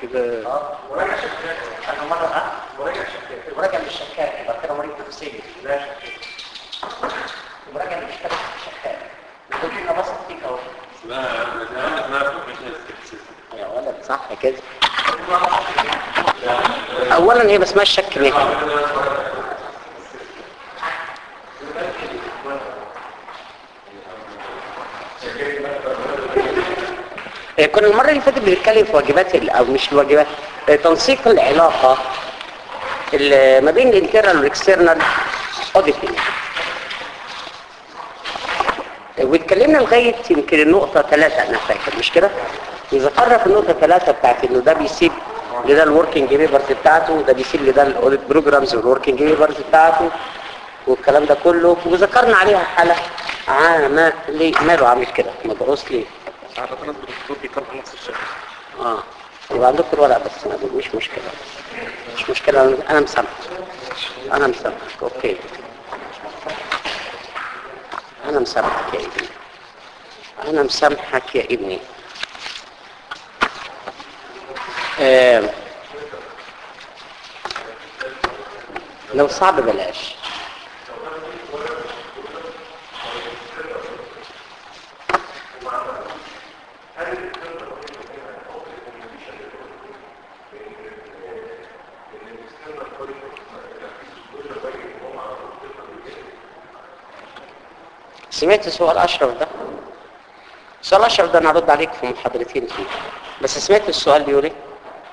كده اه وراجع شكاك انا مره اه وراجع شكاك وراجع للشكاك يبقى كده مريض نفسيا لا شكاك وراجع للشكاك شكاك يقول لنا بس فيك اهو يا ولد صح كده اولا هي بس ما الشك مهني آه، كنا المرة اللي فاتت بنتكلم في واجبات ال- او مش الواجبات آه، تنسيق العلاقة ال- ما بين الانترنال والاكسترنال اوديتنج واتكلمنا لغاية يمكن النقطة ثلاثة انا فاكر مش كده وذكرنا في النقطة ثلاثة بتاعت انه ده بيسيب لده الوركينج بيبرز بتاعته وده بيسيب لده الاوديت بروجرامز والوركينج بيبرز بتاعته والكلام ده كله وذكرنا عليها حالة عامة ليه ماله عامل كده مدروس ليه عادة ناس بالدكتور بيطلعوا نفس الشيء اه يبقى عندكم الورق بس ما مش مشكلة مش مشكلة أنا- انا مسامحك انا مسامحك اوكي انا مسامحك يا ابني انا مسامحك يا ابني آه. لو صعب بلاش سمعت سؤال اشرف ده سؤال اشرف ده انا هرد عليك في محاضرتين فيه بس سمعت السؤال بيقول ايه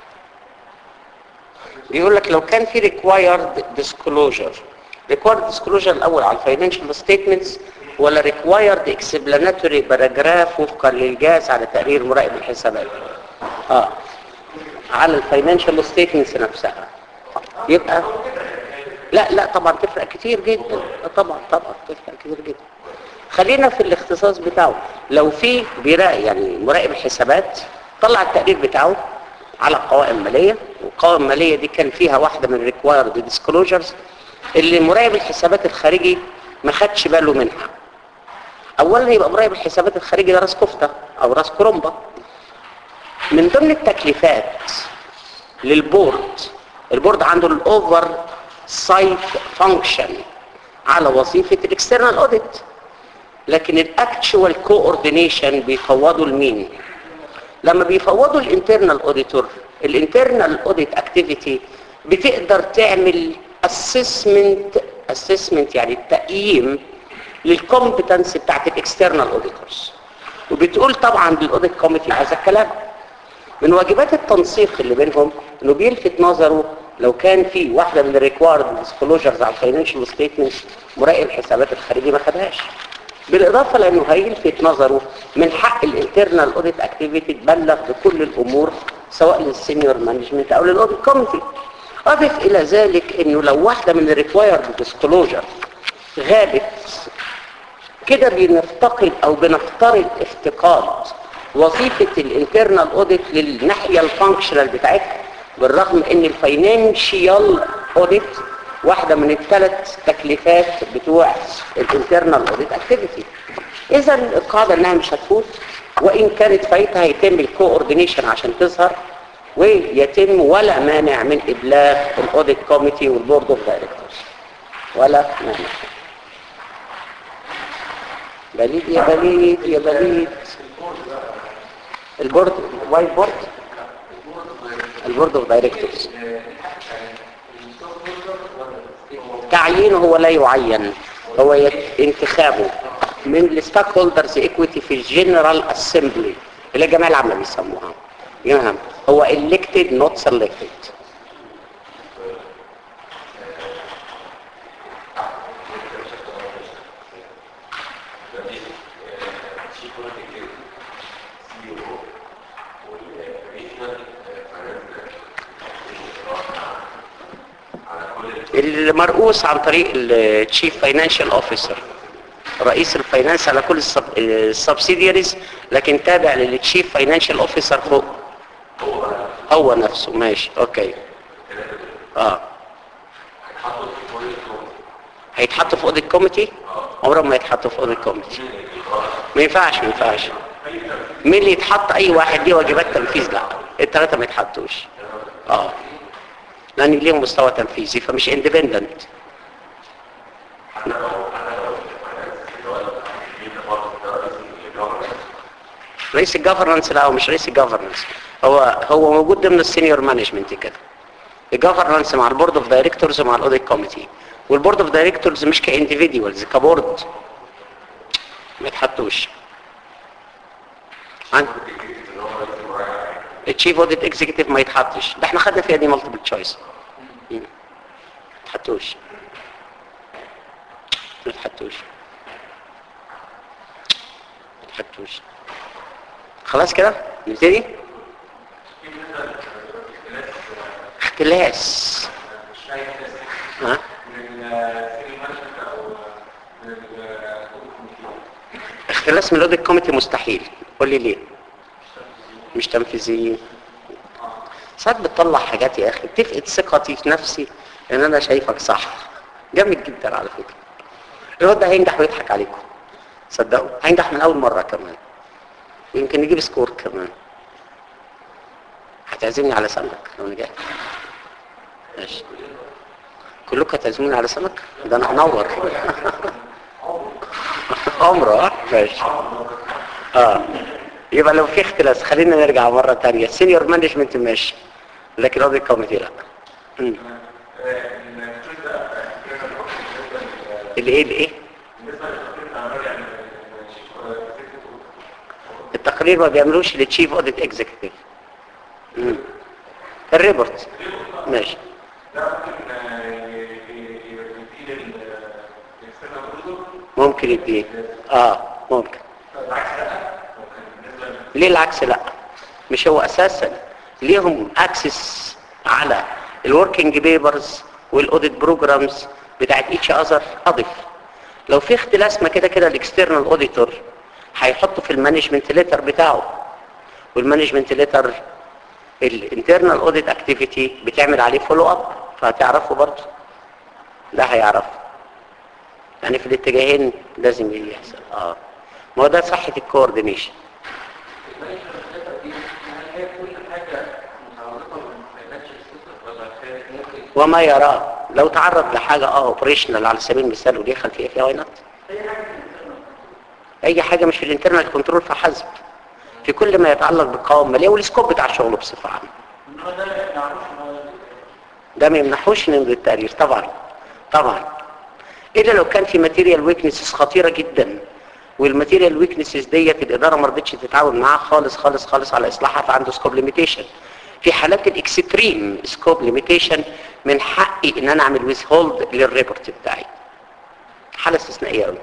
بيقول لك لو كان في required disclosure required disclosure الاول على الفاينانشال ستيتمنتس ولا required explanatory paragraph وفقا للجاز على تقرير مراقب الحسابات اه على الفاينانشال ستيتمنتس نفسها يبقى لا لا طبعا تفرق كتير جدا آه طبعا طبعا تفرق كتير جدا خلينا في الاختصاص بتاعه لو في بيراقب يعني مراقب الحسابات طلع التقرير بتاعه على قوائم مالية والقوائم المالية دي كان فيها واحدة من required disclosures اللي مراقب الحسابات الخارجي ما خدش باله منها اولا يبقى مراقب الحسابات الخارجي ده راس كفتة او راس كرومبا من ضمن التكليفات للبورد البورد عنده الاوفر سايت فانكشن على وظيفة الاكسترنال اوديت لكن الاكتشوال كوردينيشن بيفوضوا لمين لما بيفوضوا الانترنال اوديتور الانترنال اوديت اكتيفيتي بتقدر تعمل اسسمنت اسسمنت يعني التقييم للكومبتنس بتاعت الاكسترنال اوديتورز وبتقول طبعا للاوديت كوميتي هذا الكلام من واجبات التنسيق اللي بينهم انه بيلفت نظره لو كان في واحده من الريكوارد ديسكلوجرز على الفاينانشال ستيتمنتس مراقب الحسابات الخارجي ما خدهاش بالاضافه لانه هيلفت نظره من حق الانترنال اوديت اكتيفيتي تبلغ بكل الامور سواء للسينيور مانجمنت او للاوديت كوميتي اضف الى ذلك انه لو واحده من الريكوايرد ديسكلوجر غابت كده بنفتقد او بنفترض افتقاد وظيفة الانترنال اوديت للناحية الفانكشنال بتاعتها بالرغم ان الفاينانشيال اوديت واحدة من الثلاث تكليفات بتوع الانترنال اوديت اكتيفيتي اذا القاعدة انها مش هتفوت وان كانت فايتها يتم الكوردينيشن عشان تظهر ويتم ولا مانع من ابلاغ الاوديت كوميتي والبورد اوف دايركتورز ولا مانع بليد يا بليد يا بليد البورد وايت بورد البورد اوف دايركتورز تعيينه هو لا يعين هو يت- انتخابه من الستاك هولدرز ايكويتي في الجنرال اسمبلي اللي الجمعيه العامه بيسموها يفهم هو elected not selected المرؤوس عن طريق التشيف فاينانشال اوفيسر رئيس الفاينانس على كل السبسيدياريز لكن تابع للتشيف فاينانشال اوفيسر فوق هو نفسه ماشي اوكي اه هيتحطوا في اوديت كوميتي عمرهم ما يتحطوا في اوديت كوميتي ما ينفعش ما ينفعش مين اللي يتحط يتحط اي واحد ليه واجبات تنفيذ لا الثلاثه ما يتحطوش اه لان ليهم مستوى تنفيذي فمش اندبندنت رئيس الجفرنس لا هو مش رئيس الجفرنس هو هو موجود ضمن السينيور مانجمنت كده الجفرنس مع البورد اوف دايركتورز ومع الاوديت كوميتي والبورد اوف دايركتورز مش كانديفيدوالز كبورد ما يتحطوش عن التشيف اوديت اكزيكتيف ما يتحطش ده احنا خدنا فيها دي مالتيبل تشويس ما يتحطوش ما يتحطوش ما يتحطوش خلاص كده نبتدي اختلاس ها اختلاس من الاوديت كوميتي مستحيل قول لي ليه مش تنفيذيين ساعات بتطلع حاجات يا اخي بتفقد ثقتي في نفسي ان انا شايفك صح جامد جدا على فكره الواد ده هينجح ويضحك عليكم صدقوا هينجح من اول مره كمان يمكن يجيب سكور كمان هتعزمني على سمك لو نجحت ماشي كلكم هتعزموني على سمك ده انا هنور عمره اه ماشي اه يبقى لو في اختلاس خلينا نرجع مرة تانية سينيور مانجمنت ماشي لكن اوديت كوميتي لا مم. الايه الايه التقرير ما بيعملوش للتشيف اوديت اكزيكتيف الريبورت ماشي ممكن يديه اه ممكن ليه العكس لا مش هو اساسا ليهم اكسس على الوركينج بيبرز والاوديت بروجرامز بتاعت ايتش اذر اضف لو في اختلاس ما كده كده الاكسترنال اوديتور هيحطه في المانجمنت ليتر بتاعه والمانجمنت ليتر الانترنال اوديت اكتيفيتي بتعمل عليه فولو اب فهتعرفه برضه ده هيعرفه يعني في الاتجاهين لازم يحصل اه ما هو ده صحة الكوردينيشن وما يراه لو تعرض لحاجة اه اوبريشنال على سبيل المثال ودي خلفية فيها واي نوت اي حاجة مش في الانترنال كنترول فحسب في كل ما يتعلق بالقوائم المالية والسكوب بتاع الشغل بصفة عامة ده ما يمنحوش من التقرير طبعا طبعا الا لو كان في ماتيريال ويكنسز خطيرة جدا والماتيريال ويكنسز ديت الاداره ما رضتش تتعاون معاه خالص خالص خالص على اصلاحها فعنده سكوب ليميتيشن في حالات الاكستريم سكوب ليميتيشن من حقي ان انا اعمل ويز هولد للريبورت بتاعي حاله استثنائيه قوي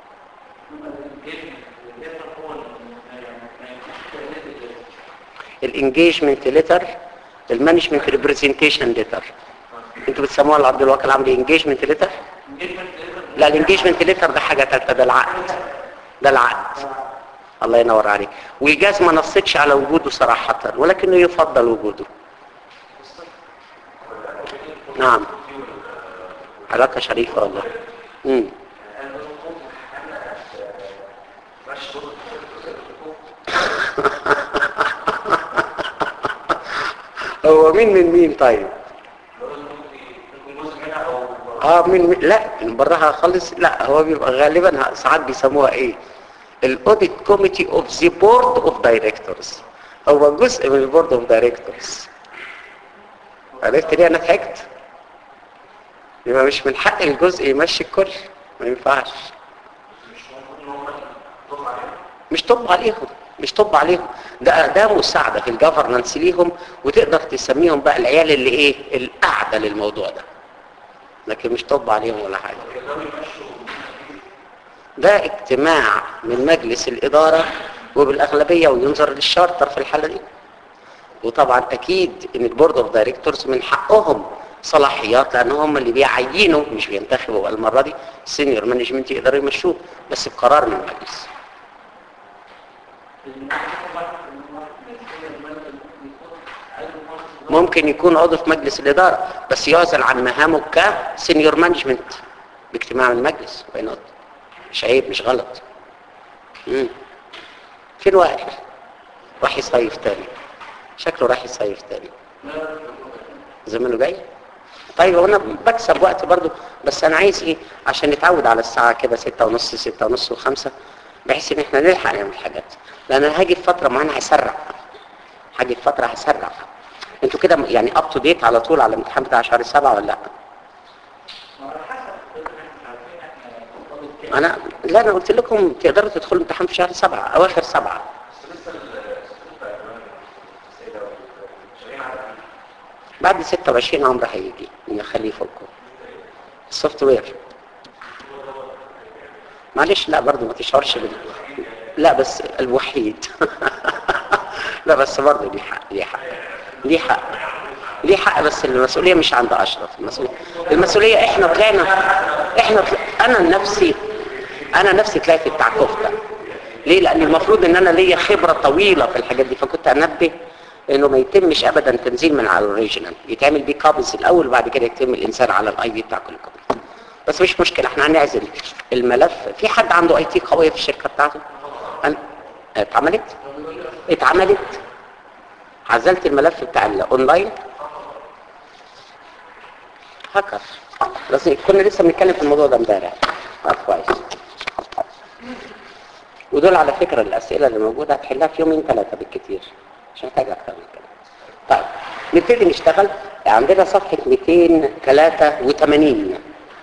الانجيجمنت ليتر المانجمنت ريبريزنتيشن ليتر انتوا بتسموها العرض الواقع العملي انجيجمنت ليتر لا الانجيجمنت ليتر ده حاجه ثالثه ده العقد ده العقد الله ينور عليك والجاز ما نصتش على وجوده صراحة ولكنه يفضل وجوده نعم علاقة شريفة والله مم. هو مين من مين طيب اه من مين؟ لا من براها خالص لا هو بيبقى غالبا ساعات بيسموها ايه الاوديت كوميتي اوف ذا بورد اوف دايركتورز هو جزء من البورد اوف دايركتورز عرفت ليه انا ضحكت يبقى مش من حق الجزء يمشي الكل ما ينفعش مش طب عليهم مش طب عليهم ده ده مساعده في الجفرنس ليهم وتقدر تسميهم بقى العيال اللي ايه القاعده للموضوع ده لكن مش طب عليهم ولا حاجه ده اجتماع من مجلس الإدارة وبالأغلبية وينظر للشارتر في الحالة دي وطبعا أكيد إن البورد اوف دايركتورز من حقهم صلاحيات لأن هم اللي بيعينوا مش بينتخبوا المرة دي السينيور مانجمنت يقدروا يمشوه بس بقرار من المجلس ممكن يكون عضو في مجلس الإدارة بس يعزل عن مهامه كسينيور مانجمنت باجتماع من المجلس مش عيب مش غلط مم. فين وائل راح يصيف تاني شكله راح يصيف تاني زمانه جاي طيب وانا بكسب وقت برضو بس انا عايز ايه عشان نتعود على الساعة كده ستة ونص ستة ونص وخمسة بحيث ان احنا نلحق نعمل حاجات لان انا هاجي في فترة معينة هسرع هاجي في فترة هسرع انتوا كده يعني اب تو ديت على طول على الامتحان بتاع شهر سبعة ولا لا انا لا انا قلت لكم تقدروا تدخلوا امتحان في شهر سبعة اواخر سبعة بعد 26 عمر هيجي نخليه فوقكم السوفت وير معلش لا برضو ما تشعرش بال لا بس الوحيد لا بس برضو ليه حق ليه حق ليه حق ليه حق بس المسؤولية مش عند أشرف المسؤولية, المسؤولية احنا طلعنا احنا طلع... انا نفسي انا نفسي طلعت بتاع كفتة ليه لان المفروض ان انا ليا خبرة طويلة في الحاجات دي فكنت انبه انه ما يتمش ابدا تنزيل من على الاوريجينال يتعمل بيه كابز الاول وبعد كده يتم الانسان على الاي دي بتاع كل كابز بس مش مشكله احنا هنعزل الملف في حد عنده اي تي قويه في الشركه بتاعته أنا... اتعملت اتعملت عزلت الملف بتاع الاونلاين هكر بس كنا لسه بنتكلم في الموضوع ده امبارح اه كويس ودول على فكره الاسئله اللي موجوده هتحلها في يومين ثلاثه بالكثير مش محتاج اكتر من كده طيب نبتدي نشتغل عندنا صفحة 283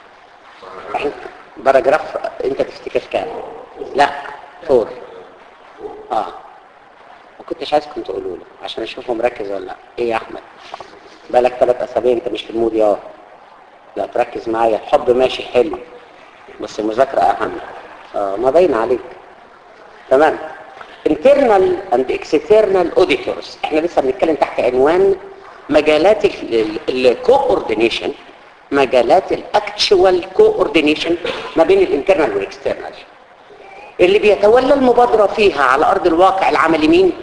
باراجراف انت تفتكر كام لا فور اه ما كنتش عايزكم تقولوا له عشان اشوفه مركز ولا لا ايه يا احمد بقالك ثلاث اسابيع انت مش في المود يا لا تركز معايا الحب ماشي حلو بس المذاكرة اهم اه ما باين عليك تمام internal and external auditors احنا لسه بنتكلم تحت عنوان مجالات الكوردينيشن مجالات الاكتشوال كوردينيشن ما بين الانترنال والاكسترنال اللي بيتولى المبادرة فيها على ارض الواقع العملي مين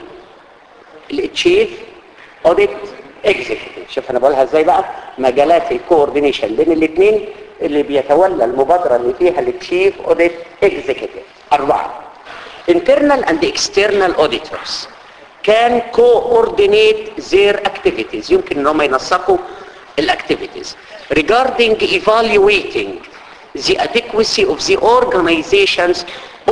التشيف اوديت اكزيكتيف شوف انا بقولها ازاي بقى مجالات الكوردينيشن بين الاثنين اللي بيتولى المبادرة اللي فيها التشيف اوديت اكزيكتيف اربعه internal and external auditors can coordinate their activities يمكن انهم ينسقوا الاكتيفيتيز regarding evaluating the adequacy of the organization's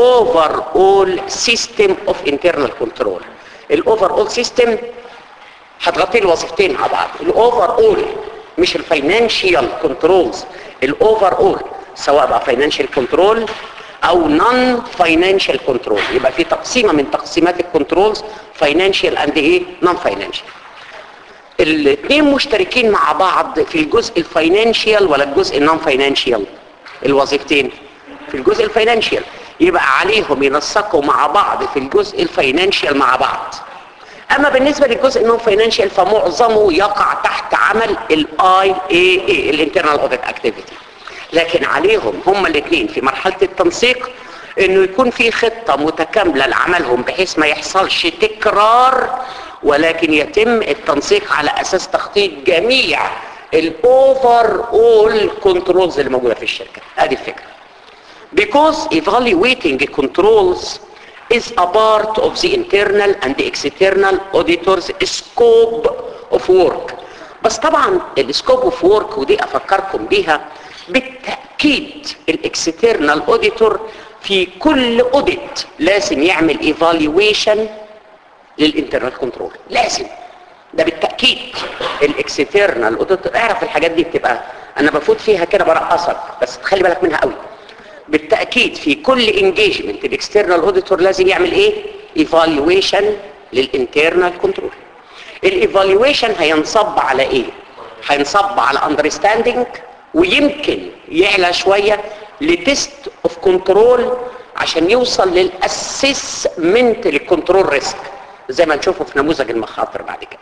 overall system of internal control الاوفر سيستم هتغطي الوظيفتين مع بعض الاوفر اول مش الفاينانشال كنترولز الاوفر اول سواء بقى فاينانشال كنترول او نون فاينانشال كنترول يبقى في تقسيمه من تقسيمات الكنترولز فاينانشال اند ايه نون فاينانشال الاثنين مشتركين مع بعض في الجزء الفاينانشال ولا الجزء النون فاينانشال الوظيفتين في الجزء الفاينانشال يبقى عليهم ينسقوا مع بعض في الجزء الفاينانشال مع بعض اما بالنسبه للجزء النون فاينانشال فمعظمه يقع تحت عمل الاي اي اي الانترنال اوديت اكتيفيتي لكن عليهم هما الاثنين في مرحلة التنسيق انه يكون في خطة متكاملة لعملهم بحيث ما يحصلش تكرار ولكن يتم التنسيق على اساس تخطيط جميع الاوفر اول كنترولز اللي موجودة في الشركة ادي الفكرة because evaluating controls is a part of the internal and the external auditors scope of work بس طبعا السكوب اوف وورك ودي افكركم بيها بالتأكيد الاكسترنال اوديتور في كل اوديت لازم يعمل ايفالويشن للانترنال كنترول لازم ده بالتأكيد الاكسترنال اوديتور اعرف الحاجات دي بتبقى انا بفوت فيها كده برقصك بس تخلي بالك منها قوي بالتأكيد في كل انجيجمنت الاكسترنال اوديتور لازم يعمل ايه ايفالويشن للانترنال كنترول الايفالويشن هينصب على ايه هينصب على اندرستاندينج ويمكن يعلى شوية لتست اوف كنترول عشان يوصل للاسسمنت للكنترول ريسك زي ما نشوفه في نموذج المخاطر بعد كده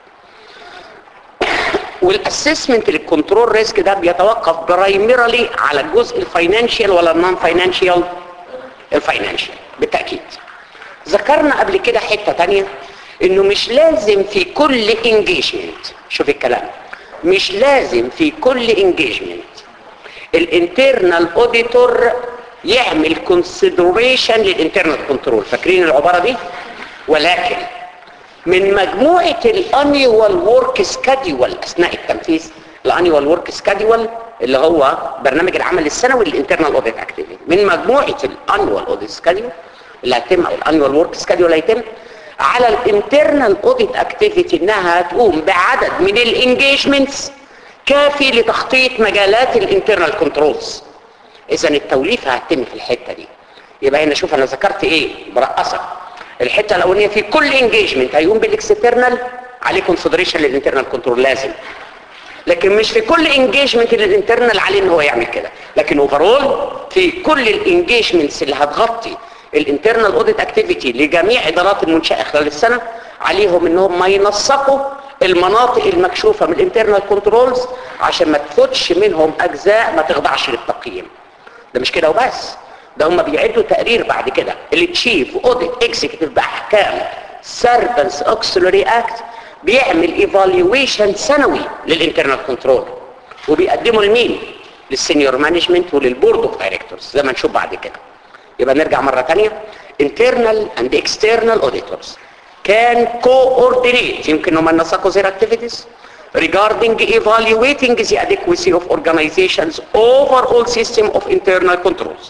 والاسسمنت للكنترول ريسك ده بيتوقف برايمرالي على الجزء الفاينانشال ولا النون فاينانشال الفاينانشال بالتاكيد ذكرنا قبل كده حته تانية انه مش لازم في كل انجيجمنت شوف الكلام مش لازم في كل انجيجمنت الانترنال اوديتور يعمل كونسيدريشن للانترنال كنترول فاكرين العباره دي ولكن من مجموعة الانيوال ورك سكادول اثناء التنفيذ الانيوال ورك سكادول اللي هو برنامج العمل السنوي للانترنال اوديت اكتيفيتي من مجموعة الانيوال اوديت سكادول اللي هيتم او الانيوال ورك سكادول اللي هيتم على الانترنال اوديت اكتيفيتي انها تقوم بعدد من الانجيجمنتس كافي لتخطيط مجالات الانترنال كنترولز اذا التوليفه هتتم في الحته دي يبقى هنا شوف انا ذكرت ايه برقصك الحته الاولانيه في كل انجيجمنت هيقوم بالاكسترنال عليه كونسيدريشن للانترنال كنترول لازم لكن مش في كل انجيجمنت للانترنال عليه ان هو يعمل كده لكن اوفرول في كل الانجيجمنتس اللي هتغطي الانترنال اوديت اكتيفيتي لجميع ادارات المنشاه خلال السنه عليهم انهم ما ينسقوا المناطق المكشوفه من الانترنال كنترولز عشان ما تفوتش منهم اجزاء ما تخضعش للتقييم ده مش كده وبس ده هم بيعدوا تقرير بعد كده التشيف اوديت اكزيكتيف باحكام سيرفنس اوكسلري اكت بيعمل ايفالويشن سنوي للانترنال كنترول وبيقدمه لمين للسينيور مانجمنت وللبورد اوف دايركتورز زي ما نشوف بعد كده يبقى نرجع مره ثانيه internal and external auditors can coordinate يمكن هم نسقوا their activities regarding evaluating the adequacy of organizations overall system of internal controls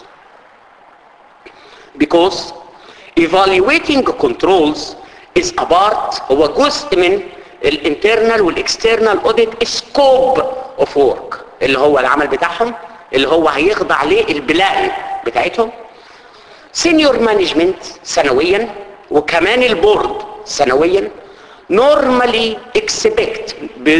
because evaluating controls is a part هو جزء من الانترنال والاكسترنال اوديت سكوب اوف ورك اللي هو العمل بتاعهم اللي هو هيخضع للبلان بتاعتهم سينيور مانجمنت سنويا وكمان البورد سنويا نورمالي اكسبكت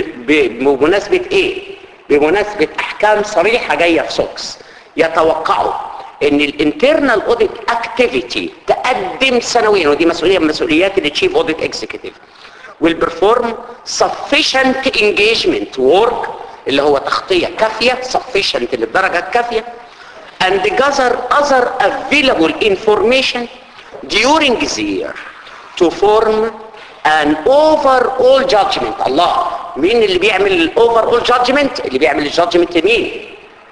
بمناسبه ايه بمناسبه احكام صريحه جايه في سوكس يتوقعوا ان الانترنال اوديت اكتيفيتي تقدم سنويا ودي مسؤوليه من مسؤوليات التشيف اوديت اكزيكتيف والبرفورم sufficient engagement work اللي هو تغطيه كافيه sufficient للدرجه الكافيه and gather other available information during the year to form an overall judgment الله مين اللي بيعمل الاوفر all judgment اللي بيعمل الجادجمنت مين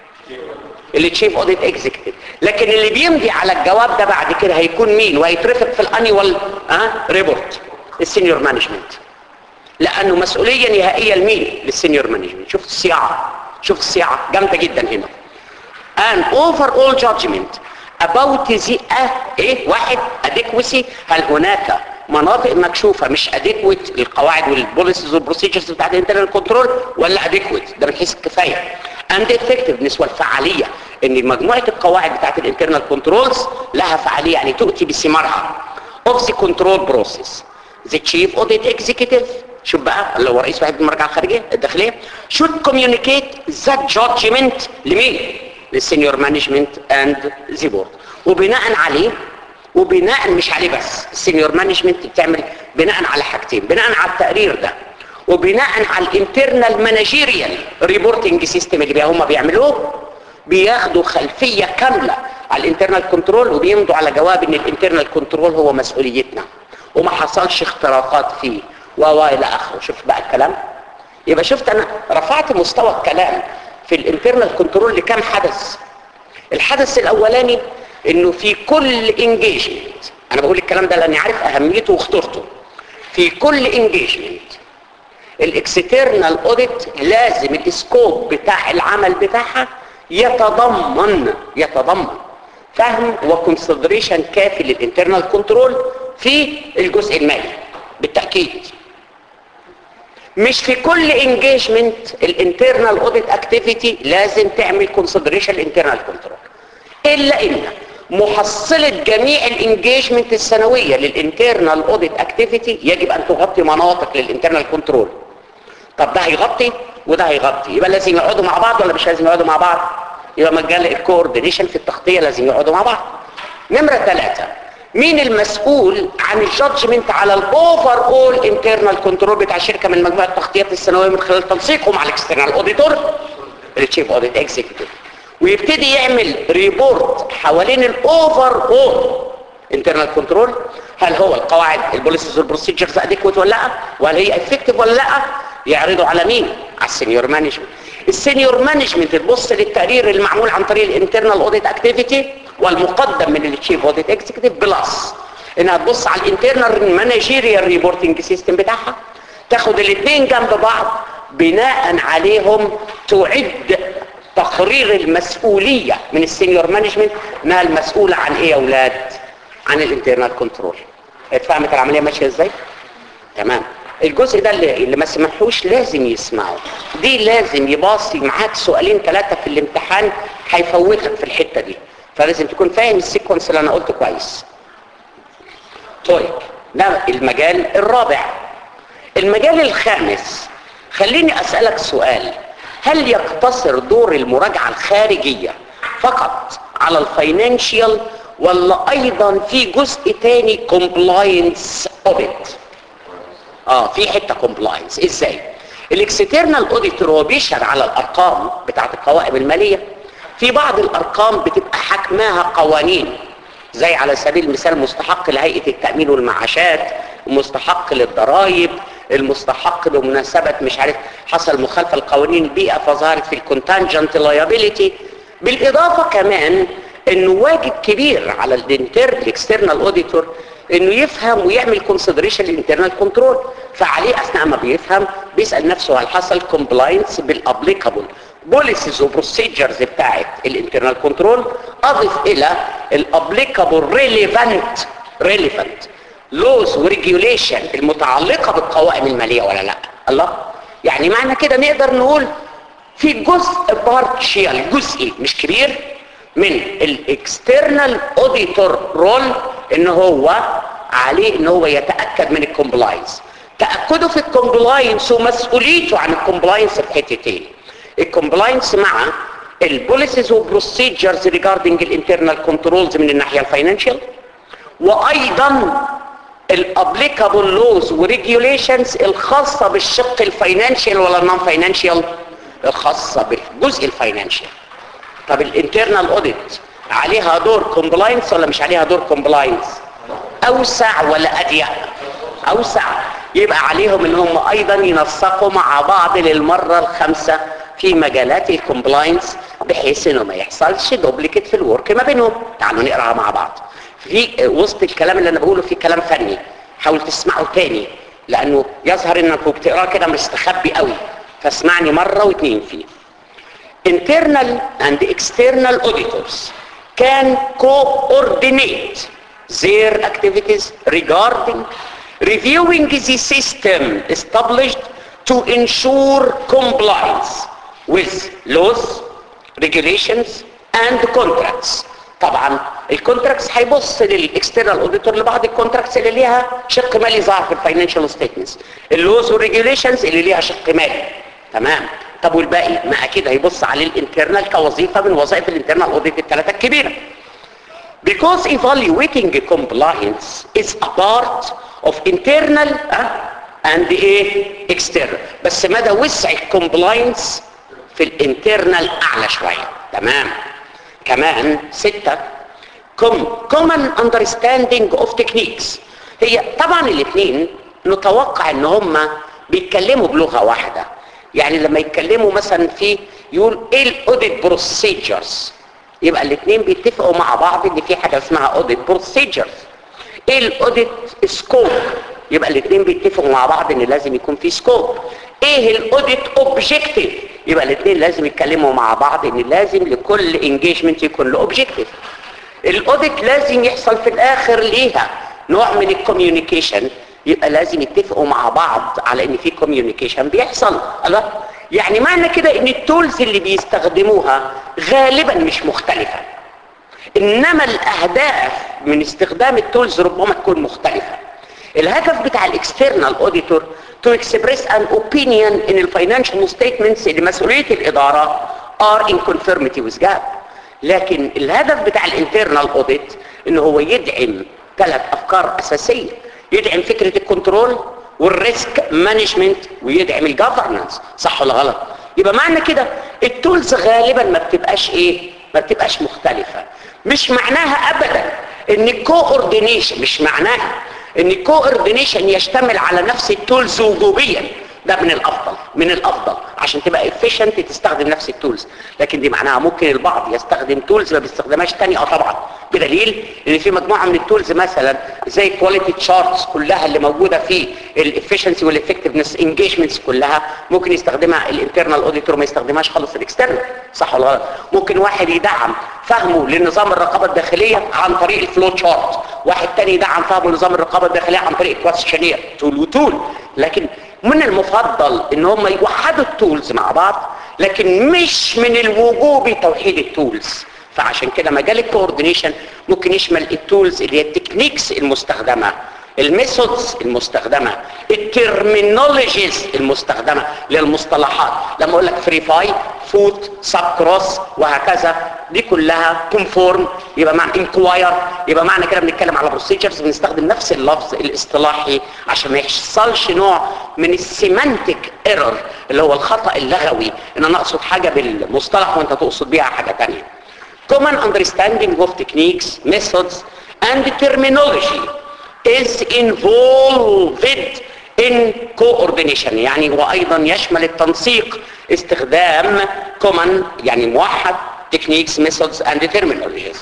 اللي تشيف اوديت اكزيكتيف لكن اللي بيمضي على الجواب ده بعد كده هيكون مين وهيترفق في الانيوال ها ريبورت السينيور مانجمنت لانه مسؤوليه نهائيه لمين للسينيور مانجمنت شوف الصياعه شوف الصياعه جامده جدا هنا an overall judgment about the uh, ايه واحد adequacy هل هناك مناطق مكشوفة مش adequate للقواعد والبوليسيز والبروسيجرز بتاعت الانترنال كنترول ولا adequate ده من حيث الكفاية and effectiveness والفعالية ان مجموعة القواعد بتاعت الانترنال كنترولز لها فعالية يعني تؤتي بثمارها of the control process the chief audit executive شوف بقى اللي هو رئيس واحد المراجعة الخارجية الداخلية should communicate that judgment لمين للسينيور مانجمنت اند ذا بورد وبناء عليه وبناء مش عليه بس السينيور مانجمنت بتعمل بناء على حاجتين بناء على التقرير ده وبناء على الانترنال مانجيريال ريبورتنج سيستم اللي هم بيعملوه بياخدوا خلفيه كامله على الانترنال كنترول وبيمضوا على جواب ان الانترنال كنترول هو مسؤوليتنا وما حصلش اختراقات فيه و الى اخره شوف بقى الكلام يبقى شفت انا رفعت مستوى الكلام في الانترنال كنترول لكام حدث الحدث الاولاني انه في كل انجيجمنت انا بقول الكلام ده لاني عارف اهميته وخطورته في كل انجيجمنت الاكسترنال اوديت لازم السكوب بتاع العمل بتاعها يتضمن يتضمن فهم وكونسيدريشن كافي للانترنال كنترول في الجزء المالي بالتاكيد مش في كل انجيجمنت الانترنال اوديت اكتيفيتي لازم تعمل كونسيدريشن الانترنال كنترول الا ان محصله جميع الانجيجمنت السنويه للانترنال اوديت اكتيفيتي يجب ان تغطي مناطق للانترنال كنترول طب ده هيغطي وده هيغطي يبقى لازم يقعدوا مع بعض ولا مش لازم يقعدوا مع بعض يبقى مجال الكوردينيشن في التغطيه لازم يقعدوا مع بعض نمره ثلاثة مين المسؤول عن الجادجمنت على الاوفر اول انترنال كنترول بتاع الشركه من مجموعه التغطيات السنويه من خلال تنسيقه مع الاكسترنال اوديتور التشيف اوديت اكزيكتيف ويبتدي يعمل ريبورت حوالين الاوفر اول انترنال كنترول هل هو القواعد البوليسيز والبروسيجرز اديكويت ولا لا وهل هي افكتيف ولا لا يعرضوا على مين على السينيور مانجمنت السينيور مانجمنت تبص للتقرير المعمول عن طريق الانترنال اوديت اكتيفيتي والمقدم من التشيف اوديت اكزيكتيف بلس انها تبص على الانترنال مانجيريال ريبورتنج سيستم بتاعها تاخد الاثنين جنب بعض بناء عليهم تعد تقرير المسؤولية من السينيور مانجمنت انها المسؤولة عن ايه يا اولاد عن الانترنال كنترول اتفهمت العملية ماشية ازاي تمام الجزء ده اللي, اللي ما سمحوش لازم يسمعه دي لازم يباصي معاك سؤالين ثلاثة في الامتحان هيفوتك في الحتة دي فلازم تكون فاهم السيكونس اللي انا قلته كويس طيب ده المجال الرابع المجال الخامس خليني اسألك سؤال هل يقتصر دور المراجعة الخارجية فقط على الفاينانشيال ولا ايضا في جزء تاني كومبلاينس اوديت اه في حته كومبلاينس ازاي الاكسترنال اوديتور هو بيشهد على الارقام بتاعه القوائم الماليه في بعض الارقام بتبقى حكمها قوانين زي على سبيل المثال مستحق لهيئه التامين والمعاشات مستحق للضرائب المستحق بمناسبه مش عارف حصل مخالفه لقوانين البيئه فظهرت في الكونتنجنت لايبيليتي بالاضافه كمان انه واجب كبير على الانتر الاكسترنال اوديتور انه يفهم ويعمل كونسيدريشن للانترنال كنترول فعليه اثناء ما بيفهم بيسال نفسه هل حصل كومبلاينس بالابليكابل بوليسيز وبروسيجرز بتاعت الانترنال كنترول اضف الى الابليكابل ريليفانت ريليفانت لوز وريجوليشن المتعلقه بالقوائم الماليه ولا لا الله يعني معنى كده نقدر نقول في جزء بارشيال جزئي مش كبير من الاكسترنال اوديتور رول ان هو عليه ان هو يتاكد من الكومبلاينس تاكده في الكومبلاينس ومسؤوليته عن الكومبلاينس في حتتين الكومبلاينس مع البوليسيز وبروسيجرز ريجاردنج الانترنال كنترولز من الناحيه الفاينانشال وايضا الابليكابل لوز وريجوليشنز الخاصه بالشق الفاينانشال ولا النون فاينانشال الخاصه بالجزء الفاينانشال طب الانترنال اوديت عليها دور كومبلاينس ولا مش عليها دور كومبلاينس اوسع ولا اضيق اوسع يبقى عليهم ان هم ايضا ينسقوا مع بعض للمره الخامسه في مجالات الكومبلاينس بحيث انه ما يحصلش دوبليكيت في الورك ما بينهم تعالوا نقراها مع بعض في وسط الكلام اللي انا بقوله في كلام فني حاول تسمعه تاني لانه يظهر انك بتقراه كده مستخبي قوي فاسمعني مره واتنين فيه internal and external auditors can coordinate their activities regarding reviewing the system established to ensure compliance with laws, regulations and contracts طبعا الكونتراكتس هيبص للاكسترنال اوديتور لبعض الكونتراكتس اللي ليها شق مالي ظاهر في الفاينانشال ستيتمنتس اللوز والريجوليشنز اللي ليها شق مالي تمام طب والباقي ما اكيد هيبص عليه الانترنال كوظيفه من وظائف الانترنال اوديت الثلاثه الكبيره because evaluating compliance is a part of internal uh, and ايه external بس مدى وسع الكومبلاينس في الانترنال اعلى شويه تمام كمان ستة common understanding of techniques هي طبعا الاثنين نتوقع ان هم بيتكلموا بلغه واحده يعني لما يتكلموا مثلا في يقول ايه الاوديت بروسيجرز يبقى الاثنين بيتفقوا مع بعض ان في حاجه اسمها اوديت بروسيجرز ايه الاوديت سكوب يبقى الاثنين بيتفقوا مع بعض ان لازم يكون في سكوب ايه الاوديت اوبجكتيف يبقى الاثنين لازم يتكلموا مع بعض ان لازم لكل انجيجمنت يكون له اوبجكتيف الاوديت لازم يحصل في الاخر ليها نوع من الكوميونيكيشن يبقى لازم يتفقوا مع بعض على ان في كوميونيكيشن بيحصل الله يعني معنى كده ان التولز اللي بيستخدموها غالبا مش مختلفة انما الاهداف من استخدام التولز ربما تكون مختلفة الهدف بتاع الاكسترنال اوديتور to express an opinion in the financial statements اللي مسؤولية الادارة are in conformity with GAAP لكن الهدف بتاع الانترنال اوديت ان هو يدعم ثلاث افكار اساسيه يدعم فكرة الكنترول والريسك مانجمنت ويدعم الجفرنس صح ولا غلط يبقى معنى كده التولز غالبا ما بتبقاش ايه ما بتبقاش مختلفة مش معناها ابدا ان الكوردينيشن مش معناها ان الكوردينيشن يشتمل على نفس التولز وجوبيا ده من الافضل من الافضل عشان تبقى efficient تستخدم نفس التولز لكن دي معناها ممكن البعض يستخدم تولز ما بيستخدمهاش تاني اه طبعا بدليل ان في مجموعه من التولز مثلا زي كواليتي تشارتس كلها اللي موجوده في الافشنسي والافكتفنس انجيجمنتس كلها ممكن يستخدمها الانترنال اوديتور ما يستخدمهاش خالص الاكسترنال صح ولا غلط ممكن واحد يدعم فهمه لنظام الرقابه الداخليه عن طريق الفلو تشارت واحد تاني يدعم فهمه لنظام الرقابه الداخليه عن طريق الكويستشنير تول وتول لكن من المفضل ان هم يوحدوا التولز مع بعض لكن مش من الوجوب توحيد التولز فعشان كده مجال الكوردينيشن ممكن يشمل التولز اللي هي التكنيكس المستخدمه الميثودز المستخدمه الترمينولوجيز المستخدمه للمصطلحات لما اقول لك فري فاي فوت سب كروس وهكذا دي كلها كونفورم يبقى معنى انكواير يبقى معنى كده بنتكلم على بروسيجرز بنستخدم نفس اللفظ الاصطلاحي عشان ما يحصلش نوع من السيمانتك ايرور اللي هو الخطا اللغوي ان انا اقصد حاجه بالمصطلح وانت تقصد بيها حاجه ثانيه common understanding of techniques methods and terminology is involved in coordination يعني وايضا يشمل التنسيق استخدام common يعني موحد techniques methods and terminologies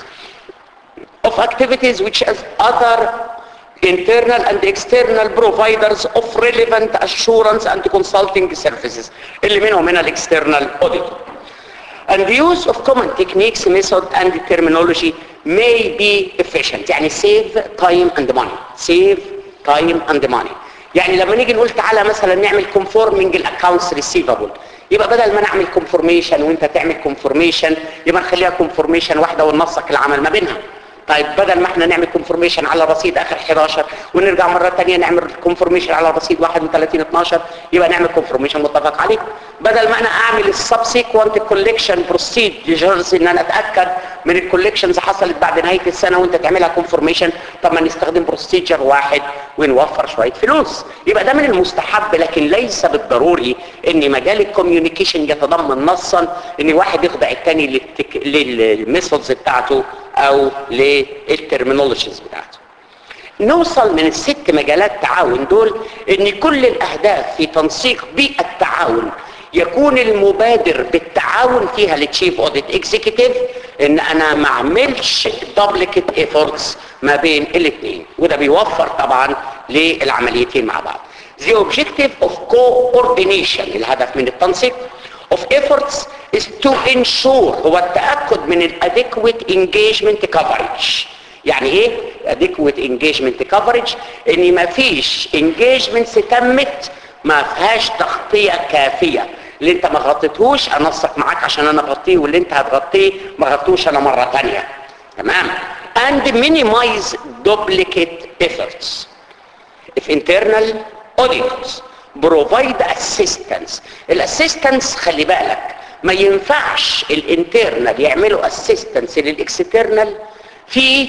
of activities which as other internal and external providers of relevant assurance and consulting services اللي منهم هنا الاكسترنال auditor and the use of common techniques method and terminology may be efficient يعني save time and money save time and money يعني لما نيجي نقول تعالى مثلا نعمل conforming الاكونتس receivable يبقى بدل ما نعمل conformation وانت تعمل conformation يبقى نخليها conformation واحده وننسق العمل ما بينها طيب بدل ما احنا نعمل كونفورميشن على رصيد اخر 11 ونرجع مره ثانيه نعمل كونفورميشن على رصيد 31 12 يبقى نعمل كونفورميشن متفق عليه بدل ما انا اعمل السبسيكوانت كوليكشن بروسيجرز ان انا اتاكد من الكوليكشنز حصلت بعد نهايه السنه وانت تعملها كونفورميشن طب ما نستخدم بروسيجر واحد ونوفر شويه فلوس يبقى ده من المستحب لكن ليس بالضروري ان مجال الكوميونيكيشن يتضمن نصا ان واحد يخضع الثاني للتك... للميثودز بتاعته او للترمينولوجيز بتاعته نوصل من الست مجالات تعاون دول ان كل الاهداف في تنسيق بيئة تعاون يكون المبادر بالتعاون فيها للتشيف اوديت اكزيكتيف ان انا ما اعملش دوبليكيت ايفورتس ما بين الاثنين وده بيوفر طبعا للعمليتين مع بعض The objective of coordination الهدف من التنسيق of efforts is to ensure هو التأكد من ال adequate engagement coverage يعني ايه adequate engagement coverage ان ما فيش engagements تمت ما فيهاش تغطية كافية اللي انت ما غطيتهوش انسق معاك عشان انا اغطيه واللي انت هتغطيه ما غطوش انا مرة تانية تمام and minimize duplicate efforts if internal auditors provide assistance الاسيستنس خلي بالك ما ينفعش الانترنال يعملوا اسيستنس للاكسترنال في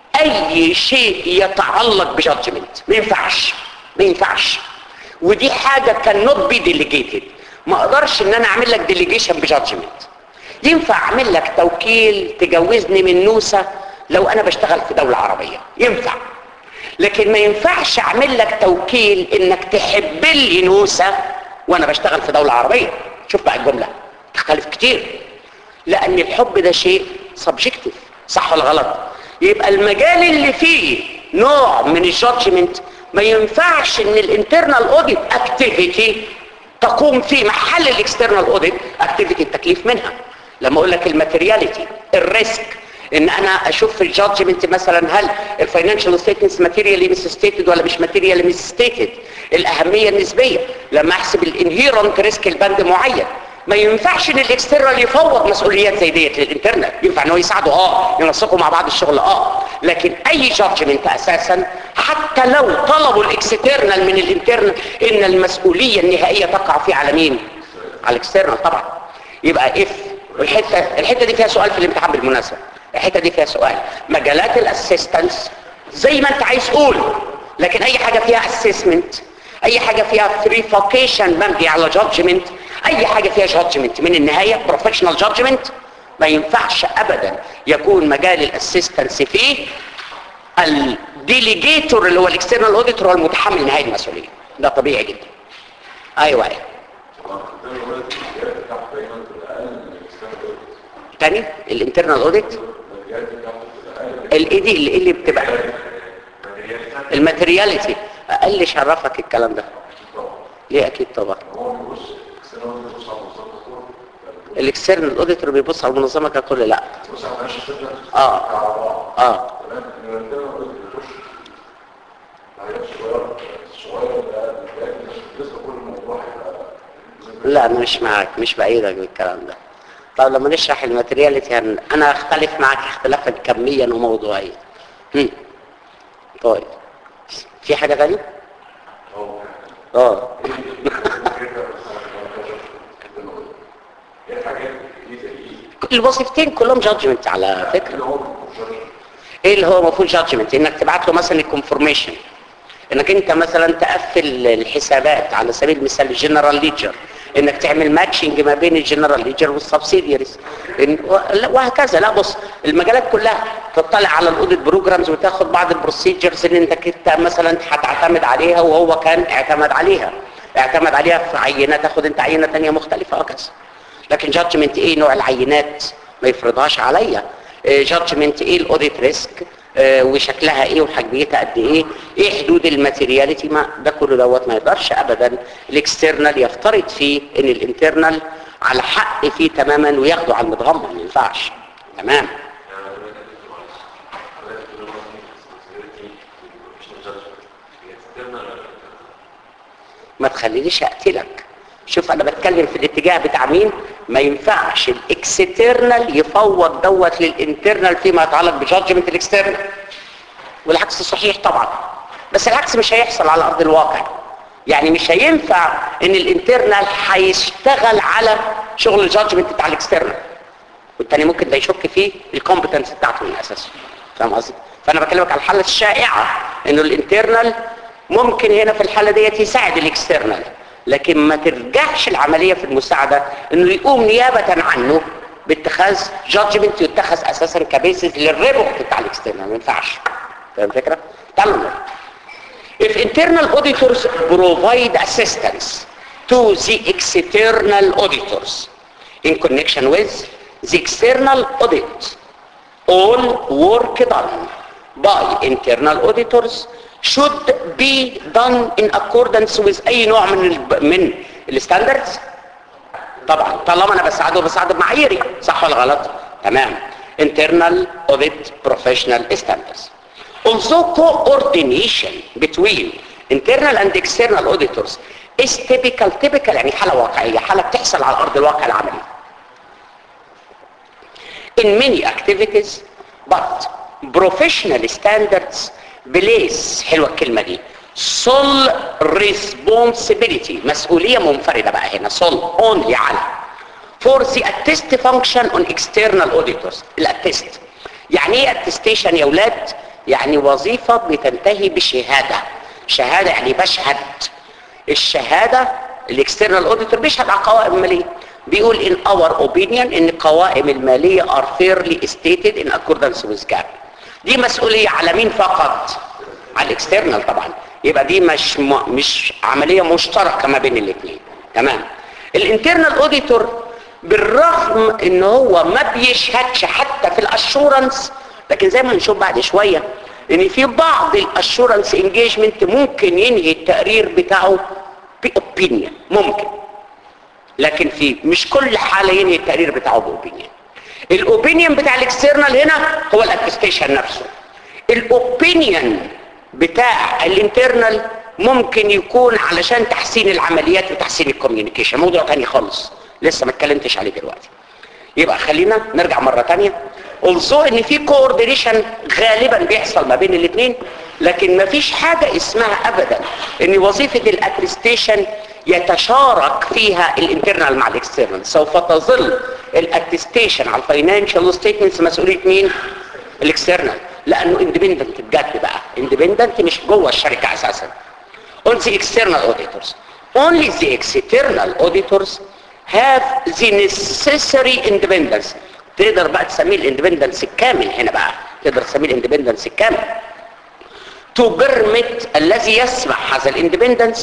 اي شيء يتعلق بجادجمنت ما ينفعش ما ينفعش ودي حاجة كان نوت بي ديليجيتد ما اقدرش ان انا اعمل لك ديليجيشن بجادجمنت ينفع اعمل لك توكيل تجوزني من نوسة لو انا بشتغل في دولة عربية ينفع لكن ما ينفعش اعمل لك توكيل انك تحب لي نوسة وانا بشتغل في دولة عربية شوف بقى الجملة تختلف كتير لان الحب ده شيء سبجكتيف صح ولا غلط يبقى المجال اللي فيه نوع من الجادجمنت ما ينفعش ان الانترنال اوديت اكتيفيتي تقوم في محل الاكسترنال اوديت اكتيفيتي التكليف منها لما اقول لك الماتيرياليتي الريسك ان انا اشوف في الجادجمنت مثلا هل الفاينانشال ستيتمنتس ماتيريالي مش ستيتد ولا مش ماتيريالي مش ستيتد الاهميه النسبيه لما احسب الانهيرنت ريسك لبند معين ما ينفعش ان الاكسترنال يفوض مسؤوليات زي ديت للانترنال ينفع ان هو يساعده اه ينسقوا مع بعض الشغل اه لكن اي جادجمنت اساسا حتى لو طلبوا الاكسترنال من الانترنال ان المسؤوليه النهائيه تقع في على مين على الاكسترنال طبعا يبقى اف الحته الحته دي فيها سؤال في الامتحان بالمناسبه الحته دي فيها سؤال مجالات الاسيستنس زي ما انت عايز قول لكن اي حاجه فيها اسسمنت اي حاجه فيها فريفوكيشن مبني على جادجمنت اي حاجه فيها جادجمنت من النهايه بروفيشنال جادجمنت ما ينفعش ابدا يكون مجال الاسيستنس فيه الديليجيتور اللي هو الاكسترنال اوديتور هو المتحمل نهايه المسؤوليه ده طبيعي جدا ايوه ايوه تاني الانترنال اوديت الاي دي اللي اللي بتبقى الماتيرياليتي اقل شرفك الكلام ده ليه اكيد طبعا الاكسترنال اوديتور بيبص على المنظمه ككل لا اه اه لا انا مش معاك مش بايدك بالكلام ده طب لما نشرح الماتيرياليتي هن... انا اختلف معك اختلافا كميا وموضوعيا هم. طيب في حاجه ثانيه اه الوظيفتين كلهم جادجمنت على فكره ايه اللي هو المفروض جادجمنت انك تبعت له مثلا الكونفورميشن انك انت مثلا تقفل الحسابات على سبيل المثال الجنرال ليدجر انك تعمل ماتشنج ما بين الجنرال ليدجر والسبسيدياريز وهكذا لا بص المجالات كلها تطلع على الاوديت بروجرامز وتاخد بعض البروسيجرز اللي انت كنت مثلا هتعتمد عليها وهو كان اعتمد عليها اعتمد عليها في عينه تاخد انت عينه ثانيه مختلفه وهكذا لكن جادجمنت ايه نوع العينات ما يفرضهاش عليا جادجمنت ايه الاوديت ريسك وشكلها ايه وحجميتها قد ايه ايه حدود الماتيرياليتي ما ده كله دوت ما يقدرش ابدا الاكسترنال يفترض فيه ان الانترنال على حق فيه تماما وياخده على المتغمر ما ينفعش تمام ما تخلينيش اقتلك شوف انا بتكلم في الاتجاه بتاع مين ما ينفعش الاكسترنال يفوض دوت للانترنال فيما يتعلق بجادجمنت الاكسترنال والعكس صحيح طبعا بس العكس مش هيحصل على ارض الواقع يعني مش هينفع ان الانترنال هيشتغل على شغل الجادجمنت بتاع الاكسترنال والتاني ممكن ده يشك فيه الكومبتنس بتاعته من اساسه فاهم قصدي فانا بكلمك على الحاله الشائعه انه الانترنال ممكن هنا في الحاله ديت يساعد الاكسترنال لكن ما ترجعش العملية في المساعدة انه يقوم نيابة عنه باتخاذ جادجمنت يتخذ اساسا كبيسز للريبورت بتاع الاكسترنال ما ينفعش فاهم الفكرة؟ تعالوا نقول If internal auditors provide assistance to the external auditors in connection with the external audit, all work done by internal auditors should be done in accordance with اي نوع من ال من الستاندردز طبعا طالما انا بساعده بساعده بمعاييري صح ولا غلط تمام internal audit professional standards although coordination between internal and external auditors is typical typical يعني حالة واقعية حالة بتحصل على ارض الواقع العملي in many activities but professional standards بليس حلوة الكلمة دي sole responsibility مسؤولية منفردة بقى هنا sole only على for the attest function on external auditors الاتست يعني ايه attestation يا ولاد يعني وظيفة بتنتهي بشهادة شهادة يعني بشهد الشهادة الاكسترنال اوديتور بيشهد على قوائم المالية بيقول in our opinion ان القوائم المالية are fairly stated in accordance with GAAP دي مسؤولية على مين فقط على الاكسترنال طبعا يبقى دي مش م... مش عملية مشتركة ما بين الاثنين تمام الانترنال اوديتور بالرغم ان هو ما بيشهدش حتى في الاشورنس لكن زي ما هنشوف بعد شوية ان في بعض الاشورنس انجيجمنت ممكن ينهي التقرير بتاعه باوبينيون ممكن لكن في مش كل حالة ينهي التقرير بتاعه باوبينيون الاوبينيون بتاع الاكسترنال هنا هو الاتستيشن نفسه الاوبينيون بتاع الانترنال ممكن يكون علشان تحسين العمليات وتحسين الكوميونيكيشن موضوع تاني خالص لسه ما اتكلمتش عليه دلوقتي يبقى خلينا نرجع مرة تانية also ان في كوردينيشن غالبا بيحصل ما بين الاثنين لكن ما فيش حاجة اسمها ابدا ان وظيفة الاتستيشن يتشارك فيها الانترنال مع الاكسترنال سوف تظل الاتستيشن على الفاينانشال ستيتمنتس مسؤوليه مين الاكسترنال لانه اندبندنت بجد بقى اندبندنت مش جوه الشركه اساسا on the external auditors only the external auditors have the necessary independence تقدر بقى تسميه الاندبندنس الكامل هنا بقى تقدر تسميه الاندبندنس الكامل to permit الذي يسمح هذا الاندبندنس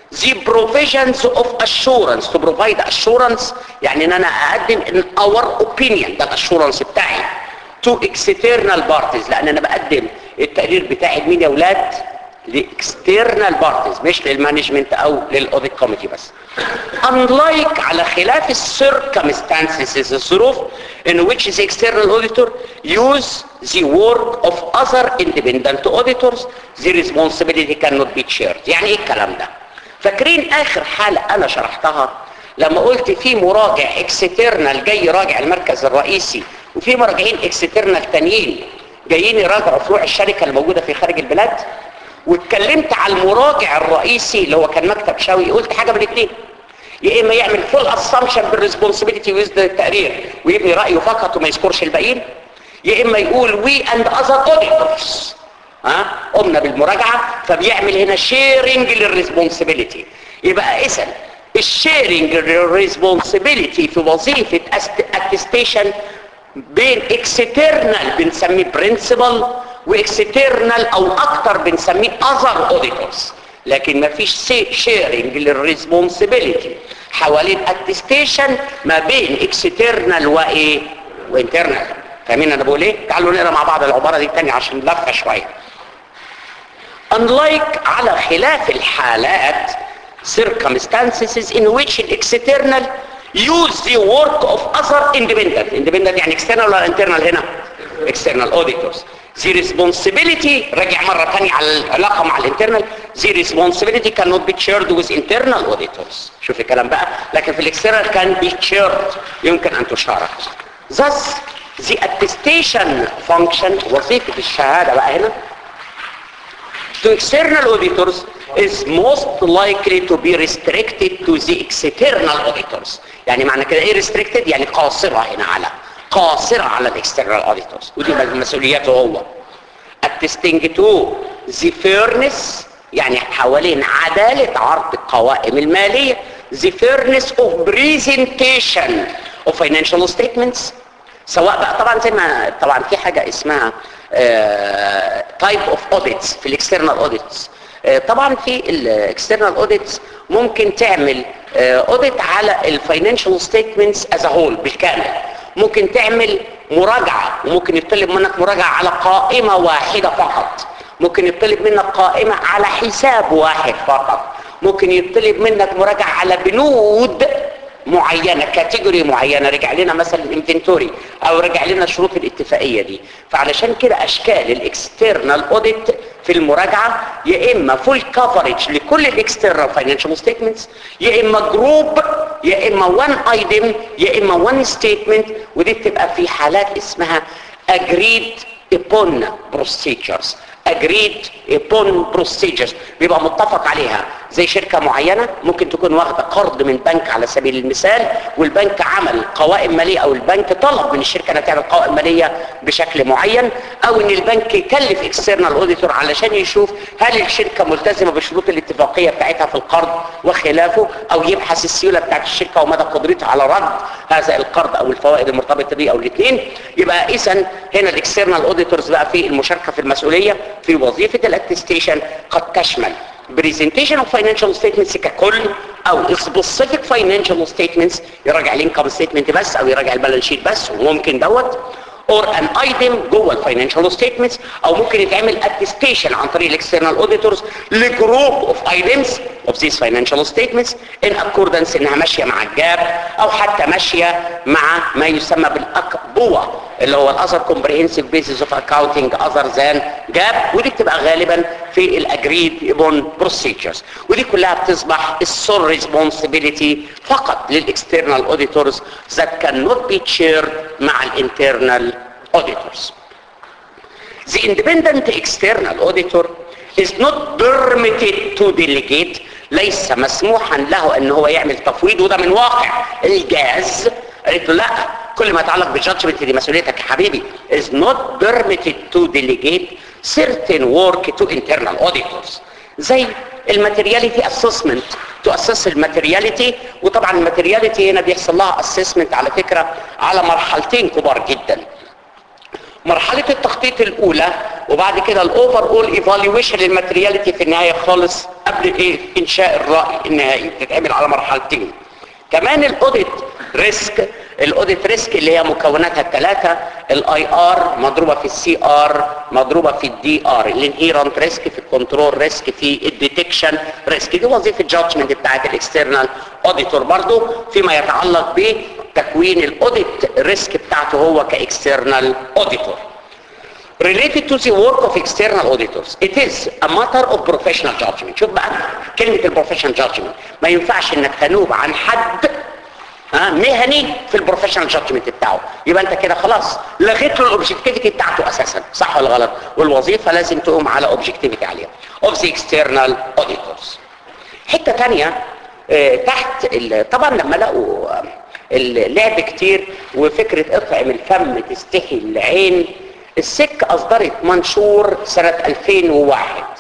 the provisions of assurance to provide assurance يعني ان انا اقدم in our opinion ده الاسورنس بتاعي to external parties لان انا بقدم التقرير بتاعي لمين يا اولاد لاكسترنال بارتيز مش للمانجمنت او للاوديت كوميتي بس unlike على خلاف السيركمستانسز الظروف in which the external auditor use the work of other independent auditors the responsibility cannot be shared يعني ايه الكلام ده فاكرين اخر حالة انا شرحتها لما قلت في مراجع اكسترنال جاي يراجع المركز الرئيسي وفي مراجعين اكسترنال تانيين جايين يراجعوا فروع الشركة الموجودة في خارج البلاد واتكلمت على المراجع الرئيسي اللي هو كان مكتب شاوي قلت حاجة من الاثنين يا اما يعمل فول اسامبشن بالريسبونسبيلتي ويزد التقرير ويبني رايه فقط وما يذكرش الباقيين يا اما يقول وي اند اذر اوديتورز ها قمنا بالمراجعه فبيعمل هنا شيرنج للريسبونسبيلتي يبقى اذا الشيرنج للريسبونسبيلتي في وظيفه اتستيشن بين اكسترنال بنسميه برنسبل واكسترنال او اكتر بنسميه اذر اوديتورز لكن ما فيش شيرنج للريسبونسبيلتي حوالين اتستيشن ما بين اكسترنال وايه وانترنال فاهمين انا بقول ايه تعالوا نقرا مع بعض العباره دي تاني عشان لفه شويه unlike على خلاف الحالات circumstances in which the external use the work of other independent independent يعني external ولا internal هنا external auditors the responsibility راجع مرة تانية على العلاقة مع الانترنال the responsibility cannot be shared with internal auditors شوف الكلام بقى لكن في الاكسترنال can be shared يمكن ان تشارك thus the attestation function وظيفة الشهادة بقى هنا to external auditors is most likely to be restricted to the external auditors يعني معنى كده ايه restricted يعني قاصرة هنا على قاصرة على الاكسترنال auditors ودي مسؤولياته هو attesting to the fairness يعني حوالين عدالة عرض القوائم المالية the fairness of presentation of financial statements سواء بقى طبعا زي ما طبعا في حاجة اسمها تايب اوف اوديتس في الاكسترنال اوديتس طبعا في الاكسترنال اوديتس ممكن تعمل اوديت على الفاينانشال ستيتمنتس از هول بالكامل ممكن تعمل مراجعة وممكن يطلب منك مراجعة على قائمة واحدة فقط ممكن يطلب منك قائمة على حساب واحد فقط ممكن يطلب منك مراجعة على بنود معينة كاتيجوري معينة رجع لنا مثلا الانفنتوري او رجع لنا شروط الاتفاقية دي فعلشان كده اشكال الاكسترنال اوديت في المراجعة يا اما فول كفرج لكل الاكسترنال فاينانشال ستيتمنتس يا اما جروب يا اما وان ايتم يا اما وان ستيتمنت ودي بتبقى في حالات اسمها agreed upon procedures agreed upon procedures بيبقى متفق عليها زي شركة معينة ممكن تكون واخدة قرض من بنك على سبيل المثال والبنك عمل قوائم مالية او البنك طلب من الشركة انها تعمل قوائم مالية بشكل معين او ان البنك يكلف اكسترنال اوديتور علشان يشوف هل الشركة ملتزمة بشروط الاتفاقية بتاعتها في القرض وخلافه او يبحث السيولة بتاعت الشركة ومدى قدرتها على رد هذا القرض او الفوائد المرتبطة به او الاثنين يبقى اذا هنا الاكسترنال اوديتورز بقى في المشاركة في المسؤولية في وظيفة الاتستيشن قد تشمل presentation of financial statements ككل او specific financial statements يراجع الانكم statement بس او يراجع البالانس شيت بس وممكن دوت or an item جوه الفاينانشال ستيتمنتس او ممكن يتعمل attestation عن طريق الاكسترنال اوديتورز لجروب اوف items of these financial statements in accordance انها ماشيه مع الجاب او حتى ماشيه مع ما يسمى بالاكبوه اللي هو الاذر comprehensive basis of accounting other than جاب ودي بتبقى غالبا في الاجريد upon procedures ودي كلها بتصبح السول responsibility فقط للاكسترنال اوديتورز that cannot be shared مع الانترنال auditors. The independent external auditor is not permitted to delegate ليس مسموحا له ان هو يعمل تفويض وده من واقع الجاز قالت له لا كل ما يتعلق بالجادجمنت دي مسؤوليتك يا حبيبي is not permitted to delegate certain work to internal auditors زي الماتيرياليتي اسسمنت تؤسس الماتيرياليتي وطبعا الماتيرياليتي هنا بيحصل لها اسسمنت على فكره على مرحلتين كبار جدا مرحلة التخطيط الأولى وبعد كده الأوفر أول إيفالويشن للماترياليتي في النهاية خالص قبل إيه إنشاء الرأي النهائي بتتعمل على مرحلتين كمان الأوديت ريسك الاوديت ريسك اللي هي مكوناتها الثلاثه الاي ار مضروبه في السي ار مضروبه في الدي ار الانهيرنت ريسك في الكنترول ريسك في الديتكشن ريسك دي وظيفه الجادجمنت بتاعت الاكسترنال اوديتور برضه فيما يتعلق بتكوين الاوديت ريسك بتاعته هو كاكسترنال اوديتور related to the work of external auditors it is a matter of professional judgment شوف بقى كلمة البروفيشنال judgment ما ينفعش انك تنوب عن حد ها مهني في البروفيشنال جادجمنت بتاعه يبقى انت كده خلاص لغيت له الاوبجكتيفيتي بتاعته اساسا صح ولا غلط والوظيفه لازم تقوم على اوبجكتيفيتي عاليه اوف ذا اكسترنال اوديتورز حته ثانيه اه تحت ال- طبعا لما لقوا آه، اللعب كتير وفكره اطعم الفم تستحي العين السك اصدرت منشور سنه 2001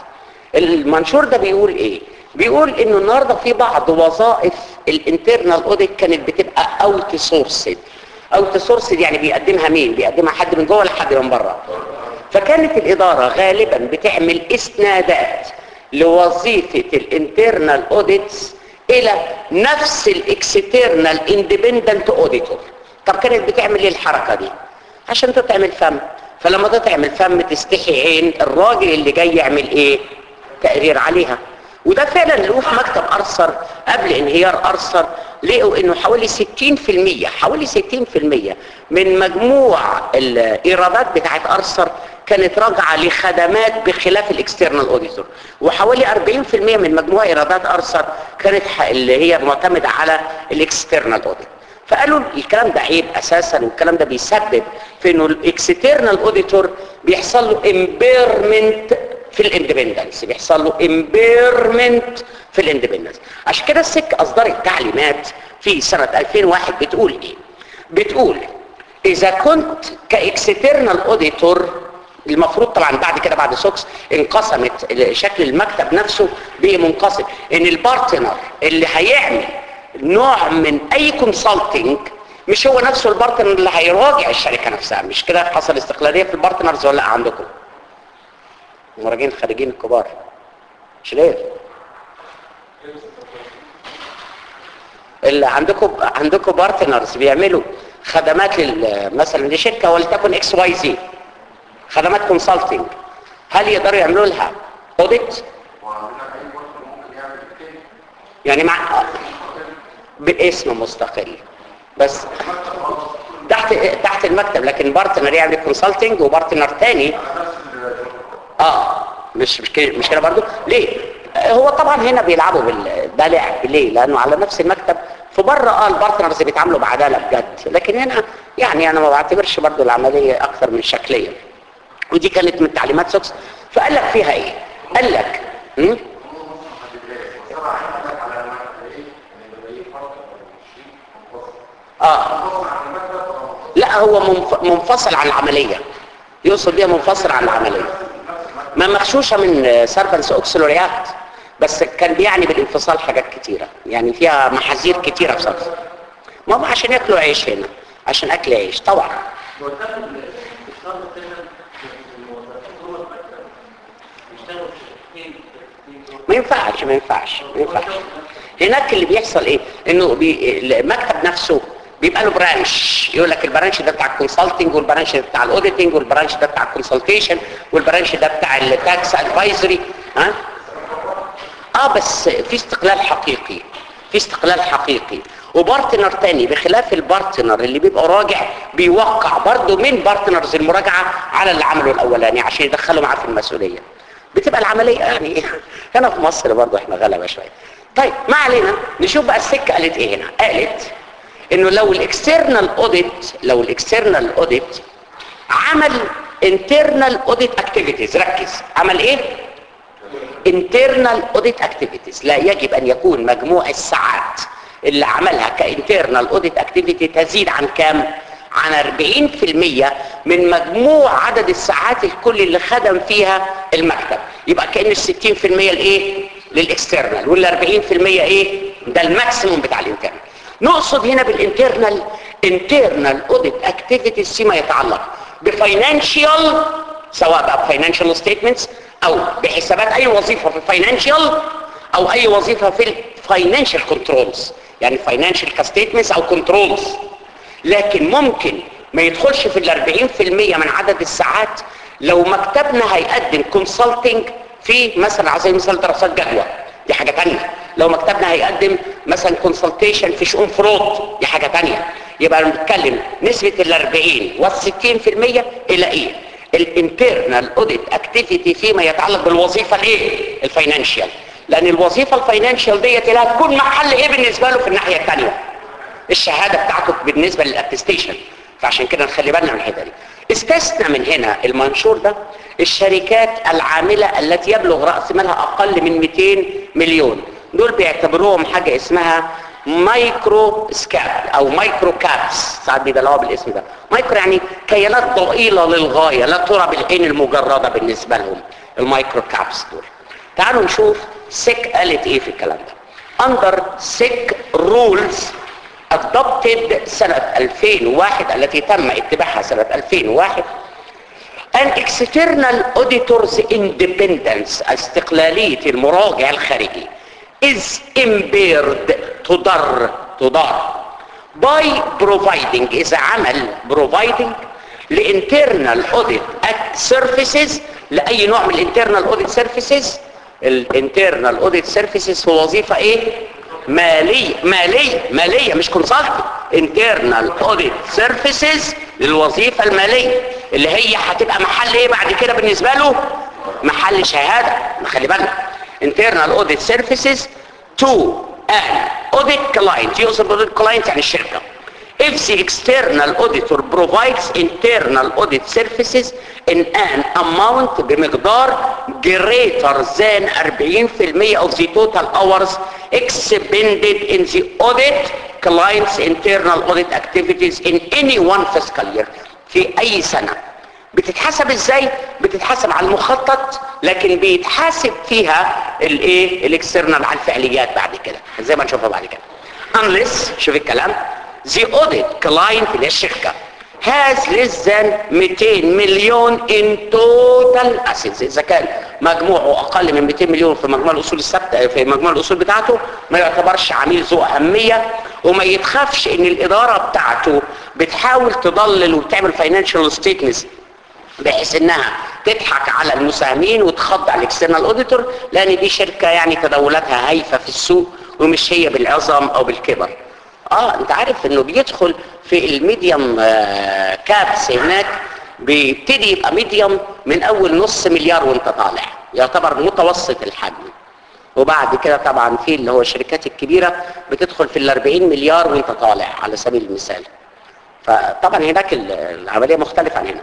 المنشور ده بيقول ايه بيقول انه النهارده في بعض وظائف الانترنال اوديت كانت بتبقى اوت سورسد اوت سورسد يعني بيقدمها مين بيقدمها حد من جوه ولا حد من بره فكانت الاداره غالبا بتعمل اسنادات لوظيفه الانترنال اوديتس الى نفس الاكسترنال اندبندنت اوديتور طب كانت بتعمل ايه الحركه دي عشان تطعم الفم فلما تطعم الفم تستحي عين الراجل اللي جاي يعمل ايه تقرير عليها وده فعلا لقوه في مكتب ارثر قبل انهيار ارثر لقوا انه حوالي 60% حوالي 60% من مجموع الايرادات بتاعت ارثر كانت راجعه لخدمات بخلاف الاكسترنال اوديتور وحوالي 40% من مجموع ايرادات ارثر كانت ح- اللي هي معتمده على الاكسترنال اوديت فقالوا الكلام ده عيب اساسا والكلام ده بيسبب في انه الاكسترنال اوديتور بيحصل له امبيرمنت في الاندبندنس بيحصل له امبيرمنت في الاندبندنس عشان كده السك اصدرت تعليمات في سنه 2001 بتقول ايه بتقول اذا كنت كاكسترنال اوديتور المفروض طبعا بعد كده بعد سوكس انقسمت شكل المكتب نفسه بقي منقسم ان البارتنر اللي هيعمل نوع من اي كونسلتنج مش هو نفسه البارتنر اللي هيراجع الشركه نفسها مش كده حصل استقلاليه في البارتنرز ولا لا عندكم المراجعين الخارجيين الكبار مش ليه اللي عندكم عندكم بارتنرز بيعملوا خدمات لل- مثلا لشركه ولتكن اكس واي زي خدمات كونسلتنج هل يقدروا يعملوا لها اوديت يعني مع باسم مستقل بس تحت تحت المكتب لكن بارتنر يعمل كونسلتنج وبارتنر تاني اه مش مش كده مش كده برضه ليه آه، هو طبعا هنا بيلعبوا بال ده لعب ليه لانه على نفس المكتب في بره اه البارتنرز بيتعاملوا بعداله بجد لكن هنا يعني انا ما بعتبرش برضه العمليه اكثر من شكليه ودي كانت من تعليمات سوكس فقال لك فيها ايه قال لك م? اه لا هو منف- منفصل عن العمليه يقصد بيها منفصل عن العمليه ما مغشوشه من سيرفنس اوكسلوريات بس كان بيعني بالانفصال حاجات كتيره يعني فيها محاذير كتيره بصراحه ما هو عشان ياكلوا عيش هنا عشان اكل عيش طبعا ما ينفعش ما ينفعش ما ينفعش هناك اللي بيحصل ايه انه بي... المكتب نفسه بيبقى له برانش يقول لك البرانش ده بتاع الكونسلتنج والبرانش ده بتاع الاوديتنج والبرانش ده بتاع الكونسلتيشن والبرانش ده بتاع التاكس ادفايزري ها اه بس في استقلال حقيقي في استقلال حقيقي وبارتنر تاني بخلاف البارتنر اللي بيبقى راجع بيوقع برضه من بارتنرز المراجعه على اللي عمله الاولاني عشان يدخلوا معاه في المسؤوليه بتبقى العمليه يعني هنا في مصر برضه احنا غلبه شويه طيب ما علينا نشوف بقى السكه قالت ايه هنا قالت انه لو الاكسترنال اوديت لو الاكسترنال اوديت عمل internal audit activities ركز عمل ايه internal audit activities لا يجب ان يكون مجموع الساعات اللي عملها كانترنال اوديت اكتيفيتي تزيد عن كام عن 40% من مجموع عدد الساعات الكل اللي خدم فيها المكتب يبقى كان ال 60% الايه للاكسترنال وال 40% ايه ده الماكسيموم بتاع الانترنال نقصد هنا بالانترنال انترنال اوديت اكتيفيتيز فيما يتعلق بفاينانشال سواء بقى بفاينانشال ستيتمنتس او بحسابات اي وظيفه في الفاينانشال او اي وظيفه في الفاينانشال كنترولز يعني فاينانشال كستيتمنتس او كنترولز لكن ممكن ما يدخلش في ال 40% من عدد الساعات لو مكتبنا هيقدم كونسلتنج في مثلا على سبيل المثال دراسات جدوى دي حاجه ثانيه لو مكتبنا هيقدم مثلا كونسلتيشن في شؤون فروض دي حاجه ثانيه يبقى بنتكلم نسبه ال 40 وال 60% الى ايه؟ الانترنال اوديت اكتيفيتي فيما يتعلق بالوظيفه الايه؟ الفاينانشال لان الوظيفه الفاينانشال ديت لها تكون محل ايه بالنسبه له في الناحيه الثانيه؟ الشهاده بتاعته بالنسبه للاتستيشن فعشان كده نخلي بالنا من الحته دي استثنى من هنا المنشور ده الشركات العاملة التي يبلغ رأس مالها أقل من 200 مليون دول بيعتبروهم حاجة اسمها مايكرو سكاب أو مايكرو كابس ساعات بيدلعوها بالاسم ده مايكرو يعني كيانات ضئيلة للغاية لا ترى بالعين المجردة بالنسبة لهم المايكرو كابس دول تعالوا نشوف سيك قالت ايه في الكلام ده under SIC rules adopted سنة 2001 التي تم اتباعها سنة 2001 an external auditor's independence استقلالية المراجع الخارجي is impaired تضر تضر by providing إذا عمل providing لinternal audit services لأي نوع من الانترنال audit services الانترنال audit services هو وظيفة ايه مالية مالية مالية مش كونسلت internal audit services للوظيفة المالية اللي هي هتبقى محل ايه بعد كده بالنسبة له محل شهادة خلي بالك internal audit services to an audit client يقصد audit client يعني الشركة if the external auditor provides internal audit services in an amount بمقدار greater than 40% of the total hours expended in the audit client's internal audit activities in any one fiscal year في اي سنة بتتحسب ازاي بتتحسب على المخطط لكن بيتحاسب فيها الايه الاكسترنال على الفعليات بعد كده زي ما نشوفها بعد كده unless شوف الكلام the audit client اللي هي الشركة has less than 200 مليون in total assets اذا كان مجموعه اقل من 200 مليون في مجموع الاصول الثابته في مجموع الاصول بتاعته ما يعتبرش عميل ذو اهميه وما يتخافش ان الاداره بتاعته بتحاول تضلل وتعمل فاينانشال ستيتمنتس بحيث انها تضحك على المساهمين وتخضع الاكسترنال اوديتور لان دي شركه يعني تداولاتها هايفه في السوق ومش هي بالعظم او بالكبر اه انت عارف انه بيدخل في الميديوم آه كابس هناك بيبتدي يبقى ميديوم من اول نص مليار وانت طالع يعتبر متوسط الحجم وبعد كده طبعا في اللي هو الشركات الكبيرة بتدخل في ال 40 مليار وانت طالع على سبيل المثال فطبعا هناك العملية مختلفة عن هنا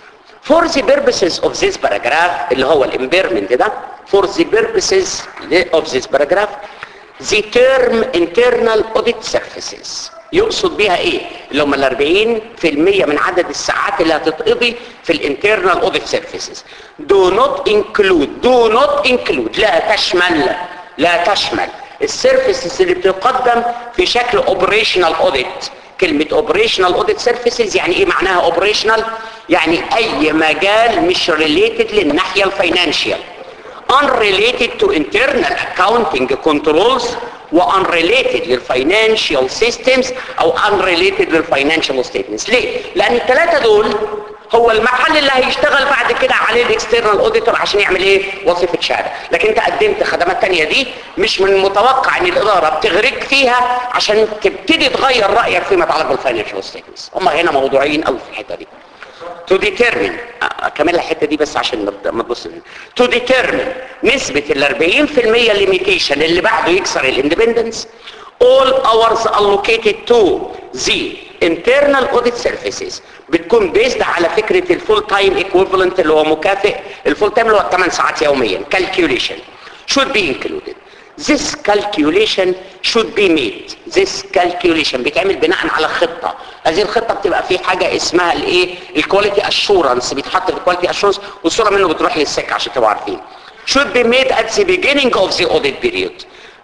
For the purposes of this paragraph اللي هو الامبيرمنت ده For the purposes of this paragraph the term internal audit services يقصد بيها ايه اللي هم ال 40% من عدد الساعات اللي هتتقضي في الانترنال اوديت سيرفيسز do not include do not include لا تشمل لا تشمل السيرفيسز اللي بتقدم في شكل اوبريشنال اوديت كلمة اوبريشنال اوديت سيرفيسز يعني ايه معناها اوبريشنال يعني اي مجال مش ريليتد للناحية الفاينانشال unrelated to internal accounting controls وunrelated للفاينانشال سيستمز او unrelated للفاينانشال ستيتمنتس ليه لان الثلاثه دول هو المحل اللي هيشتغل بعد كده عليه الاكسترنال اوديتور عشان يعمل ايه وظيفه شهاده لكن انت قدمت خدمات تانية دي مش من المتوقع ان الاداره بتغرق فيها عشان تبتدي تغير رايك فيما يتعلق بالفاينانشال ستيتمنتس هم هنا موضوعيين قوي في الحته دي to determine اكمل الحته دي بس عشان ما تبص to determine نسبه ال 40% limitation اللي بعده يكسر الاندبندنس all hours allocated to the internal audit services بتكون بيزد على فكره الفول تايم ايكويفالنت اللي هو مكافئ الفول تايم اللي هو 8 ساعات يوميا calculation should be included this calculation should be made this calculation بيتعمل بناء على خطة هذه الخطة بتبقى في حاجة اسمها الايه الكواليتي اشورنس بيتحط في الكواليتي اشورنس والصورة منه بتروح للسك عشان تبقوا عارفين should be made at the beginning of the audit period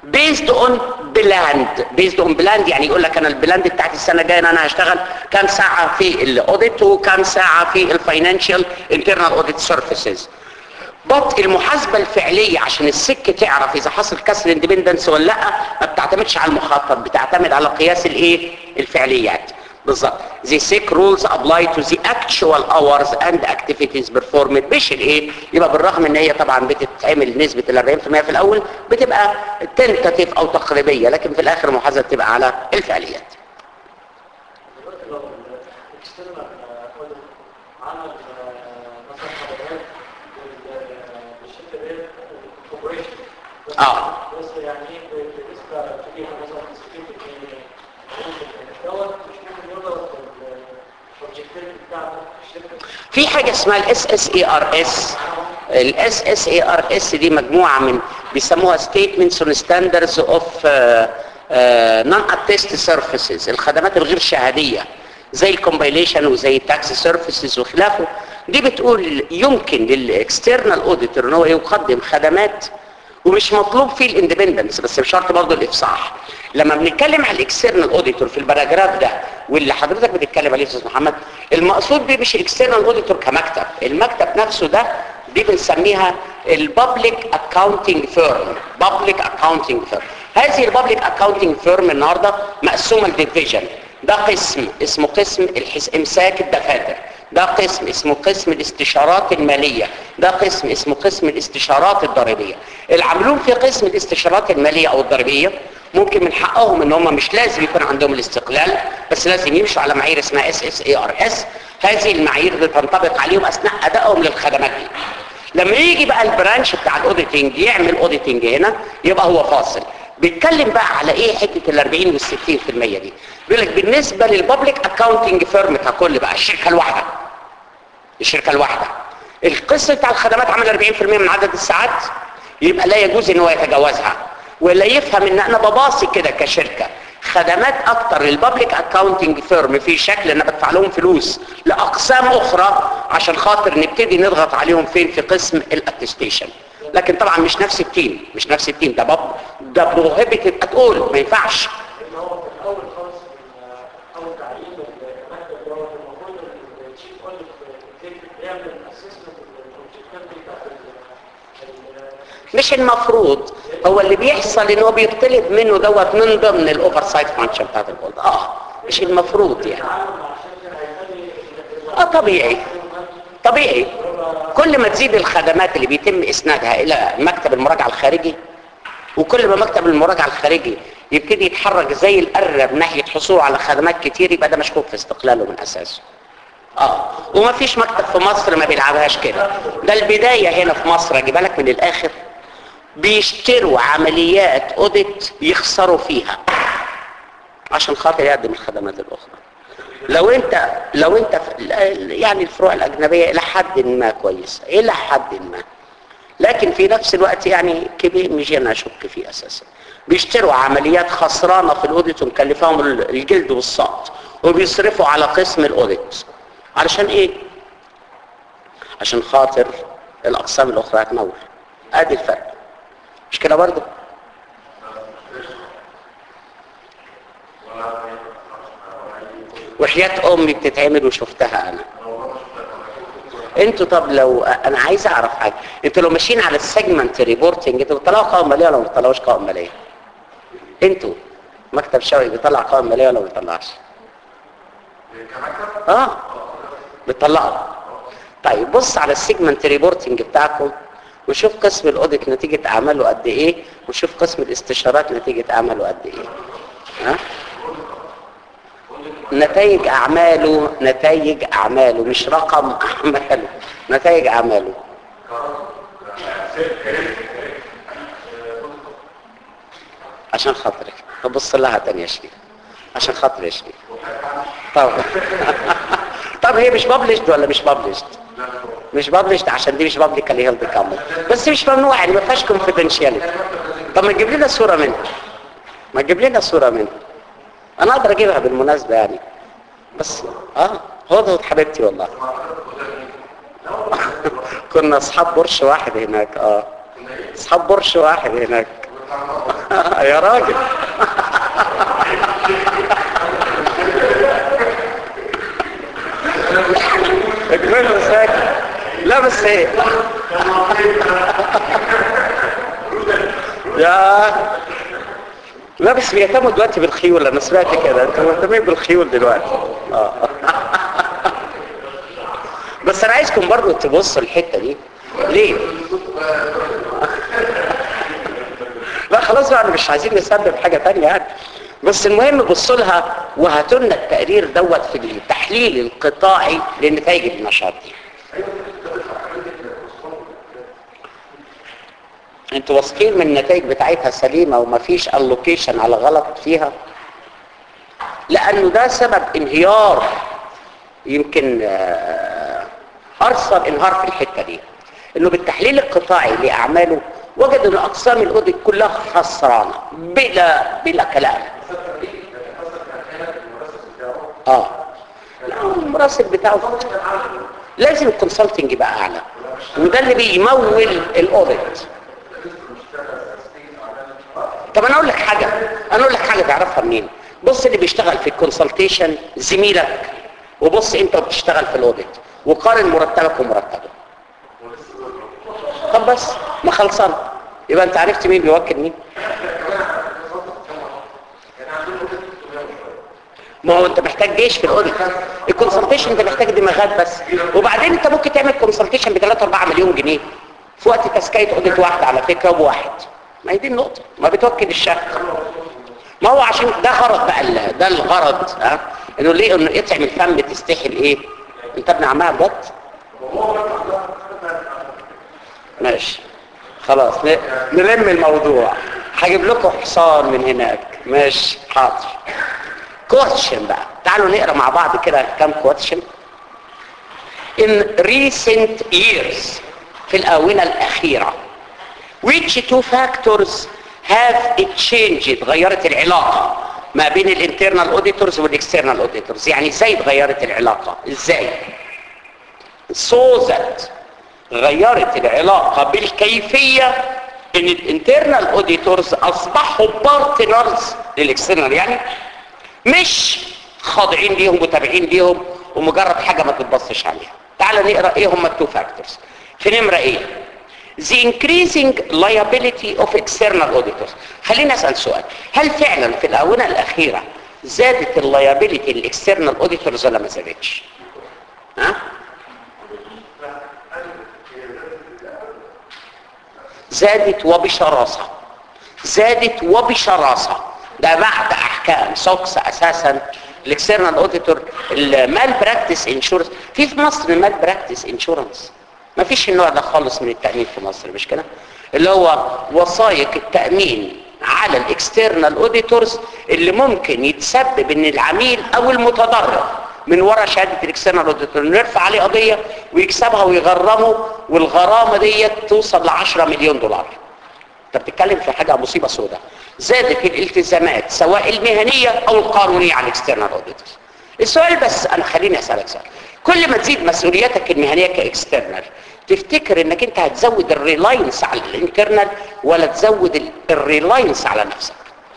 based on بلاند based on بلاند يعني يقول لك انا البلاند بتاعت السنه الجايه ان انا هشتغل كام ساعه في الاوديت وكام ساعه في الفاينانشال انترنال اوديت سيرفيسز بط المحاسبه الفعليه عشان السك تعرف اذا حصل كسر اندبندنس ولا لا ما بتعتمدش على المخطط بتعتمد على قياس الايه الفعليات بالظبط the sick rules apply to the actual hours and activities performed مش الايه يبقى بالرغم ان هي طبعا بتتعمل نسبه ال 40% في الاول بتبقى تنتاتيف او تقريبيه لكن في الاخر المحاسبه بتبقى على الفعليات دلوقتي لو الاكسترنال اوديت عمل مثلا خدمات للشركه دي كوربريشن اه بس يعني ايه بالنسبه فيها مثلا سكيورتي دوت مش ممكن يضرب الاوبجكتيف بتاع الشركه في حاجة اسمها الاس اس اي ار اس الاس اس اي ار اس دي مجموعة من بيسموها statements on standards of uh, uh, non-attest services الخدمات الغير شهادية زي الكومبايليشن وزي التاكس سيرفيسز وخلافه دي بتقول يمكن للاكسترنال اوديتور ان هو يقدم خدمات ومش مطلوب فيه الاندبندنس بس بشرط برضه الافصاح لما بنتكلم على الاكسترنال اوديتور في الباراجراف ده واللي حضرتك بتتكلم عليه يا استاذ محمد المقصود بيه مش الاكسترنال اوديتور كمكتب المكتب نفسه ده دي بنسميها البابليك اكاونتنج فيرم بابليك اكاونتنج فيرم هذه البابليك اكاونتنج فيرم النهارده مقسومه لديفيجن ده قسم اسمه قسم الحس... امساك الدفاتر ده قسم اسمه قسم الاستشارات المالية ده قسم اسمه قسم الاستشارات الضريبية العاملون في قسم الاستشارات المالية او الضريبية ممكن من حقهم ان هم مش لازم يكون عندهم الاستقلال بس لازم يمشوا على معايير اسمها اس اس اي ار اس هذه المعايير بتنطبق عليهم اثناء ادائهم للخدمات دي لما يجي بقى البرانش بتاع الاوديتنج يعمل اوديتنج هنا يبقى هو فاصل بيتكلم بقى على ايه حته ال 40 وال 60% دي بيقول لك بالنسبه للبابليك اكاونتنج فيرم ككل بقى الشركه الواحده الشركه الواحده القسم بتاع الخدمات عمل 40% من عدد الساعات يبقى لا يجوز ان هو يتجاوزها ولا يفهم ان انا بباصي كده كشركه خدمات اكتر للبابليك اكاونتنج فيرم في شكل انا بدفع لهم فلوس لاقسام اخرى عشان خاطر نبتدي نضغط عليهم فين في قسم الاتستيشن لكن طبعا مش نفس التيم مش نفس التيم ده باب ده بروهيبيتد اتقول ما ينفعش ان هو في الاول خالص من اول تعيين المكتب دوت المفروض التشيف اوديت يعمل اسسمنت للاوبجكتيف بتاعت ال- مش المفروض هو اللي بيحصل ان هو بيطلب منه دوت من ضمن الاوفر سايت فانكشن بتاعت البولد اه مش المفروض يعني التعامل مع الشركه هيخلي اه طبيعي طبيعي كل ما تزيد الخدمات اللي بيتم اسنادها الى مكتب المراجعه الخارجي وكل ما مكتب المراجعه الخارجي يبتدي يتحرك زي القرب ناحيه حصوله على خدمات كتير يبقى ده مشكوك في استقلاله من اساسه اه وما فيش مكتب في مصر ما بيلعبهاش كده ده البدايه هنا في مصر اجيبها لك من الاخر بيشتروا عمليات اوديت يخسروا فيها عشان خاطر يقدم الخدمات الاخرى لو انت لو انت في يعني الفروع الاجنبيه الى حد ما كويسه الى حد ما لكن في نفس الوقت يعني كبير مش انا اشك فيه اساسا بيشتروا عمليات خسرانه في الاوديت ومكلفاهم الجلد والصوت وبيصرفوا على قسم الاوديت علشان ايه عشان خاطر الاقسام الاخرى هتمول ادي الفرق مش كده برضه وحياة امي بتتعمل وشفتها انا انتوا طب لو انا عايز اعرف حاجه انتوا لو ماشيين على السيجمنت ريبورتنج انتوا بتطلعوا قوائم ماليه ولا ما بتطلعوش قوائم ماليه انتوا مكتب شوقي بيطلع قوائم ماليه ولا ما بيطلعش اه بتطلعوا طيب بص على السيجمنت ريبورتنج بتاعكم وشوف قسم الاوديت نتيجه اعماله قد ايه وشوف قسم الاستشارات نتيجه اعماله قد ايه ها نتائج اعماله نتائج اعماله مش رقم اعماله نتائج اعماله عشان خاطرك ببص لها تاني يا شريف عشان خاطري يا شريف طب طب هي مش بابلشد ولا مش بابلشد مش بابلشد عشان دي مش بابليكالي هيلد كامل بس مش ممنوع يعني ما فيهاش كونفيدنشاليتي طب ما تجيب لنا صوره منها ما تجيب لنا صوره منها انا اقدر اجيبها بالمناسبه يعني بس اه هدهد حبيبتي والله كنا اصحاب برش واحد هناك اه اصحاب برش واحد هناك يا راجل اجمله ساكت لا بس ايه يا لا بس بيهتموا دلوقتي بالخيول انا سمعت كده انتوا مهتمين بالخيول دلوقتي آه. بس انا عايزكم برضو تبصوا الحته دي ليه لا خلاص بقى مش عايزين نسبب حاجه تانية يعني بس المهم بصوا لها وهاتوا لنا التقرير دوت في التحليل القطاعي لنتائج النشاط دي انتوا واثقين من النتائج بتاعتها سليمه ومفيش الوكيشن على غلط فيها لانه ده سبب انهيار يمكن آه، ارسل انهار في الحته دي انه بالتحليل القطاعي لاعماله وجد ان اقسام الاوديت كلها خسرانه بلا بلا كلام اه لا المراسل بتاعه لازم الكونسلتنج يبقى اعلى وده اللي بيمول الاوديت طب انا اقول لك حاجه انا اقول لك حاجه تعرفها منين بص اللي بيشتغل في الكونسلتيشن زميلك وبص انت بتشتغل في الاوديت وقارن مرتبك ومرتبه طب بس ما خلصان يبقى انت عرفت مين بيوكل مين ما هو انت محتاج جيش في الاوديت الكونسلتيشن انت محتاج دماغات بس وبعدين انت ممكن تعمل كونسلتيشن ب 3 4 مليون جنيه في وقت تسكيه اوديت واحده على فكره وبواحد ما هي دي النقطه ما بتوكل الشك ما هو عشان ده غرض بقى ال- ده الغرض ها انه ليه انه يطعم الفم تستحي الايه انت ابن عمها بجد ماشي خلاص ن- نلم الموضوع هجيب لكم حصان من هناك ماشي حاضر كوتشن بقى تعالوا نقرا مع بعض كده كام كوتشن in recent years في الآونة الأخيرة which two factors have changed غيرت العلاقة ما بين الانترنال اوديتورز والاكسترنال اوديتورز يعني ازاي اتغيرت العلاقة ازاي so that غيرت العلاقة بالكيفية ان الانترنال اوديتورز اصبحوا بارتنرز للاكسترنال يعني مش خاضعين ليهم متابعين ليهم ومجرد حاجة ما تتبصش عليها تعال نقرأ ايه هم التو فاكتورز في نمرة ايه the increasing liability of external auditors خلينا اسال سؤال هل فعلا في الاونه الاخيره زادت اللايبيليتي للاكسترنال اوديتورز ولا ما زادتش ها زادت وبشراسه زادت وبشراسه ده بعد احكام سوكس اساسا الاكسترنال اوديتور المال براكتس انشورنس في في مصر المال براكتس انشورنس ما فيش النوع ده خالص من التامين في مصر مش كده اللي هو وثائق التامين على الاكسترنال اوديتورز اللي ممكن يتسبب ان العميل او المتضرر من وراء شهاده الاكسترنال اوديتور نرفع عليه قضيه ويكسبها ويغرمه والغرامه ديت توصل ل 10 مليون دولار انت بتتكلم في حاجه مصيبه سوداء زادت الالتزامات سواء المهنيه او القانونيه على الاكسترنال اوديتورز السؤال بس انا خليني اسالك سؤال كل ما تزيد مسؤولياتك المهنيه كاكسترنال تفتكر انك انت هتزود الريلاينس على الانترنال ولا تزود ال- الريلاينس على نفسك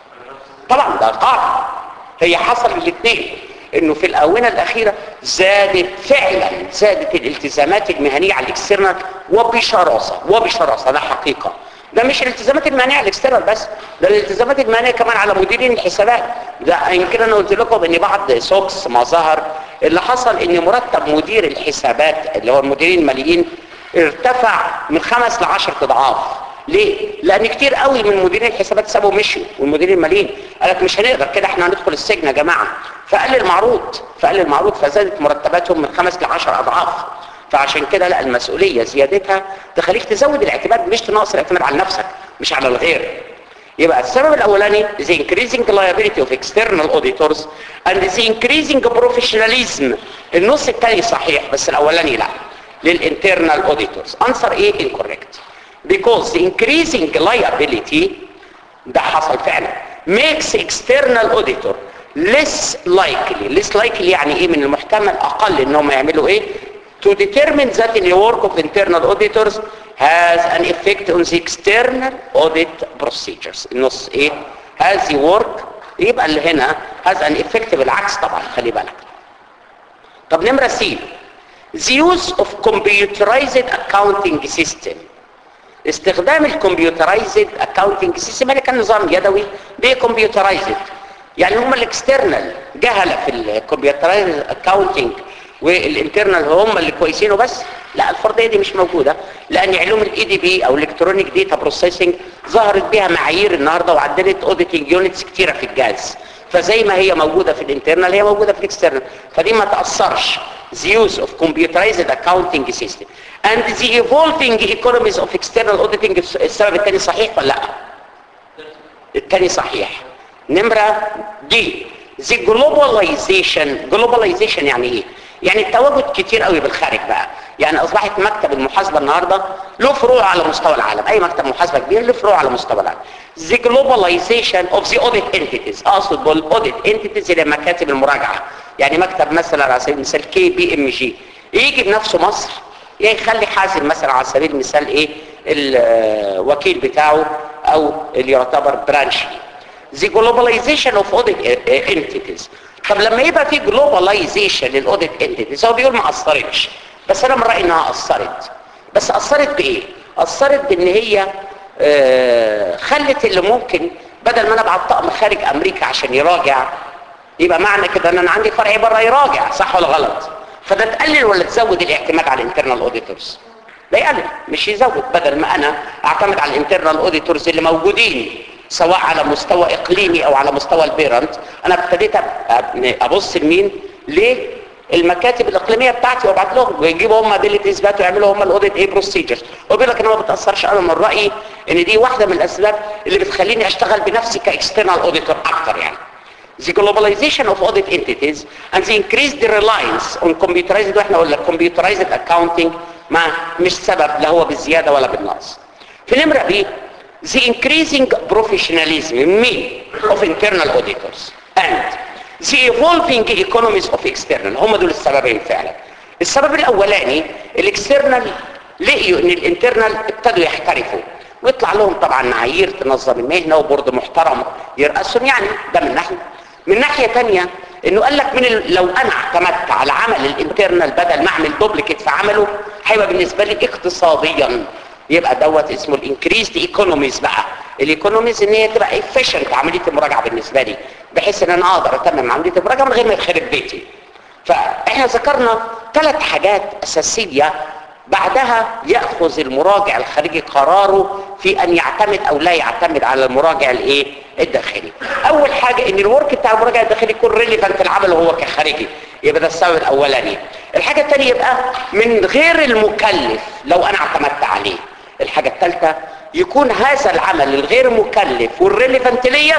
طبعا ده قاعده هي حصل الاثنين انه في الاونه الاخيره زادت فعلا زادت الالتزامات المهنيه على الاكسترنال وبشراسه وبشراسه ده حقيقه ده مش الالتزامات المهنيه على الاكسترنال بس ده الالتزامات المهنيه كمان على مديرين الحسابات ده يمكن انا قلت لكم ان بعد سوكس ما ظهر اللي حصل ان مرتب مدير الحسابات اللي هو المديرين الماليين ارتفع من خمس لعشر اضعاف ليه؟ لان كتير قوي من مديرين الحسابات سابوا مشوا والمديرين الماليين قال لك مش هنقدر كده احنا هندخل السجن يا جماعه فقل المعروض فقل المعروض فزادت مرتباتهم من خمس لعشر اضعاف فعشان كده لا المسؤوليه زيادتها تخليك تزود الاعتماد مش تنقص الاعتماد على نفسك مش على الغير يبقى السبب الاولاني the increasing liability of external auditors and the increasing professionalism النص الثاني صحيح بس الاولاني لا للinternal auditors answer ايه incorrect because the increasing liability ده حصل فعلا makes external auditor less likely less likely يعني ايه من المحتمل اقل انهم يعملوا ايه to determine that the work of internal auditors has an effect on the external audit procedures النص ايه has the work يبقى اللي هنا has an effect بالعكس طبعا خلي بالك طب نمرة سي the use of computerized accounting system استخدام الكمبيوترايزد اكاونتنج سيستم اللي كان نظام يدوي ليه كمبيوترايزد يعني هم الاكسترنال جهله في الكمبيوترايزد اكاونتنج والانترنال هم اللي كويسين وبس لا الفرضيه دي مش موجوده لان علوم الاي دي بي او الكترونيك داتا بروسيسنج ظهرت بيها معايير النهارده وعدلت اوديتنج يونتس كتيره في الجهاز فزي ما هي موجوده في الانترنال هي موجوده في الاكسترنال فدي ما تاثرش the use of computerized accounting system and the evolving economies of external auditing السبب الثاني صحيح ولا لا الثاني صحيح نمرة دي the globalization globalization يعني ايه يعني التواجد كتير قوي بالخارج بقى يعني اصبحت مكتب المحاسبة النهاردة له فروع على مستوى العالم اي مكتب محاسبة كبير له فروع على مستوى العالم the globalization of the audit entities اقصد بالاوديت entities اللي مكاتب المراجعة يعني مكتب مثلا على سبيل المثال كي بي ام جي يجي بنفسه مصر يخلي حازم مثلا على سبيل المثال ايه الوكيل بتاعه او اللي يعتبر برانش the globalization of audit entities طب لما يبقى في globalization للاوديت entities هو بيقول ما اثرتش بس انا من رايي انها اثرت بس اثرت بايه اثرت بان هي آه خلت اللي ممكن بدل ما انا ابعت طقم خارج امريكا عشان يراجع يبقى معنى كده ان انا عندي فرع بره يراجع صح ولا غلط فده تقلل ولا تزود الاعتماد على الانترنال اوديتورز لا يقلل مش يزود بدل ما انا اعتمد على الانترنال اوديتورز اللي موجودين سواء على مستوى اقليمي او على مستوى البيرنت انا ابتديت ابص لمين للمكاتب الاقليميه بتاعتي وابعت لهم ويجيبوا هم دي اثبات ويعملوا هم الاوديت ايه بروسيجرز وبيقول لك ان ما بتاثرش انا من رايي ان دي واحده من الاسباب اللي بتخليني اشتغل بنفسي كاكسترنال اوديتور اكتر يعني the globalization of audit entities and the increased reliance on computerized واحنا قلنا computerized accounting ما مش سبب لا هو بالزيادة ولا بالنقص في نمرة بي the increasing professionalism مين of internal auditors and the evolving economies of external هم دول السببين فعلا السبب الاولاني الاكسترنال لقيوا ان الانترنال ابتدوا يحترفوا ويطلع لهم طبعا معايير تنظم المهنه وبورد محترم يرأسهم يعني ده من ناحيه من ناحية تانية انه قال لك من ال... لو انا اعتمدت على عمل الانترنال بدل ما اعمل دوبليكيت في عمله هيبقى بالنسبة لي اقتصاديا يبقى دوت اسمه الانكريزد ايكونوميز بقى الايكونوميز ان هي تبقى افيشنت عملية المراجعة بالنسبة لي بحيث ان انا اقدر اتمم عملية المراجعة من غير ما يخرب بيتي فاحنا ذكرنا ثلاث حاجات اساسية بعدها يأخذ المراجع الخارجي قراره في ان يعتمد او لا يعتمد على المراجع الايه الداخلي اول حاجة ان الورك بتاع المراجع الداخلي يكون ريليفنت العمل وهو كخارجي يبقى ده السبب الاولاني الحاجة الثانية يبقى من غير المكلف لو انا اعتمدت عليه الحاجة الثالثة يكون هذا العمل الغير مكلف والريليفنت ليا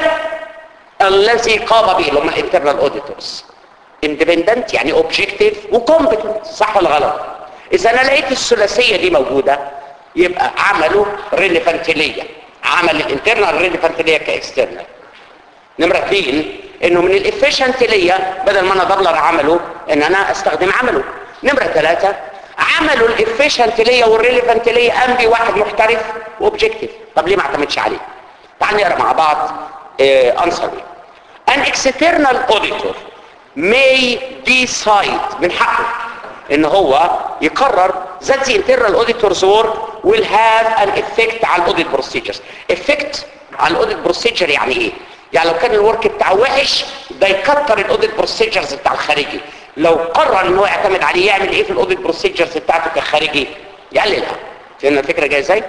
الذي قام به اللي هم الانترنال اوديتورز اندبندنت يعني اوبجكتيف وكومبتنت صح ولا غلط اذا انا لقيت الثلاثيه دي موجوده يبقى عمله ريليفنت ليا عمل الانترنال ريليفنت ليا كاكسترنال نمره اثنين انه من الافيشنت ليا بدل ما انا ادلر عمله ان انا استخدم عمله نمره ثلاثه عمله الافيشنت ليا والريليفنت ليا قام بيه واحد محترف واوبجكتيف طب ليه ما اعتمدش عليه تعال نقرا مع بعض انسر مي an external auditor may decide من حقه ان هو يقرر that the internal auditor's work will have an effect على الاوديت procedures effect على الاوديت procedure يعني ايه يعني لو كان الورك بتاعه وحش ده يكتر الاوديت procedures بتاع الخارجي لو قرر ان هو يعتمد عليه يعمل ايه في الاوديت procedures بتاعته كخارجي يقللها فهمنا الفكره جايه ازاي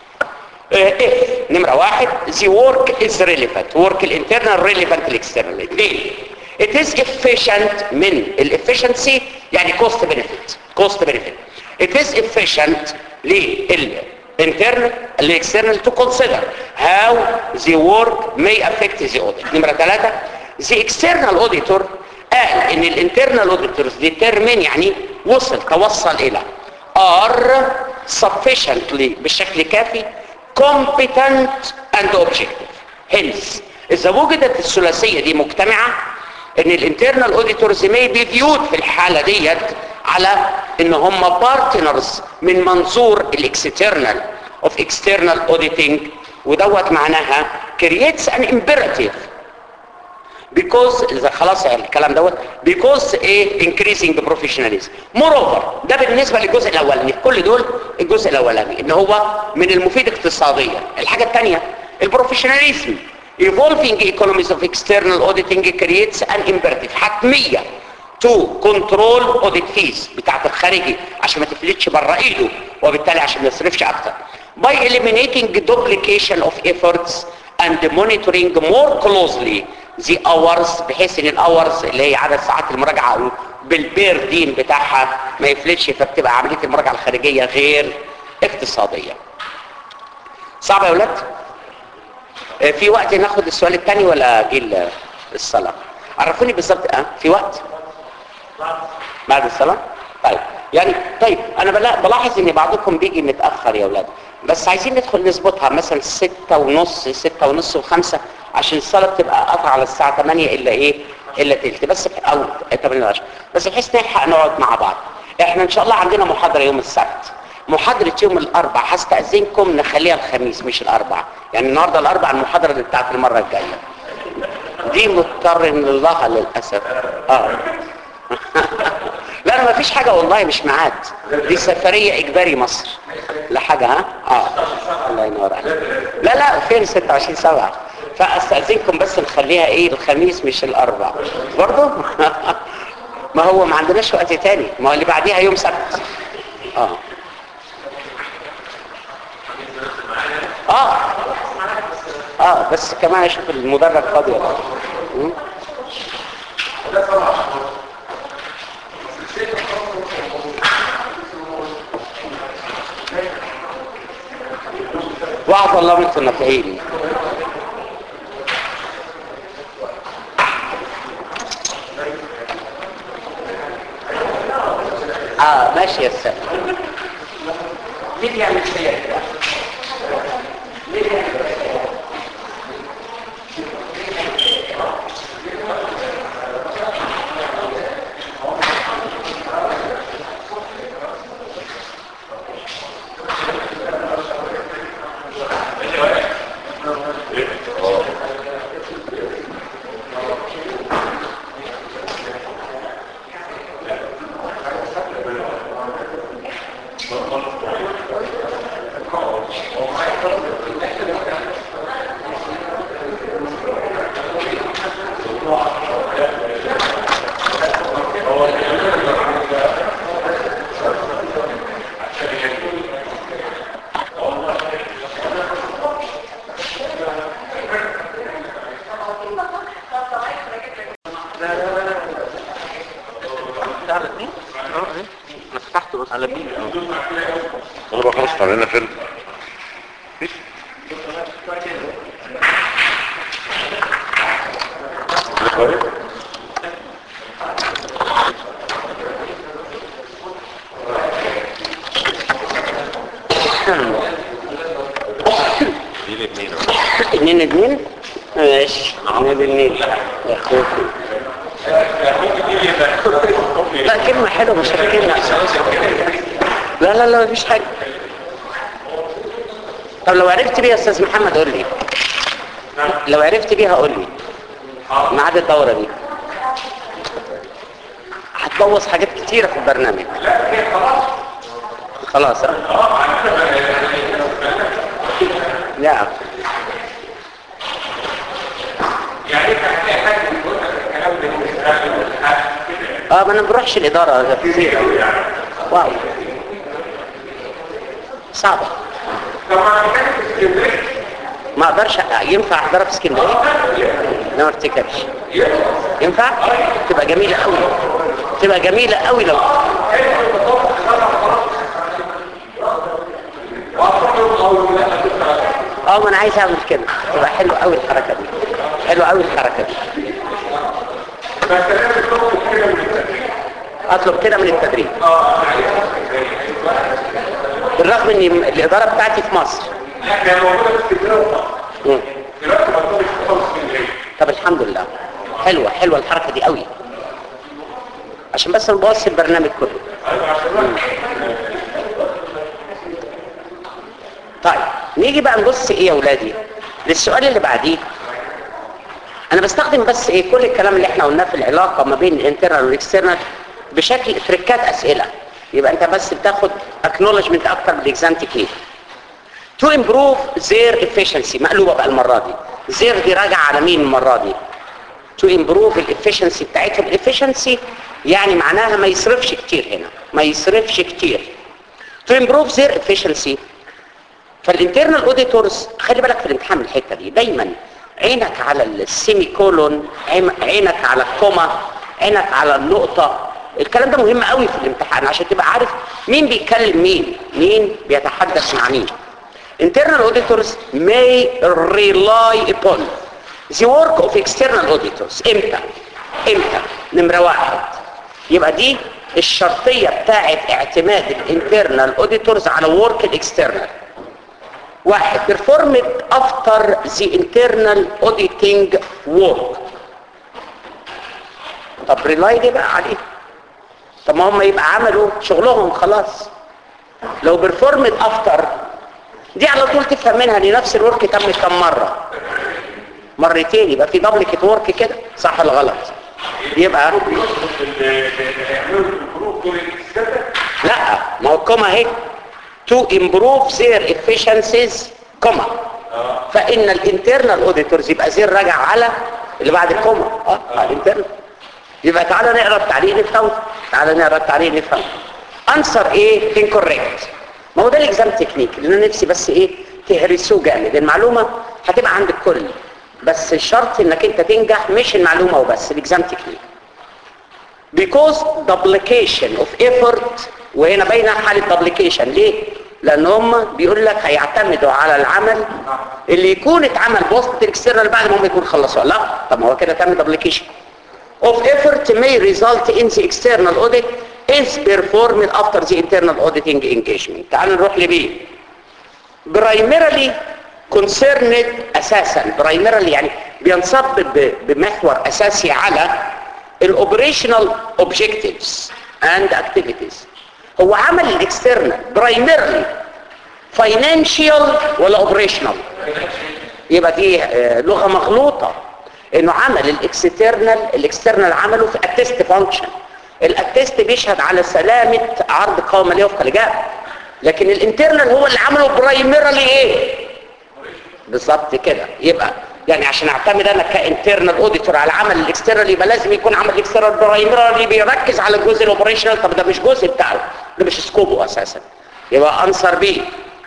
if نمرة واحد the work is relevant work الانترنال relevant الاكسترنال اثنين it is efficient من الافشنسي يعني cost benefit cost benefit it is efficient للinternal الاكسترنال to consider how the work may affect the audit نمرة ثلاثة the external auditor قال ان الانترنال auditors determine يعني وصل توصل الى are sufficiently بشكل كافي competent and objective hence اذا وجدت الثلاثيه دي مجتمعه ان الانترنال اوديتورز may be viewed في الحاله ديت على ان هم بارتنرز من منظور الاكسترنال اوف اكسترنال اوديتنج ودوت معناها creates an imperative because اذا خلاص الكلام دوت because ايه increasing the professionalism moreover ده بالنسبه للجزء الاولاني كل دول الجزء الاولاني ان هو من المفيد اقتصاديا الحاجه الثانيه البروفيشناليزم evolving economies of external auditing creates an imperative حتميه to control audit fees بتاعت الخارجي عشان ما تفلتش بره ايده وبالتالي عشان ما يصرفش اكتر by eliminating duplication of efforts and monitoring more closely the hours بحيث ان الاورز اللي هي عدد ساعات المراجعه بالبير دين بتاعها ما يفلتش فبتبقى عمليه المراجعه الخارجيه غير اقتصاديه صعب يا ولاد آه، في وقت ناخد السؤال الثاني ولا جيل الصلاه عرفوني بالظبط اه في وقت بعد الصلاه طيب يعني طيب انا بلا- بلاحظ ان بعضكم بيجي متاخر يا اولاد بس عايزين ندخل نظبطها مثلا ستة ونص ستة ونص وخمسة عشان الصلاة بتبقى قطع على الساعة 8 الا ايه الا تلت بس بح- او 8 10 بس بحيث نلحق نقعد مع بعض احنا ان شاء الله عندنا محاضرة يوم السبت محاضرة يوم الاربع هستأذنكم نخليها الخميس مش الاربع يعني النهاردة الاربع المحاضرة اللي بتاعت المرة الجاية دي مضطر من الله للأسف اه لا انا ما فيش حاجة والله مش ميعاد دي سفرية اجباري مصر لا حاجة ها اه الله ينور عليك لا لا فين 26 سبعة فاستأذنكم بس نخليها ايه الخميس مش الاربع برضو ما هو ما عندناش وقت تاني ما هو اللي بعديها يوم سبت اه اه اه بس كمان اشوف المدرج فاضي ولا لا. م? وعظ الله منكم النافعين اه ماشي يا استاذ مين يعمل فيا كده مين يعمل فيا كده؟ على اثنين اه ايه انا فتحته بس على بيل انا بقى خلاص عملنا فيلم دي الاثنين اتنين اتنين ماشي اتنين اتنين يا خوفي لا كلمة حلوة مش كلمة لا لا لا مفيش حاجة طب لو عرفت بيها يا استاذ محمد قول لي لو عرفت بيها قول لي ميعاد الدورة دي هتبوظ حاجات كتيرة في البرنامج خلاص ها؟ لا اه ما انا ما بروحش الاداره كتير واو صعبه ما اقدرش ينفع احضرها في اسكندريه لا ما افتكرش ينفع تبقى جميله قوي تبقى جميله قوي لو اه ما انا عايز اعمل كده تبقى حلوه قوي الحركه دي حلوه قوي الحركه دي اطلب كده من التدريب بالرغم ان الاداره بتاعتي في مصر مم. طب الحمد لله حلوه حلوه الحركه دي قوي عشان بس نبص البرنامج كله طيب نيجي بقى نبص ايه يا ولادي للسؤال اللي بعديه انا بستخدم بس ايه كل الكلام اللي احنا قلناه في العلاقه ما بين الانترنال والاكسترنال بشكل تريكات اسئله يبقى انت بس بتاخد اكنولجمنت اكتر بالاكزام تكنيك to improve their efficiency مقلوبه بقى المره دي their دي راجعه على مين المره دي to improve الافشنسي بتاعتهم الافشنسي يعني معناها ما يصرفش كتير هنا ما يصرفش كتير to improve their efficiency فالانترنال اوديتورز خلي بالك في الامتحان من الحته دي دايما عينك على السيمي كولون عين- عينك على الكوما عينك على النقطه الكلام ده مهم قوي في الامتحان عشان تبقى عارف مين بيتكلم مين مين بيتحدث مع مين internal auditors may rely upon the work of external auditors امتى امتى نمره واحد يبقى دي الشرطيه بتاعه اعتماد الانترنال auditors على work الاكسترنال واحد performed after the internal auditing work طب ريلاي دي بقى عليه طب ما هم يبقى عملوا شغلهم خلاص لو performed after دي على طول تفهم منها ان نفس الورك تم كم مره مرتين يبقى في دبلكت ورك كده صح ولا غلط يبقى لا ما هو الكوما اهي to improve their efficiencies كوما فان الانترنال اوديتورز يبقى زير راجع على اللي بعد الكوما اه على الانترنال يبقى تعالى نقرا التعليق نفهم تعالى نقرا التعليق نفهم انسر ايه incorrect ما هو ده الاكزام تكنيك اللي انا نفسي بس ايه تهرسوه جامد المعلومه هتبقى عند الكل بس الشرط انك انت تنجح مش المعلومه وبس الاكزام تكنيك because duplication of effort وهنا باينه حاله duplication ليه لان هم بيقول لك هيعتمدوا على العمل اللي يكون اتعمل بوسط الاكسترنال بعد ما هم يكونوا خلصوا لا طب ما هو كده تم duplication of effort may result in the external audit is performed after the internal auditing engagement تعال نروح لبيه primarily concerned اساسا primarily يعني بينصب ب- بمحور اساسي على الاوبريشنال objectives and activities هو عمل الاكسترنال primarily financial ولا operational يبقى دي آه، لغه مغلوطه انه عمل الاكسترنال الاكسترنال عمله في التست فانكشن الاتست بيشهد على سلامه عرض قوائم ماليه وفق لجان لكن الانترنال هو اللي عمله برايمرالي ايه بالظبط كده يبقى يعني عشان اعتمد انا كانترنال اوديتور على عمل الاكسترنال يبقى لازم يكون عمل الاكسترنال برايمرالي بيركز على الجزء الاوبريشنال طب ده مش جزء بتاعه ده مش سكوبه اساسا يبقى انسر بي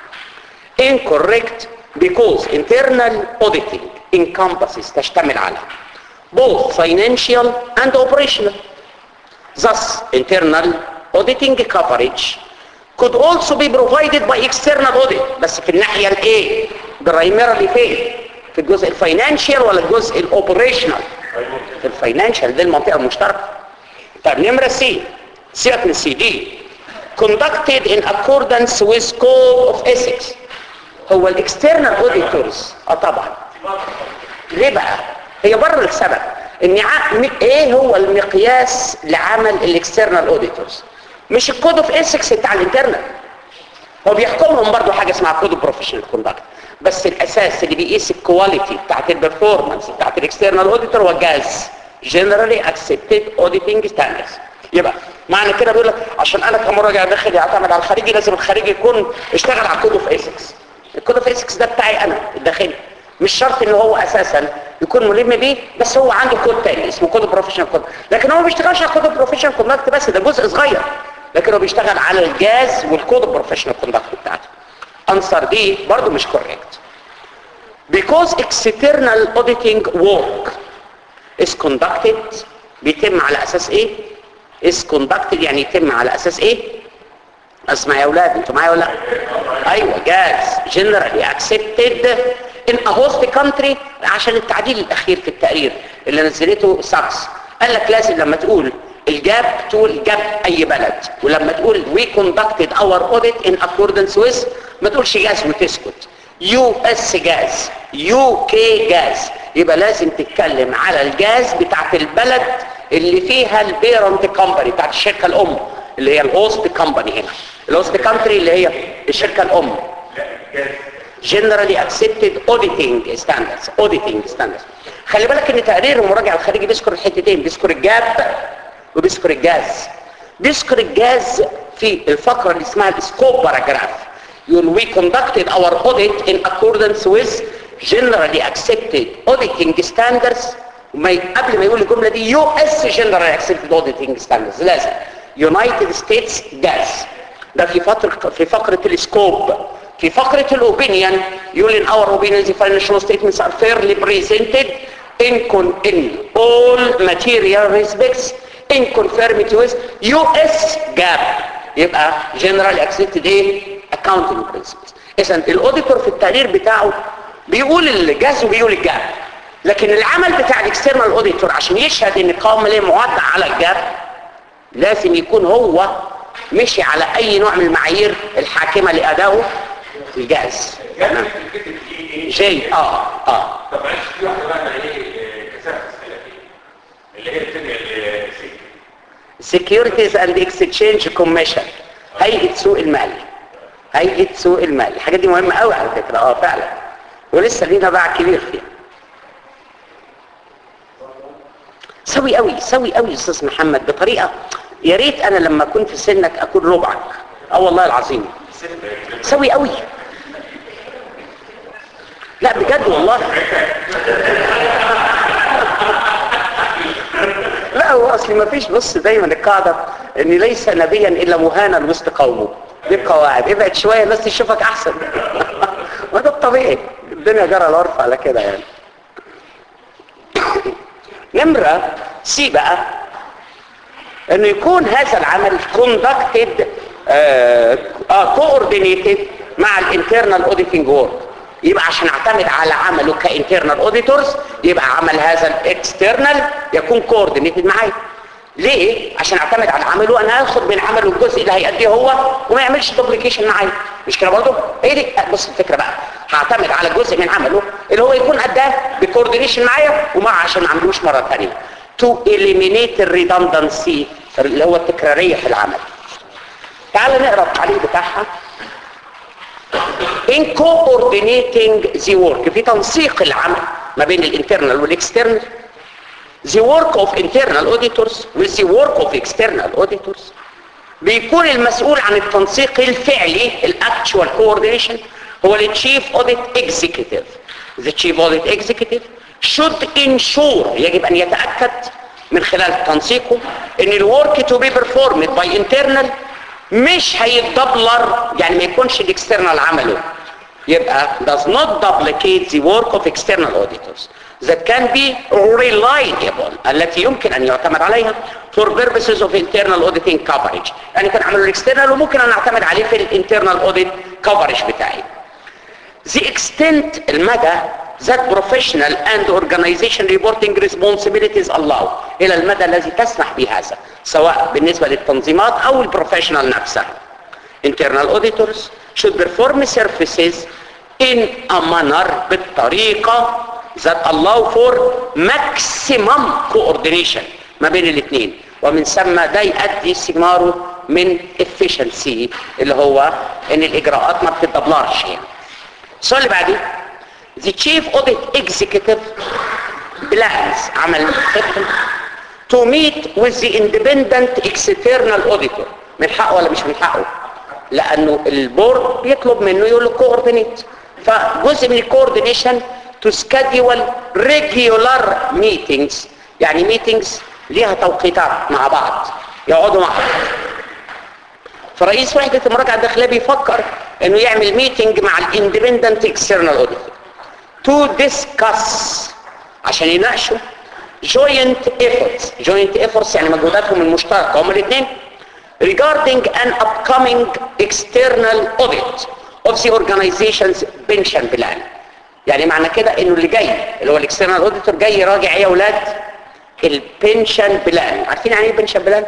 incorrect because internal auditing encompasses تشتمل على both financial and operational thus internal auditing coverage could also be provided by external audit بس في الناحية الايه primarily فين في الجزء الفاينانشال ولا الجزء الاوبريشنال في الفاينانشال دي المنطقة المشتركة طب نمرة سي سيبك من سي دي conducted in accordance with code of ethics هو الاكسترنال اوديتورز اه طبعا ليه بقى هي بره السبب ان ع- م- ايه هو المقياس لعمل الاكسترنال اوديتورز مش الكود اوف اسكس بتاع الانترنال هو بيحكمهم برضو حاجه اسمها كود اوف بروفيشنال كوندكت بس الاساس اللي بيقيس الكواليتي بتاعت البرفورمانس بتاعت الاكسترنال اوديتور هو جاز جنرالي اكسبتد اوديتنج ستاندردز يبقى معنى كده بيقول لك عشان انا كمراجع داخل يعتمد على الخارجي لازم الخارجي يكون اشتغل على الكود اوف اسكس الكود اوف اسكس ده بتاعي انا الداخلي مش شرط ان هو اساسا يكون ملم بيه بس هو عنده كود تاني اسمه كود بروفيشنال كود لكن هو ما بيشتغلش على كود بروفيشنال كوندكت بس ده جزء صغير لكن هو بيشتغل على الجاز والكود بروفيشنال كوندكت بتاعته انسر دي برضو مش كوريكت because external auditing work is conducted بيتم على اساس ايه is conducted يعني يتم على اساس ايه اسمع يا اولاد انتوا معايا ولا لا ايوه جاز generally accepted in a host country عشان التعديل الاخير في التقرير اللي نزلته ساكس قال لك لازم لما تقول الجاب تقول جاب اي بلد ولما تقول we conducted our audit in accordance with ما تقولش جاز وتسكت يو اس جاز يو كي جاز يبقى لازم تتكلم على الجاز بتاعت البلد اللي فيها البيرنت كومباني بتاعت الشركه الام اللي هي الهوست كومباني هنا الهوست كانتري اللي هي الشركه الام generally accepted auditing standards auditing standards خلي بالك ان تقرير المراجع الخارجي بيذكر الحتتين بيذكر الجاب وبيذكر الجاز بيذكر الجاز في الفقره اللي اسمها السكوب باراجراف يقول we conducted our audit in accordance with generally accepted auditing standards وما ي- قبل ما يقول الجمله دي يو اس generally accepted auditing standards لازم United States Gas ده في فترة في فقرة السكوب في فقرة الأوبينيون يقول in our opinion the financial statements are fairly presented in, con in all material respects in conformity with US GAAP يبقى generally accepted ايه accounting principles اذا الاوديتور في التقرير بتاعه بيقول الجاز وبيقول الجاب لكن العمل بتاع الاكسترنال اوديتور عشان يشهد ان القوائم الماليه موضع على الجاب لازم يكون هو مشي على اي نوع من المعايير الحاكمه لادائه الجاز تمام جي اه اه طب معلش في واحده بقى انا ايه كسرت اسئله فيها اللي هي الدنيا اللي Securities and Exchange Commission هيئة سوق المال هيئة سوق المال الحاجات دي مهمة قوي على فكرة اه فعلا ولسه لينا باع كبير فيها سوي قوي سوي قوي يا استاذ محمد بطريقة يا ريت انا لما اكون في سنك اكون ربعك اه والله العظيم سوي قوي لا بجد والله لا هو اصلي ما فيش بص دايما القاعده ان ليس نبيا الا مهانا وسط قومه دي القواعد ابعد شويه الناس تشوفك احسن وده الطبيعي الدنيا جرى العرف على كده يعني نمره سي بقى انه يكون هذا العمل conducted اه coordinated مع الانترنال اوديتنج وورك يبقى عشان اعتمد على عمله كانترنال اوديتورز يبقى عمل هذا الاكسترنال يكون كوردينيتد معايا ليه عشان اعتمد على عمله انا هاخد من عمله الجزء اللي هيأديه هو وما يعملش دوبليكيشن معايا مش كده برضه ايه دي بص الفكره بقى هعتمد على جزء من عمله اللي هو يكون اداه بكوردينيشن معايا ومع عشان ما اعملوش مره ثانيه تو eliminate الريدندنسي اللي هو التكراريه في العمل تعال نقرا التعليق بتاعها in coordinating the work في تنسيق العمل ما بين الانترنال والاكسترنال the work of internal auditors with the work of external auditors بيكون المسؤول عن التنسيق الفعلي الاكتشوال coordination هو التشيف اوديت اكزيكتيف the chief audit executive should ensure يجب ان يتاكد من خلال تنسيقه ان الورك تو بي performed by internal مش هيتدبلر يعني ما يكونش الاكسترنال عمله يبقى does not duplicate the work of external auditors that can be reliable التي يمكن ان يعتمد عليها for purposes of internal auditing coverage يعني كان عمله الاكسترنال وممكن ان اعتمد عليه في الانترنال audit coverage بتاعي the extent المدى that professional and organization reporting responsibilities allow الى المدى الذي تسمح بهذا سواء بالنسبة للتنظيمات او البروفيشنال نفسها internal auditors should perform services in a manner بالطريقة that allow for maximum coordination ما بين الاثنين ومن ثم ده يؤدي ثماره من efficiency اللي هو ان الاجراءات ما بتتدبلرش يعني السؤال اللي بعديه the chief audit executive plans عمل خطة to meet with the independent external auditor من حقه ولا مش من حقه لانه البورد بيطلب منه يقول له كوردينيت فجزء من الكوردينيشن to schedule regular meetings يعني meetings ليها توقيتات مع بعض يقعدوا مع بعض فرئيس وحدة المراجعة الداخلية بيفكر انه يعمل ميتنج مع الاندبندنت اكسترنال اوديتور to discuss عشان يناقشوا joint efforts joint efforts يعني مجهوداتهم المشتركة هم الاثنين regarding an upcoming external audit of the organization's pension plan يعني معنى كده انه اللي جاي اللي هو الاكسترنال اوديتور جاي يراجع ايه يا اولاد البنشن بلان عارفين يعني ايه البنشن بلان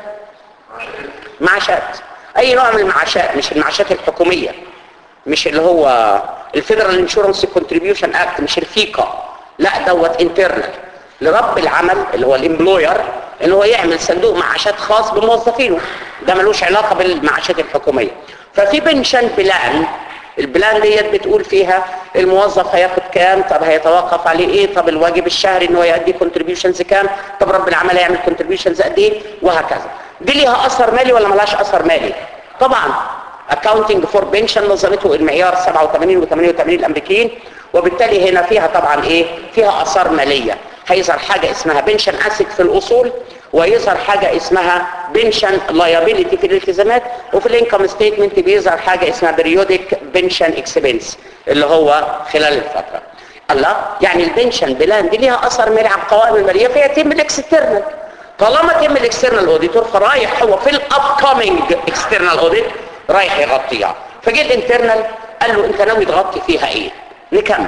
معاشات اي نوع من المعاشات مش المعاشات الحكوميه مش اللي هو الفيدرال انشورنس كونتريبيوشن اكت مش الفيكا لا دوت انترنال لرب العمل اللي هو الامبلوير ان هو يعمل صندوق معاشات خاص بموظفينه ده ملوش علاقه بالمعاشات الحكوميه ففي بنشن بلان البلان ديت بتقول فيها الموظف هياخد كام طب هيتوقف عليه ايه طب الواجب الشهري ان هو يؤدي كونتريبيوشنز كام طب رب العمل هيعمل كونتريبيوشنز قد ايه وهكذا دي ليها اثر مالي ولا ملهاش اثر مالي طبعا accounting for pension نظمته المعيار 87 و 88 الامريكيين وبالتالي هنا فيها طبعا ايه فيها اثار ماليه هيظهر حاجه اسمها بنشن اسيت في الاصول ويظهر حاجه اسمها بنشن لايبيليتي في الالتزامات وفي الانكم ستيتمنت بيظهر حاجه اسمها بريودك بنشن اكسبنس اللي هو خلال الفتره الله يعني البنشن بلان دي ليها اثر مالي على القوائم الماليه فيها تم الاكسترنال طالما تم الاكسترنال اوديتور فرايح هو في الاب كومينج اكسترنال اوديت رايح يغطيها فجه الانترنال قال له انت ناوي تغطي فيها ايه نكمل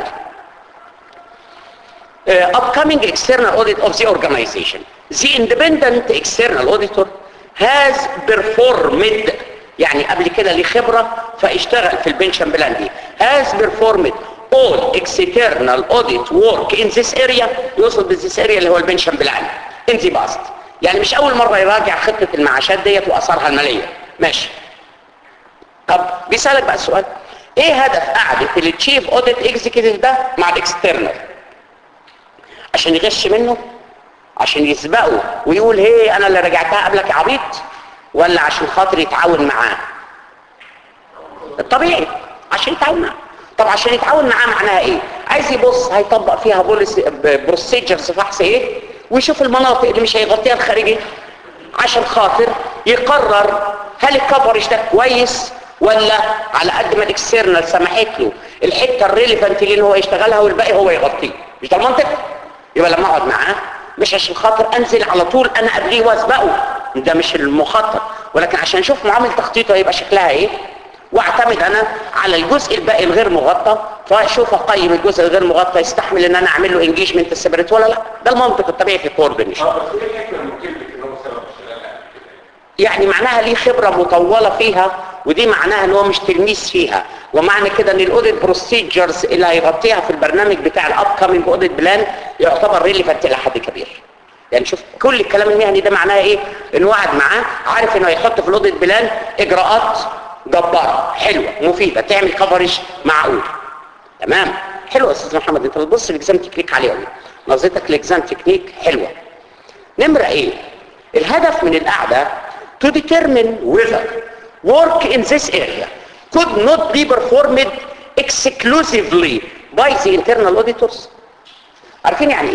uh, upcoming external audit of the organization. The independent external auditor has performed يعني قبل كده ليه خبرة فاشتغل في البنشن بلان دي has performed all external audit work in this area يوصل بذيس area اللي هو البنشن بلان in the past يعني مش أول مرة يراجع خطة المعاشات ديت وأثارها المالية ماشي طب بيسألك بقى السؤال ايه هدف قعدة التشيف اوديت اكزيكتيف ده مع الاكسترنال عشان يغش منه عشان يسبقه ويقول هي انا اللي رجعتها قبلك يا عبيط ولا عشان خاطر يتعاون معاه الطبيعي عشان يتعاون معاه طب عشان يتعاون معاه معناها ايه عايز يبص هيطبق فيها بوليسي بروسيجرز فحص ايه ويشوف المناطق اللي مش هيغطيها الخارجي عشان خاطر يقرر هل الكفرج ده كويس ولا على قد ما الاكسترنال سمحت له الحته الريليفنت اللي هو يشتغلها والباقي هو يغطيه مش ده المنطق يبقى لما اقعد معاه مش عشان خاطر انزل على طول انا قبليه واسبقه ده مش المخطط ولكن عشان اشوف معامل تخطيطه هيبقى شكلها ايه واعتمد انا على الجزء الباقي الغير مغطى فاشوف اقيم الجزء الغير مغطى يستحمل ان انا اعمل له انجيجمنت سيبريت ولا لا ده المنطق الطبيعي في الكوردينيشن اه بس ايه الحكمه من كلمه ان هو سبب اشتغال يعني معناها ليه خبرة مطولة فيها ودي معناها ان هو مش تلميذ فيها ومعنى كده ان الاوديت بروسيجرز اللي هيغطيها في البرنامج بتاع الاب كامينج اوديت بلان يعتبر ريليفنت الى حد كبير يعني شوف كل الكلام المهني ده معناه ايه انه قاعد معاه عارف انه هيحط في الاوديت بلان اجراءات جبارة حلوة مفيدة تعمل كفرج معقول تمام حلو يا استاذ محمد انت بتبص الاكزام تكنيك عليه قوي نظرتك الاكزام تكنيك حلوة نمرة ايه الهدف من القعدة to determine whether work in this area could not be performed exclusively by the internal auditors عارفين يعني ايه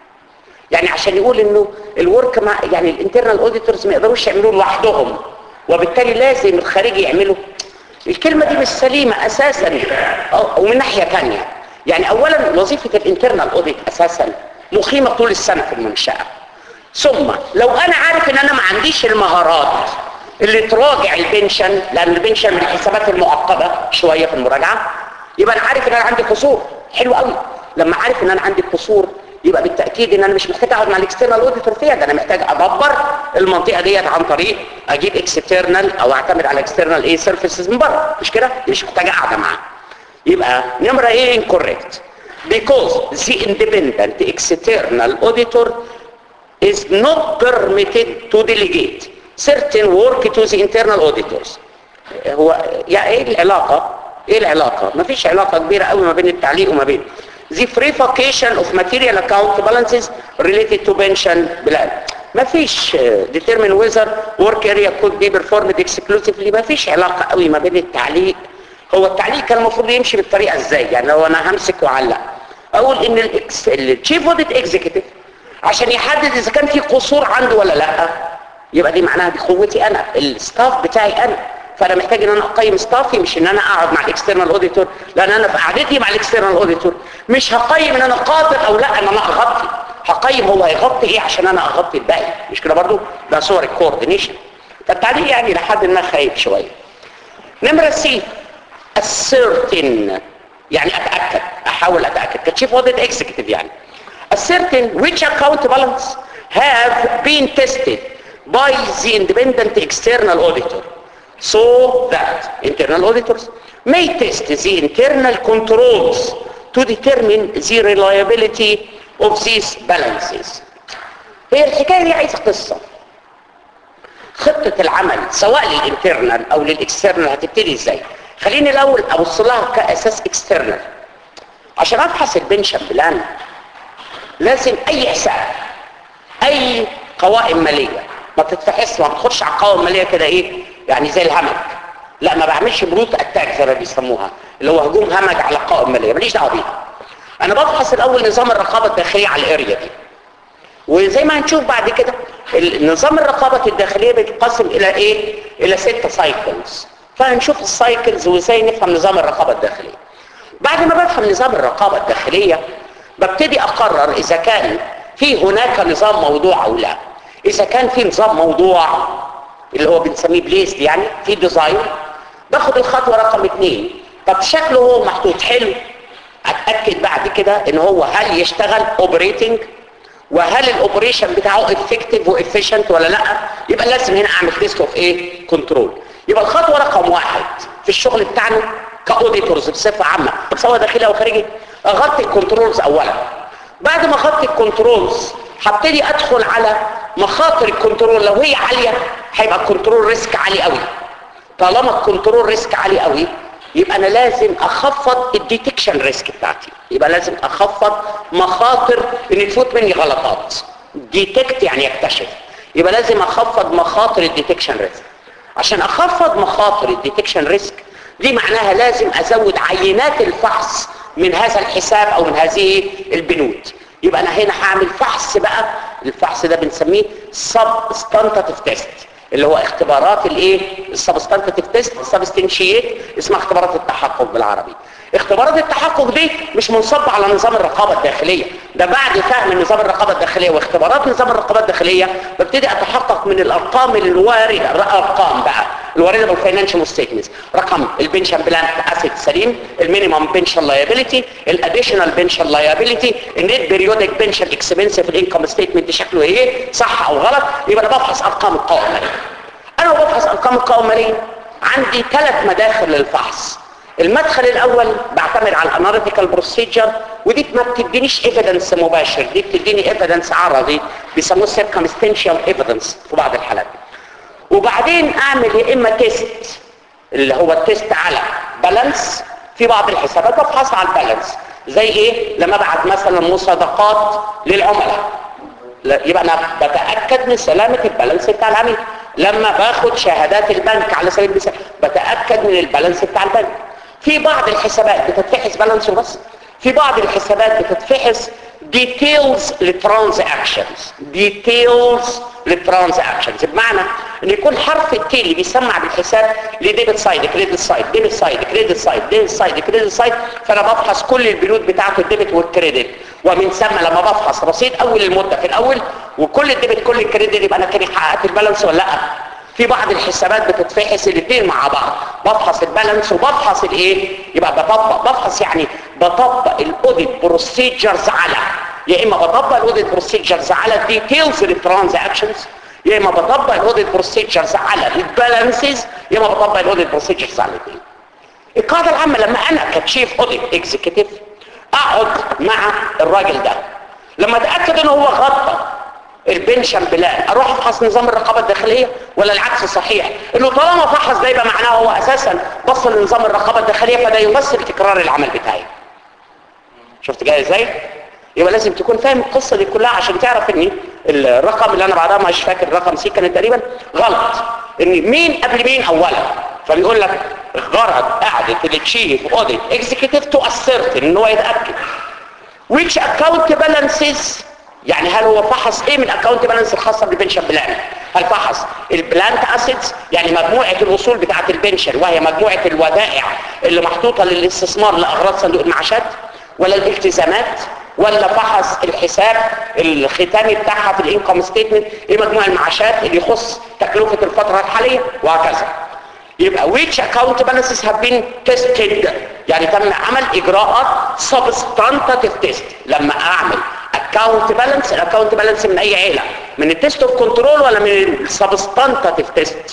يعني عشان يقول انه الورك مع يعني الانترنال اوديتورز ما يقدروش يعملوه لوحدهم وبالتالي لازم الخارجي يعمله الكلمه دي مش سليمه اساسا أو- ومن ناحيه ثانيه يعني اولا وظيفه الانترنال اوديت اساسا مقيمه طول السنه في المنشاه ثم لو انا عارف ان انا ما عنديش المهارات اللي تراجع البنشن لان البنشن من الحسابات المعقده شويه في المراجعه يبقى انا عارف ان انا عندي قصور حلو قوي لما عارف ان انا عندي قصور يبقى بالتاكيد ان انا مش محتاج اقعد مع الاكسترنال اوديتور فيها ده انا محتاج ادبر المنطقه ديت عن طريق اجيب اكسترنال او اعتمد على اكسترنال ايه سيرفيسز من بره مش كده مش محتاج قاعده معاه يبقى نمره ايه incorrect because the independent external auditor is not permitted to delegate certain work to the internal auditors هو يعني ايه العلاقة ايه العلاقة مفيش علاقة كبيرة قوي ما بين التعليق وما بين the verification of material account balances related to pension plan مفيش آه، determine whether work area could be performed exclusively مفيش علاقة قوي ما بين التعليق هو التعليق كان المفروض يمشي بالطريقة ازاي يعني لو انا همسك واعلق اقول ان التشيف اوديت اكزيكتيف عشان يحدد اذا كان في قصور عنده ولا لا يبقى دي معناها دي قوتي انا الستاف بتاعي انا فانا محتاج ان انا اقيم ستافي مش ان انا اقعد مع الاكسترنال اوديتور لان انا في قعدتي مع الاكسترنال اوديتور مش هقيم ان انا قادر او لا ان انا اغطي هقيم هو هيغطي ايه عشان انا اغطي الباقي مش كده برضو ده صور الكوردينيشن فالتعليق يعني لحد ما خايف شويه نمره سي السيرتن يعني اتاكد احاول اتاكد كتشيف اوديت اكزيكتيف يعني ascertain which account balance have been tested by the independent external auditor so that internal auditors may test the internal controls to determine the reliability of these balances هي الحكايه دي عايزه قصه خطه العمل سواء للانترنال او للاكسترنال هتبتدي ازاي خليني الاول ابص لها كاساس اكسترنال عشان ابحث البنشن بلان لازم اي حساب اي قوائم ماليه ما تتفحص ما تخش على القوائم الماليه كده ايه يعني زي الهمج لا ما بعملش بروت اتاك زي ما بيسموها اللي هو هجوم همج على القوائم الماليه ماليش دعوه بيها انا بفحص الاول نظام الرقابه الداخليه على الاريا دي وزي ما هنشوف بعد كده نظام الرقابه الداخليه بيتقسم الى ايه الى ستة سايكلز فهنشوف السايكلز وازاي نفهم نظام الرقابه الداخليه بعد ما بفهم نظام الرقابه الداخليه ببتدي اقرر اذا كان في هناك نظام موضوع او لا اذا كان في نظام موضوع اللي هو بنسميه بليس يعني في ديزاين باخد الخطوه رقم اثنين طب شكله هو محطوط حلو اتاكد بعد كده ان هو هل يشتغل اوبريتنج وهل الاوبريشن بتاعه افكتيف وافيشنت ولا لا يبقى لازم هنا اعمل تيست اوف ايه كنترول يبقى الخطوه رقم واحد في الشغل بتاعنا كاوديتورز بصفه عامه سواء داخلي او خارجي اغطي الكنترولز اولا بعد ما اغطي الكنترولز هبتدي ادخل على مخاطر الكنترول لو هي عاليه هيبقى الكنترول ريسك عالي قوي طالما الكنترول ريسك عالي قوي يبقى انا لازم اخفض الديتكشن ريسك بتاعتي يبقى لازم اخفض مخاطر ان تفوت مني غلطات ديتكت يعني يكتشف يبقى لازم اخفض مخاطر الديتكشن ريسك عشان اخفض مخاطر الديتكشن ريسك دي معناها لازم ازود عينات الفحص من هذا الحساب او من هذه البنود يبقى انا هنا هعمل فحص بقى الفحص ده بنسميه سبستانتيف تيست اللي هو اختبارات الايه السبستانتيف تيست سبستنشيت اسمها اختبارات التحقق بالعربي اختبارات التحقق دي مش منصبة على نظام الرقابة الداخلية ده بعد فهم نظام الرقابة الداخلية واختبارات نظام الرقابة الداخلية ببتدي اتحقق من الارقام الواردة الارقام بقى الواردة بالفاينانشال ستيتمنتس رقم البنشن بلان اسيت سليم المينيمم بنشن لايبيليتي الاديشنال بنشن لايبيليتي النت بيريودك بنشن اكسبنس في الانكم ستيتمنت شكله ايه صح او غلط يبقى انا بفحص ارقام القوائم المالية انا بفحص ارقام القوائم المالية عندي ثلاث مداخل للفحص المدخل الاول بعتمد على الاناليتيكال بروسيجر ودي ما بتدينيش ايفيدنس مباشر دي بتديني ايفيدنس عرضي بيسموه سيركمستنشال ايفيدنس في بعض الحالات وبعدين اعمل يا اما تيست اللي هو التيست على بالانس في بعض الحسابات بفحص على البالانس زي ايه لما ابعت مثلا مصادقات للعملاء يبقى انا بتاكد من سلامه البالانس بتاع العميل لما باخد شهادات البنك على سبيل المثال بتاكد من البالانس بتاع البنك في بعض الحسابات بتتفحص بالانس وبس في بعض الحسابات بتتفحص ديتيلز للترانزاكشنز ديتيلز للترانزاكشنز بمعنى ان يكون حرف التي اللي بيسمع بالحساب لديبت سايد كريدت سايد ديبت سايد كريدت سايد ديبت سايد كريدت سايد فانا بفحص كل البنود بتاعته الديبت والكريدت ومن ثم لما بفحص رصيد اول المده في الاول وكل الديبت كل الكريدت يبقى انا كده حققت البالانس ولا لا في بعض الحسابات بتتفحص الاثنين مع بعض بفحص البالانس وبفحص الايه يبقى بطبق بفحص يعني بطبق الاوديت بروسيجرز على يا اما بطبق الاوديت بروسيجرز على الديتيلز للترانزاكشنز يا اما بطبق الاوديت بروسيجرز على البالانسز يا اما بطبق الاوديت بروسيجرز على الاثنين القاعده العامه لما انا كتشيف اوديت اكزيكتيف اقعد مع الراجل ده لما اتاكد ان هو غطى البنشن بلان اروح افحص نظام الرقابه الداخليه ولا العكس صحيح انه طالما فحص ده يبقى معناه هو اساسا بص لنظام الرقابه الداخليه فده يمثل تكرار العمل بتاعي شفت جاي ازاي يبقى لازم تكون فاهم القصه دي كلها عشان تعرف ان الرقم اللي انا بعدها مش فاكر رقم سي كانت تقريبا غلط ان مين قبل مين اولا فبيقول لك غرض قعده التشيف اوديت اكزيكتيف تو اسيرتن ان هو يتاكد which account balances يعني هل هو فحص ايه من الاكونت بالانس الخاصه بالبنشن بلان هل فحص البلانت اسيتس يعني مجموعه الاصول بتاعه البنشن وهي مجموعه الودائع اللي محطوطه للاستثمار لاغراض صندوق المعاشات ولا الالتزامات ولا فحص الحساب الختامي بتاعها في الانكم ستيتمنت ايه مجموع المعاشات اللي يخص تكلفه الفتره الحاليه وهكذا يبقى which account balances have been tested يعني تم عمل اجراءات substantive test لما اعمل account balance الاكونت بالانس من اي عيله من التست اوف كنترول ولا من السبستانتيف تيست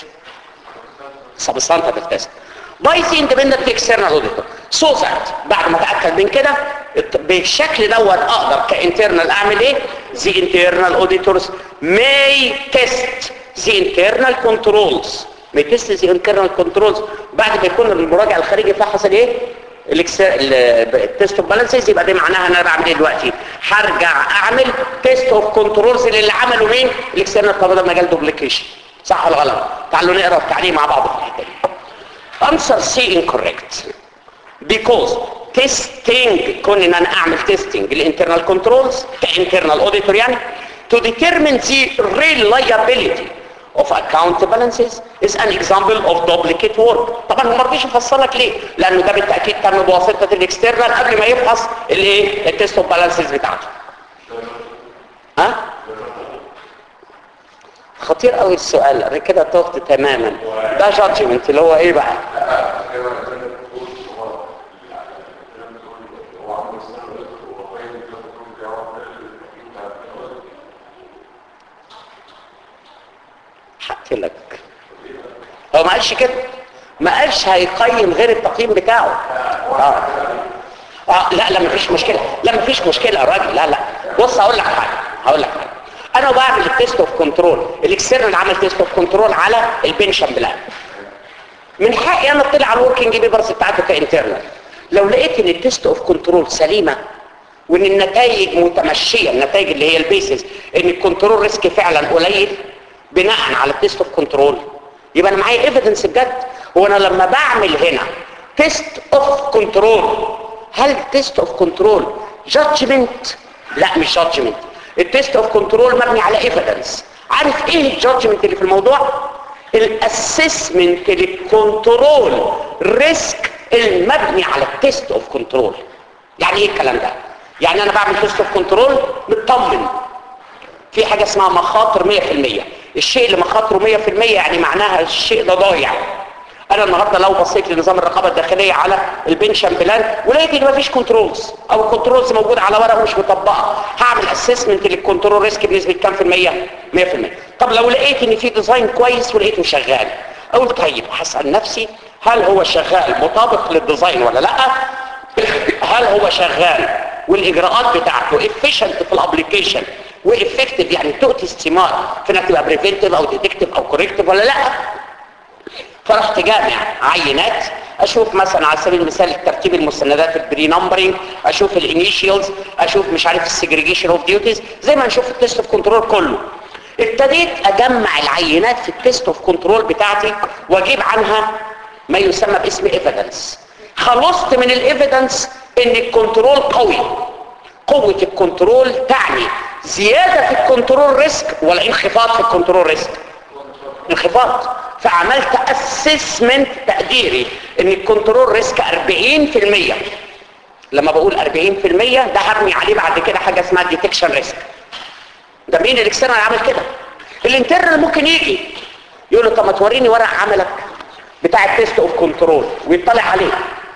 سبستانتيف تيست باي سي اندبندنت اكسترنال اوديتور سو ذات بعد ما اتاكد من كده بالشكل دوت اقدر كانترنال اعمل ايه the internal auditors may test the internal controls may test the internal controls بعد ما يكون المراجع الخارجي فيها حصل ايه التيست اوف بالانسز يبقى دي معناها ان انا بعمل ايه دلوقتي هرجع اعمل تيست اوف كنترولز اللي عملوا مين الاكسترنال طب ده مجال دوبليكيشن صح ولا غلط تعالوا نقرا التعليق مع بعض في الحته دي answer C incorrect because testing كون ان انا اعمل testing الانترنال كنترولز كانترنال اوديتور يعني to determine the reliability of account balances is an example of duplicate work طبعا هو ما رضيش يفسر لك ليه لانه ده بالتاكيد تم بواسطه الاكسترنال قبل ما يفحص الايه التيست اوف بالانسز بتاعته ها خطير قوي السؤال انا كده تهت تماما ده جادجمنت اللي هو ايه بقى حكي لك هو ما قالش كده ما قالش هيقيم غير التقييم بتاعه اه اه لا لا مفيش مشكله لا مفيش مشكله يا راجل لا لا بص هقول لك حاجه هقول لك حاجه انا بعمل التيست اوف كنترول الاكسترنال عمل تيست اوف كنترول على البنشن بلان من حقي انا اطلع على الوركينج بيبرز بتاعته كانترنال لو لقيت ان التيست اوف كنترول سليمه وان النتائج متمشيه النتائج اللي هي البيسز ان الكنترول ريسك فعلا قليل بناء على التيست اوف كنترول يبقى انا معايا ايفيدنس بجد هو انا لما بعمل هنا تيست اوف كنترول هل تيست اوف كنترول جادجمنت لا مش جادجمنت التيست اوف كنترول مبني على ايفيدنس عارف ايه الجادجمنت اللي في الموضوع الاسسمنت للكنترول ريسك المبني على التيست اوف كنترول يعني ايه الكلام ده يعني انا بعمل تيست اوف كنترول مطمن في حاجه اسمها مخاطر 100% الشيء اللي مخاطره 100% يعني معناها الشيء ده ضايع انا النهارده لو بصيت لنظام الرقابه الداخليه على البنشن بلان ولقيت ان مفيش كنترولز او الكنترولز موجوده على ورق ومش مطبقه هعمل اسسمنت للكنترول ريسك بنسبه كام في الميه 100% طب لو لقيت ان في ديزاين كويس ولقيته شغال اقول طيب هسال نفسي هل هو شغال مطابق للديزاين ولا لا هل هو شغال والاجراءات بتاعته efficient في الابلكيشن وافكتيف يعني تؤتي استثمار في انها تبقى بريفنتيف او ديتكتيف او كوريكتيف ولا لا فرحت جامع عينات اشوف مثلا على سبيل المثال ترتيب المستندات البري نمبرنج اشوف الانيشيالز اشوف مش عارف السيجريجيشن اوف ديوتيز زي ما نشوف التيست اوف كنترول كله ابتديت اجمع العينات في التيست اوف كنترول بتاعتي واجيب عنها ما يسمى باسم ايفيدنس خلصت من الايفيدنس ان الكنترول قوي قوة الكنترول تعني زيادة في الكنترول ريسك ولا انخفاض في الكنترول ريسك انخفاض فعملت اسسمنت تقديري ان الكنترول ريسك 40% لما بقول 40% ده هرمي عليه بعد كده حاجه اسمها ديتكشن ريسك ده مين الاكسترنال عمل كده الانترنال ممكن يجي يقول له طب ما توريني ورق عملك بتاع التيست اوف كنترول ويطلع عليه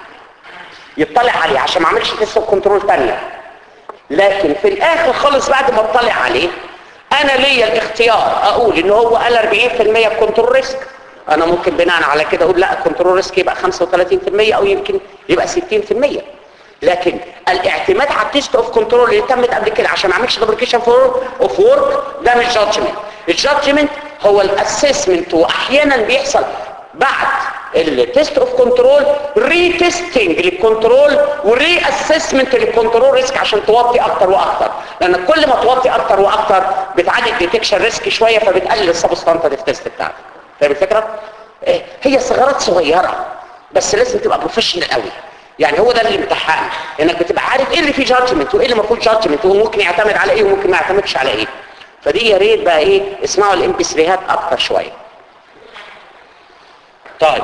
يطلع عليه عشان ما اعملش تيست اوف كنترول ثانيه لكن في الاخر خالص بعد ما اطلع عليه انا ليا الاختيار اقول ان هو قال 40% كنترول ريسك انا ممكن بناء على كده اقول لا كنترول ريسك يبقى 35% او يمكن يبقى 60% لكن الاعتماد على التيست اوف كنترول اللي تمت قبل كده عشان ما اعملش دبليكيشن فور اوف ورك ده مش جادجمنت الجادجمنت هو الاسسمنت واحيانا بيحصل بعد التيست اوف كنترول ري تيستنج للكنترول وري اسسمنت للكنترول ريسك عشان توطي اكتر واكتر لان كل ما توطي اكتر واكتر بتعدي الديتكشن ريسك شويه فبتقلل السبستانتيف تيست بتاعتك فاهم الفكره إيه؟ هي ثغرات صغيره بس لازم تبقى بروفيشنال قوي يعني هو ده الامتحان انك بتبقى عارف ايه اللي فيه جادجمنت وايه اللي ما فيهوش جادجمنت وممكن يعتمد على ايه وممكن ما يعتمدش على ايه فدي يا ريت بقى ايه اسمعوا الام بي 3 اكتر شويه طيب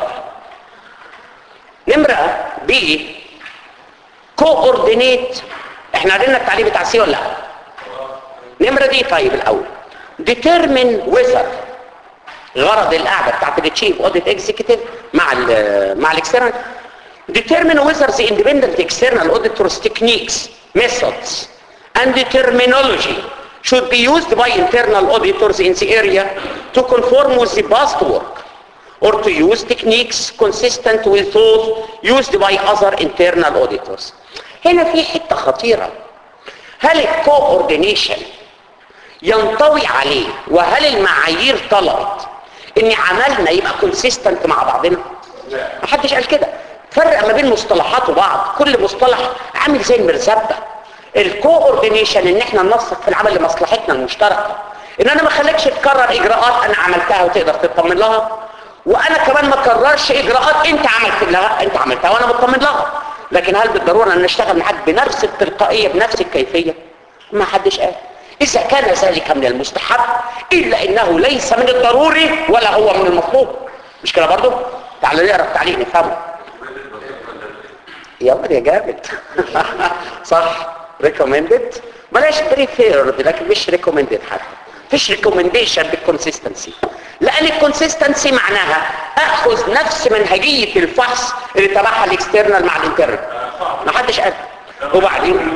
نمرة بي كوردينيت احنا عرفنا التعليم بتاع سي ولا لا نمرة دي طيب الاول determine whether غرض القعده بتاعت التشيف اوديت اكزيكتيف مع ال مع الاكسترنال determine whether the independent external auditors techniques methods and the terminology should be used by internal auditors in the area to conform with the past work or to use techniques consistent with those used by other internal auditors هنا في حتة خطيرة هل الكوردينيشن ينطوي عليه وهل المعايير طلبت ان عملنا يبقى كونسيستنت مع بعضنا ما حدش قال كده فرق ما بين مصطلحات وبعض كل مصطلح عامل زي المرزبه الكوردينيشن ان احنا ننسق في العمل لمصلحتنا المشتركه ان انا ما خليكش تكرر اجراءات انا عملتها وتقدر تطمن لها وانا كمان ما كررش اجراءات انت عملت لها انت عملتها وانا مطمن لها لكن هل بالضروره ان نشتغل معاك بنفس التلقائيه بنفس الكيفيه ما حدش قال اذا كان ذلك من المستحب الا انه ليس من الضروري ولا هو من المطلوب مش كده برضه تعالوا نقرا التعليق نفهمه يا ولد يا جامد صح ريكومندد بلاش بريفيرد لكن مش ريكومندد حتى فيش ريكومنديشن بالكونسيستنسي لان الكونسيستنسي معناها اخذ نفس منهجيه الفحص اللي تبعها الاكسترنال مع الانترنال ما حدش قال وبعدين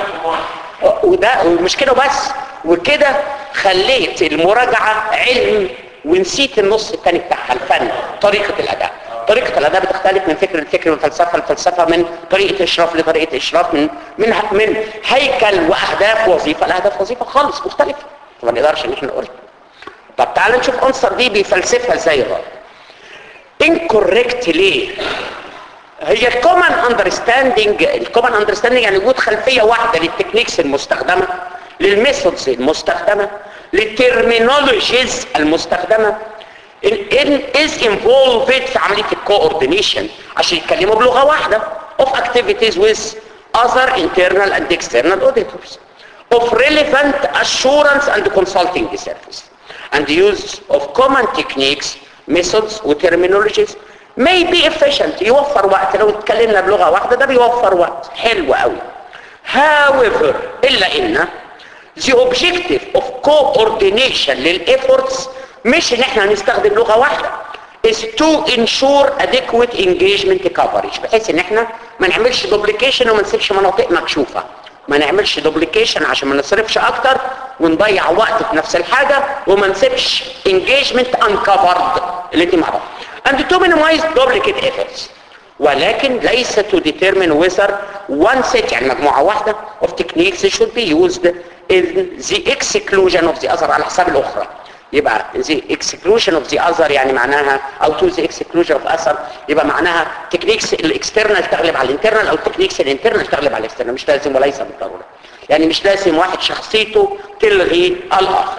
وده ومش كده بس وكده خليت المراجعه علم ونسيت النص الثاني بتاعها الفن طريقه الاداء طريقة الأداء بتختلف من فكر لفكر من فلسفة لفلسفة من طريقة إشراف لطريقة إشراف من من من هيكل وأهداف وظيفة لأهداف وظيفة خالص مختلفة فما نقدرش إن احنا نقول طب تعال نشوف أنصر دي بيفلسفها إزاي الراجل incorrect ليه؟ هي الكومن اندرستاندنج الكومن اندرستاندنج يعني وجود خلفيه واحده للتكنيكس المستخدمه للميثودز المستخدمه للترمينولوجيز المستخدمه ان از انفولفد في عمليه الكوردينيشن عشان يتكلموا بلغه واحده of activities with other internal and external auditors of relevant assurance and consulting service and the use of common techniques methods وterminologies may be efficient يوفر وقت لو اتكلمنا بلغه واحده ده بيوفر وقت حلو قوي however الا ان the objective of coordination للefforts مش ان احنا نستخدم لغة واحدة is to ensure adequate engagement coverage بحيث ان احنا ما نعملش دوبليكيشن وما نسيبش مناطق مكشوفة ما نعملش دوبليكيشن عشان ما نصرفش اكتر ونضيع وقت في نفس الحاجة وما نسيبش engagement uncovered الاتنين مع بعض and to minimize duplicate efforts ولكن ليس to determine whether one set يعني مجموعة واحدة of techniques should be used in the exclusion of the other على حساب الأخرى يبقى the exclusion of the other يعني معناها او to the exclusion of other يبقى معناها تكنيكس الاكسترنال تغلب على الانترنال او تكنيكس الانترنال تغلب على الاكسترنال مش لازم وليس بالضروره يعني مش لازم واحد شخصيته تلغي الاخر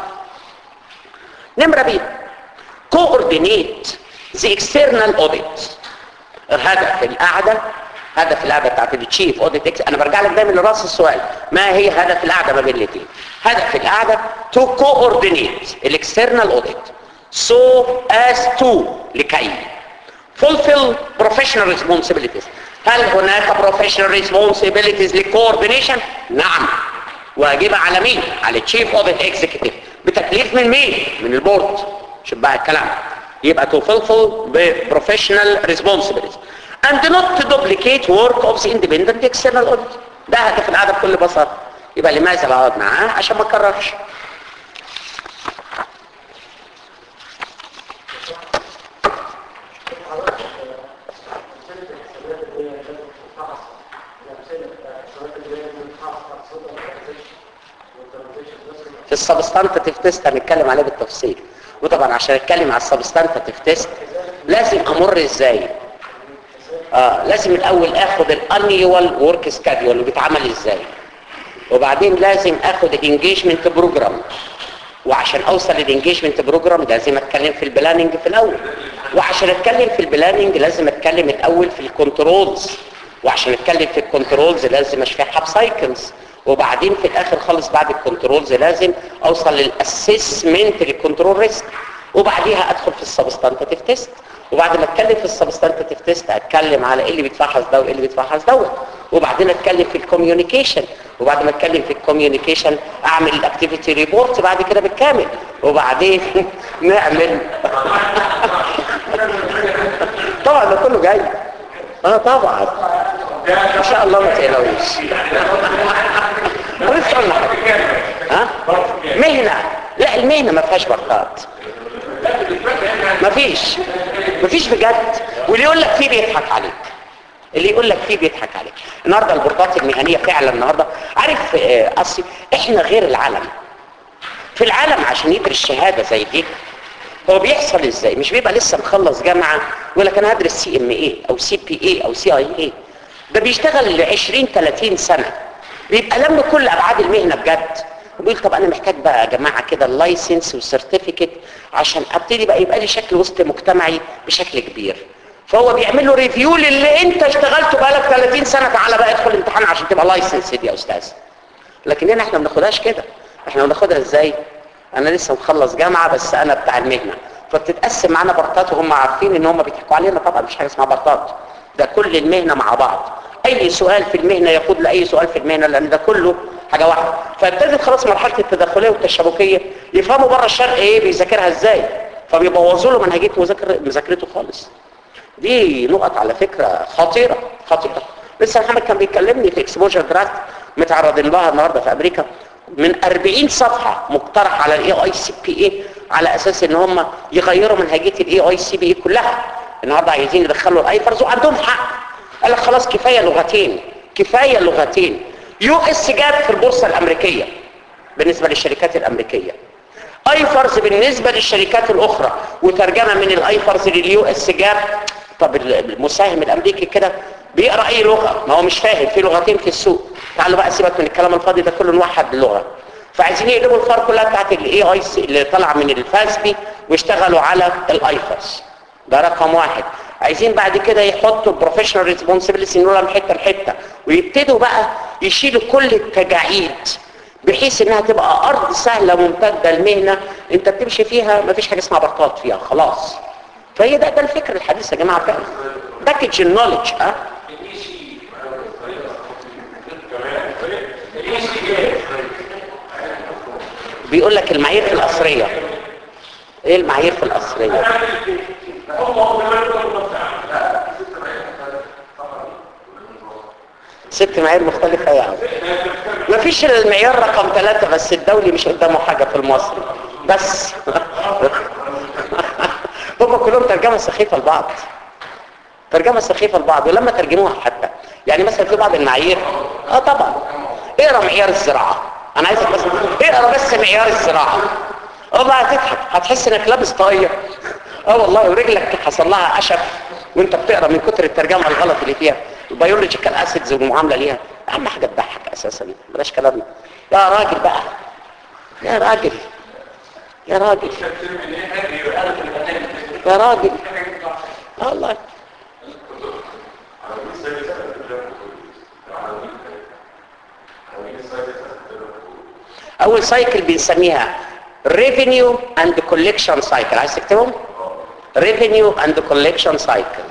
نمره بي coordinate the external audit هدف القعده هدف القعده بتاعت التشيف اوديت اكس انا برجع لك دايما لراس السؤال ما هي هدف القعده ما بين الاثنين هدف القعده to coordinate الاكسترنال اوديت so as to لكي fulfill professional responsibilities هل هناك professional responsibilities للكوردينيشن نعم واجبة على مين على التشيف اوديت اكزيكتيف بتكليف من مين من البورد شوف بقى الكلام يبقى to fulfill the professional responsibilities and not to duplicate work of the independent external audit ده هدف القعده بكل بساطه يبقى لماذا بقعد معاه عشان ما اكررش في السبستانتيف تيست هنتكلم عليه بالتفصيل وطبعا عشان اتكلم على السبستانتيف تيست لازم امر ازاي اه لازم الاول اخد الانيوال ورك سكادول اللي بيتعمل ازاي وبعدين لازم اخد الانجيجمنت بروجرام وعشان اوصل للانجيجمنت بروجرام لازم اتكلم في البلاننج في الاول وعشان اتكلم في البلاننج لازم اتكلم الاول في الكنترولز وعشان اتكلم في الكنترولز لازم اشرحها بسايكلز وبعدين في الاخر خالص بعد الكنترولز لازم اوصل للاسسمنت للكنترول ريسك وبعديها ادخل في السبستانتيف تيست وبعد ما اتكلم في السبستانتيف تيست اتكلم على ايه اللي بيتفحص ده وايه اللي بيتفحص دوت وبعدين اتكلم في الكوميونيكيشن وبعد ما اتكلم في الكوميونيكيشن اعمل الاكتيفيتي ريبورت بعد كده بالكامل وبعدين نعمل طبعا ده كله جاي اه طبعا ان شاء الله ما تقلقوش لسه قلنا حاجه ها مهنه لا المهنه ما فيهاش بركات مفيش مفيش بجد واللي يقول لك فيه بيضحك عليك اللي يقول لك فيه بيضحك عليك النهارده البورتات المهنيه فعلا النهارده عارف آه، اصل احنا غير العالم في العالم عشان يدرس شهاده زي دي هو بيحصل ازاي مش بيبقى لسه مخلص جامعه يقول لك انا هدرس سي ام اي او سي بي اي او سي اي اي ده بيشتغل ل 20 30 سنه بيبقى لم كل ابعاد المهنه بجد وبيقول طب انا محتاج بقى يا جماعه كده اللايسنس والسيرتيفيكت عشان ابتدي بقى يبقى لي شكل وسط مجتمعي بشكل كبير فهو بيعمل له ريفيو للي انت اشتغلته بقالك 30 سنه تعالى بقى ادخل امتحان عشان تبقى لايسنس دي يا استاذ لكن هنا احنا ما بناخدهاش كده احنا بناخدها ازاي انا لسه مخلص جامعه بس انا بتاع المهنه فبتتقسم معانا بارتات وهم عارفين ان هم بيضحكوا علينا طبعا مش حاجه اسمها بارتات ده كل المهنه مع بعض اي سؤال في المهنه يقود لاي سؤال في المهنه لان ده كله حاجه واحده فابتدت خلاص مرحله التداخليه والتشابكيه يفهموا بره الشرق ايه بيذاكرها ازاي فبيبوظوا له منهجيه مذاكر مذاكرته خالص دي نقط على فكره خطيره خطيره لسه محمد كان بيكلمني في اكسبوجر درافت متعرضين لها النهارده في امريكا من 40 صفحه مقترح على الاي اي سي بي اي على اساس ان هم يغيروا منهجيه الاي اي سي بي اي كلها النهارده عايزين يدخلوا الايفرز وعندهم حق قال لك خلاص كفايه لغتين كفايه لغتين يو اس جاب في البورصه الامريكيه بالنسبه للشركات الامريكيه ايفرز بالنسبه للشركات الاخرى وترجمه من الايفرز لليو اس جاب طب المساهم الامريكي كده بيقرا اي لغه ما هو مش فاهم في لغتين في السوق تعالوا بقى سيبك من الكلام الفاضي ده كله نوحد اللغه فعايزين يقلبوا الفار كلها بتاعت الاي اي اللي طلع من الفاسبي واشتغلوا على الايفرز ده رقم واحد عايزين بعد كده يحطوا البروفيشنال ريسبونسبيلتي نقولها من حته لحته ويبتدوا بقى يشيلوا كل التجاعيد بحيث انها تبقى ارض سهله ممتده المهنه انت بتمشي فيها مفيش حاجه اسمها برطات فيها خلاص فهي ده ده الفكر الحديث يا جماعه فعلا باكج النولج ها بيقول لك المعايير في القصريه ايه المعايير في القصريه ست معايير مختلفة يعني ما فيش المعيار رقم ثلاثة بس الدولي مش قدامه حاجة في المصري بس هم كلهم ترجمة سخيفة لبعض ترجمة سخيفة لبعض ولما ترجموها حتى يعني مثلا في بعض المعايير اه طبعا اقرا معيار الزراعة انا عايزك بس اقرا بس معيار الزراعة والله هتضحك هتحس انك لابس طاقية اه والله ورجلك حصل لها قشف وانت بتقرا من كتر الترجمه الغلط اللي فيها البيولوجيكال اسيدز والمعامله ليها اهم حاجه تضحك اساسا بلاش كلام يا راجل بقى يا راجل يا راجل يا راجل والله اول سايكل بنسميها revenue and collection cycle عايز تكتبهم revenue and collection cycle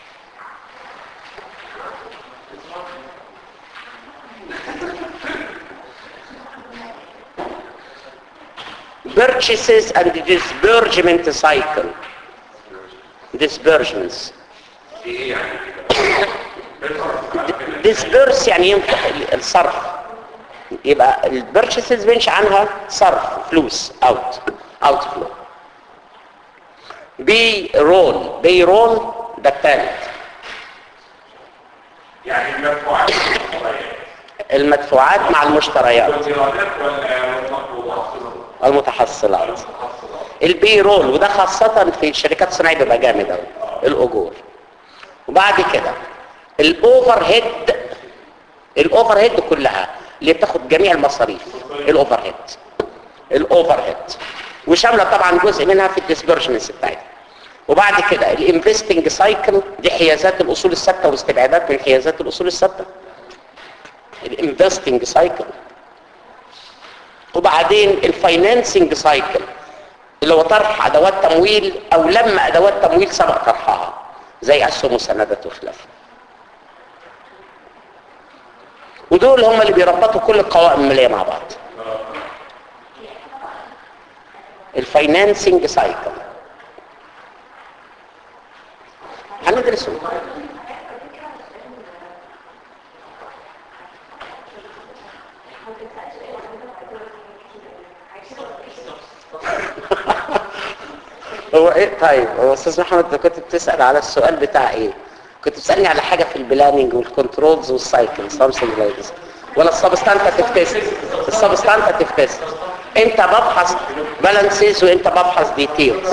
purchases and disbursement cycle disbursements دي ايه يعني disburse يعني ينفق الصرف يبقى البيرشيسز بنش عنها صرف فلوس اوت اوت فلو بي رول بي رول ده الثالث يعني المدفوعات المدفوعات مع المشتريات والإيرادات والمطلوبات المتحصلات البي رول وده خاصة في الشركات الصناعية بيبقى جامد قوي الأجور وبعد كده الأوفر هيد الأوفر هيد كلها اللي بتاخد جميع المصاريف الأوفر هيد الأوفر هيد وشاملة طبعا جزء منها في الديسبرشنس بتاعتها وبعد كده الانفستنج سايكل دي حيازات الأصول الثابتة واستبعادات من حيازات الأصول الثابتة الانفستنج سايكل وبعدين الفاينانسنج سايكل اللي هو طرح ادوات تمويل او لما ادوات تمويل سبق طرحها زي اسهم وسندات وخلافه ودول هم اللي بيربطوا كل القوائم الماليه مع بعض الفاينانسنج سايكل هندرسه هو ايه طيب هو استاذ محمد انت كنت بتسال على السؤال بتاع ايه كنت بتسالني على حاجه في البلاننج والكنترولز والسايكل something like this ولا السبستانتيف تيست السبستانتيف تيست انت ببحث بالانسز وانت ببحث ديتيلز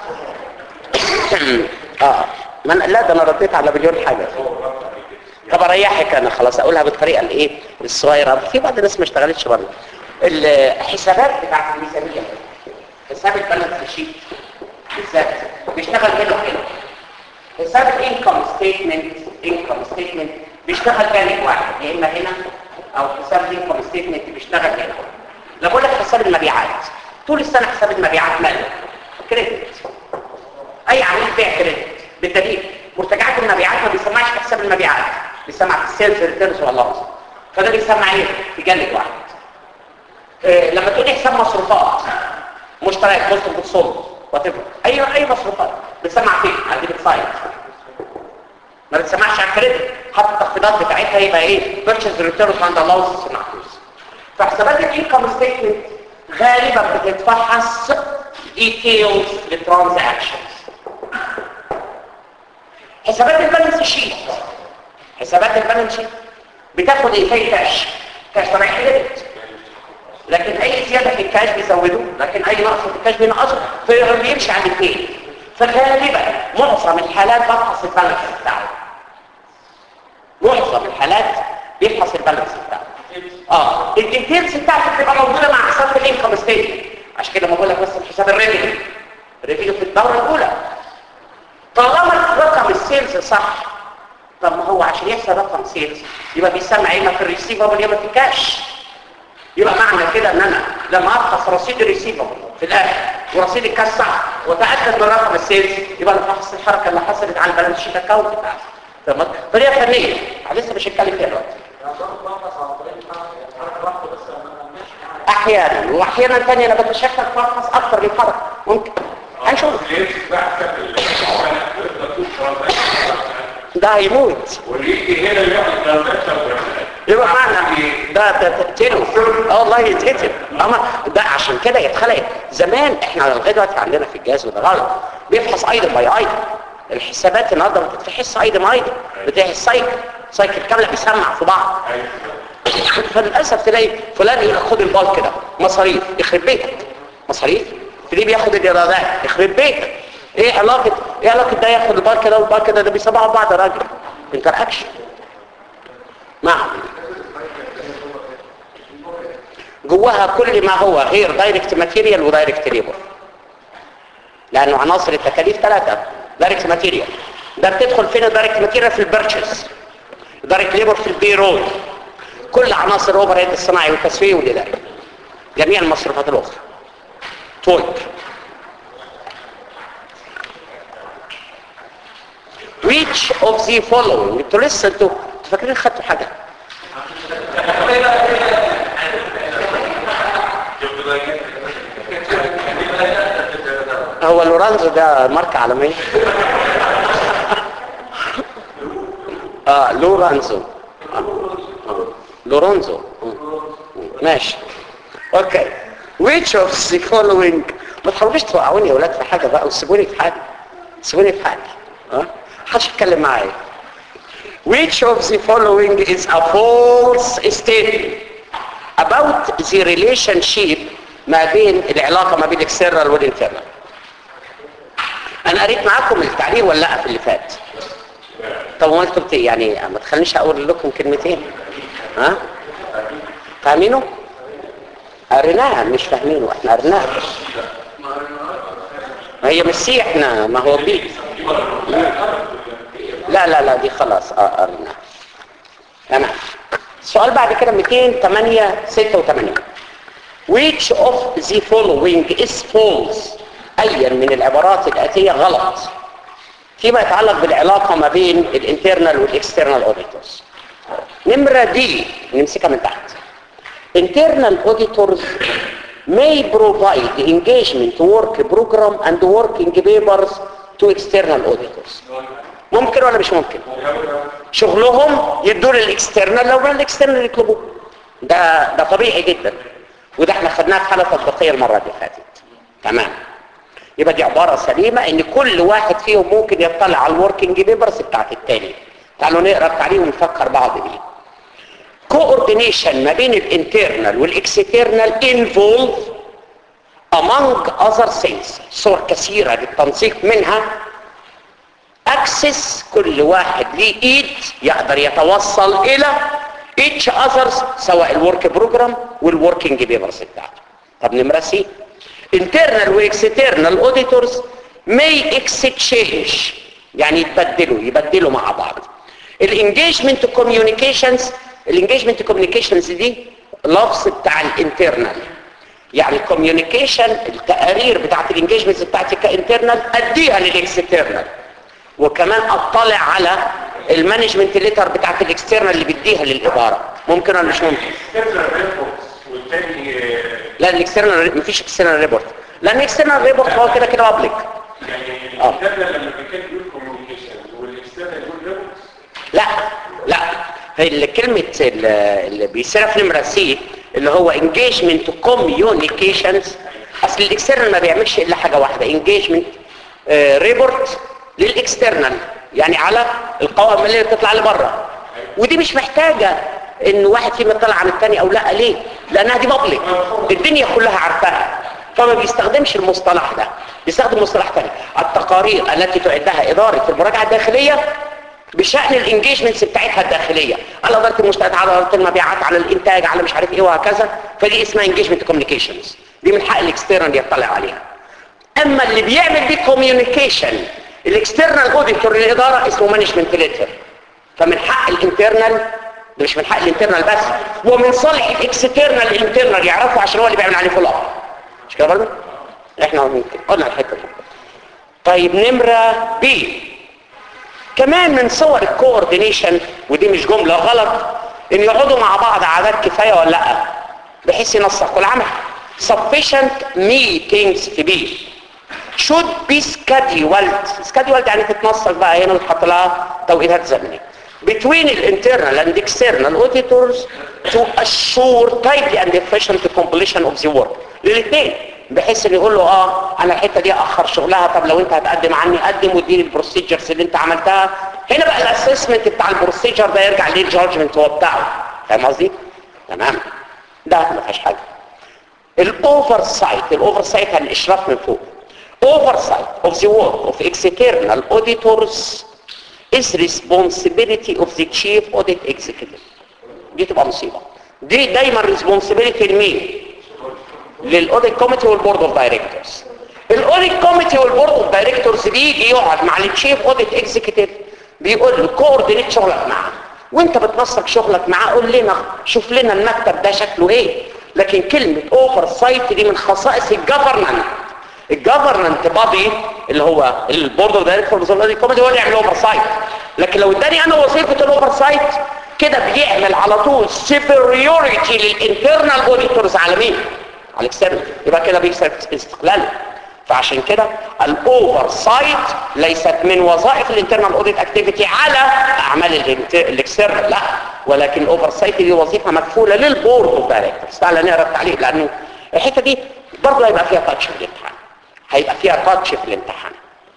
اه ما أنا- لا ده انا رديت على مليون حاجه طب اريحك انا خلاص اقولها بالطريقه الايه الصغيره في بعض الناس ما اشتغلتش برضه الحسابات بتاعت الميزانيه حساب البالانس شيت بالذات بيشتغل هنا وهنا حساب الانكم ستيتمنت انكم ستيتمنت بيشتغل جانب واحد يا اما هنا او حساب الانكم ستيتمنت بيشتغل هنا لا بقول لك حساب المبيعات طول السنه حساب المبيعات ماله كريدت اي عميل بيع كريدت بالدليل مرتجعات المبيعات ما بيسمعش في حساب المبيعات بيسمع في السيلز ريتيرنز والله فده بيسمع ايه في جانب واحد إيه لما تقول لي حساب مصروفات مشتريات كوست اوف سولد وات اي اي مصروفات بتسمع فين على الديبت سايد ما بتسمعش على الكريدت حتى التخفيضات بتاعتها يبقى ايه بيرتشيز ريتيرنز عند اللوز فحسابات الانكم ستيتمنت غالبا بتتفحص ديتيلز للترانزاكشنز حسابات البالانس شيت حسابات البالانس شيت بتاخد ايه في كاش كاش طبعا كريدت لكن اي زياده في الكاش بيزودوه لكن اي نقص في الكاش بينقصه فبيمشي على الاثنين فغالبا معظم الحالات بفحص البالانس بتاعه معظم الحالات بيفحص البالانس بتاعه اه الديتيلز بتاعته بتبقى موجوده مع حساب الانكم ستيتمنت عشان كده بقول لك بس حساب الريفينيو الريفينيو في الدوره الاولى طالما رقم السيلز صح طب ما هو عشان يحصل رقم سيلز يبقى بيسمع اما في الريسيفبل اما في الكاش يبقى معنى كده ان انا لما افحص رصيد الريسيفبل في الاخر ورصيد الكاش صح وتاكد من رقم السيلز يبقى انا فحص الحركه اللي حصلت على البالانس شيت اكونت بتاعتي تمام طريقه فنيه لسه مش هتكلم فيها دلوقتي احيانا واحيانا ثانيه انا بتشكل فحص اكتر من حركه ممكن هنشوف ده هيموت واللي هنا ياخد ترانزاكشن يبقى معنى ده ده تقتله اه والله يتقتل اما ده عشان كده يتخلق زمان احنا لغايه دلوقتي عندنا في الجهاز وده غلط بيفحص ايضا باي ايضا الحسابات النهارده ما بتتفحص ايضا ايضا بتحس سايكل سايكل كامله بيسمع في بعض فللاسف تلاقي فلان يقول لك خد البال كده مصاريف يخرب بيتك مصاريف تلاقيه بياخد الايرادات يخرب بيتك ايه علاقه ايه علاقه ده ياخد البال كده والبال كده ده بيسمعوا بعض يا راجل انتر اكشن نعم جواها كل ما هو غير دايركت ماتيريال ودايركت ليبر لانه عناصر التكاليف ثلاثه دايركت ماتيريال ده بتدخل فين الدايركت ماتيريال في البرتشز دايركت ليبر في البيرول كل عناصر الاوفر هيد الصناعي والتسويق والاداري جميع المصروفات الاخرى طول which of the following انتوا لسه انتوا انتوا فاكرين خدتوا حاجه هو لورانزو ده ماركة عالمية اه لورانزو آه. آه. لورانزو آه. ماشي اوكي which of the following ما تحاولوش توقعوني يا ولاد في حاجة بقى وسيبوني في حالي سيبوني في حالي ها محدش يتكلم معايا which of the following is a false statement about the relationship ما بين العلاقة ما بين الاكسترنال والانترنال انا قريت معاكم التعليق ولا لا في اللي فات طب ما انتوا بت- يعني ما تخلينيش اقول لكم كلمتين ها فاهمينه قريناها مش فاهمينه احنا قريناها ما هي مش سي احنا ما هو بي لا لا لا دي خلاص اه قريناها تمام السؤال بعد كده 286 which of the following is false ايا من العبارات الاتيه غلط فيما يتعلق بالعلاقه ما بين الانترنال والاكسترنال اوديتورز نمره دي نمسكها من تحت internal auditors may provide engagement work program and working papers to external auditors ممكن ولا مش ممكن شغلهم يدوا للاكسترنال لو كان الاكسترنال يطلبوه ده ده طبيعي جدا وده احنا خدناها في حاله تطبيقيه المره اللي فاتت تمام يبقى دي عباره سليمه ان كل واحد فيهم ممكن يطلع على الوركينج بيبرز بتاعت التاني تعالوا نقرا التعليق ونفكر بعض بيه كوردينيشن ما بين الانترنال والاكسترنال انفولف among other things صور كثيرة للتنسيق منها access كل واحد ليه ايد يقدر يتوصل الى each others سواء الورك بروجرام والوركينج بيبرز بتاعته طب نمرة سي internal و external auditors may exchange يعني يتبدلوا يبدلوا مع بعض الانجيجمنت كوميونيكيشنز الانجيجمنت كوميونيكيشنز دي لفظ بتاع الانترنال يعني الكوميونيكيشن التقارير بتاعت الانجيجمنت بتاعتي كانترنال اديها للاكسترنال وكمان اطلع على المانجمنت ليتر بتاعت الاكسترنال اللي بديها للاداره ممكن ولا مش ممكن اكسترنال ريبورتس والتاني آه، لا الاكسترنال مفيش اكسترنال ريبورت لان الاكسترنال ريبورت هو كده كده بابليك يعني آه. الانترنال لما كان بيقول كوميونيكيشن والاكسترنال يقول ريبورتس لا لا هي اللي كلمة ال- اللي بيصير في نمرة سي اللي هو engagement communications اصل الاكسترنال ما بيعملش الا حاجة واحدة engagement ريبورت للاكسترنال يعني على القوائم اللي بتطلع لبره ودي مش محتاجة ان واحد فيهم يطلع عن الثاني او لا ليه لانها دي بابليك الدنيا كلها عارفاها فما بيستخدمش المصطلح ده بيستخدم مصطلح ثاني التقارير التي تعدها اداره المراجعه الداخليه بشأن الانجيجمنتس بتاعتها الداخلية على إدارة المشتريات على إدارة المبيعات على الإنتاج على مش عارف إيه وهكذا فدي اسمها انجيجمنت كوميونيكيشنز دي من حق الاكسترنال يطلع عليها أما اللي بيعمل دي كوميونيكيشن الاكسترنال اوديتور للإدارة اسمه مانجمنت ليتر فمن حق الانترنال ده مش من حق الانترنال بس ومن صالح الاكسترنال الانترنال يعرفه عشان هو اللي بيعمل عليه فول اب مش كده برضه؟ احنا ممكن قلنا الحته دي طيب نمره بي كمان من صور الكوردينيشن ودي مش جملة غلط ان يقعدوا مع بعض عدد كفاية ولا لا بحيث ينسقوا العمل sufficient meetings to be should be scheduled scheduled يعني تتنسق بقى هنا وتحط لها توقيتات زمنية between the internal and external auditors to assure timely and efficient completion of the work للاثنين بحيث ان يقول له اه انا الحته دي اخر شغلها طب لو انت هتقدم عني قدم واديني البروسيجرز اللي انت عملتها هنا بقى الاسسمنت بتاع البروسيجر ده يرجع ليه الجادجمنت هو بتاعه فاهم قصدي؟ تمام ده ما فيهاش حاجه الاوفر سايت الاوفر سايت يعني الاشراف من فوق oversight of the work of external auditors is responsibility of the chief audit executive دي تبقى مصيبة دي دايما responsibility لمين للاوديت كوميتي والبورد اوف دايركتورز الاوديت كوميتي والبورد اوف دايركتورز بيجي يقعد مع التشيف اوديت اكزيكتيف بيقول له كوردينيت شغلك معاه وانت بتنسق شغلك معاه قول لنا شوف لنا المكتب ده شكله ايه لكن كلمة اوفر سايت دي من خصائص الجفرنمنت الجفرنمنت بادي اللي هو البورد اوف دايركتورز والاوديت كوميتي هو اللي يعمل اوفر سايت لكن لو اداني انا وظيفة الاوفر سايت كده بيعمل على طول سيبريوريتي للانترنال اوديتورز على مين؟ على الاكسترنال يبقى كده بيكسر استقلاله فعشان كده الاوفر سايت ليست من وظائف الانترنال اوديت اكتيفيتي على اعمال الانت- الاكسترنال لا ولكن الاوفر سايت دي وظيفه مكفوله للبورد اوف دايركتورز تعالى نقرا التعليق لانه الحته دي برضه هيبقى فيها تاتش في الامتحان هيبقى فيها تاتش في الامتحان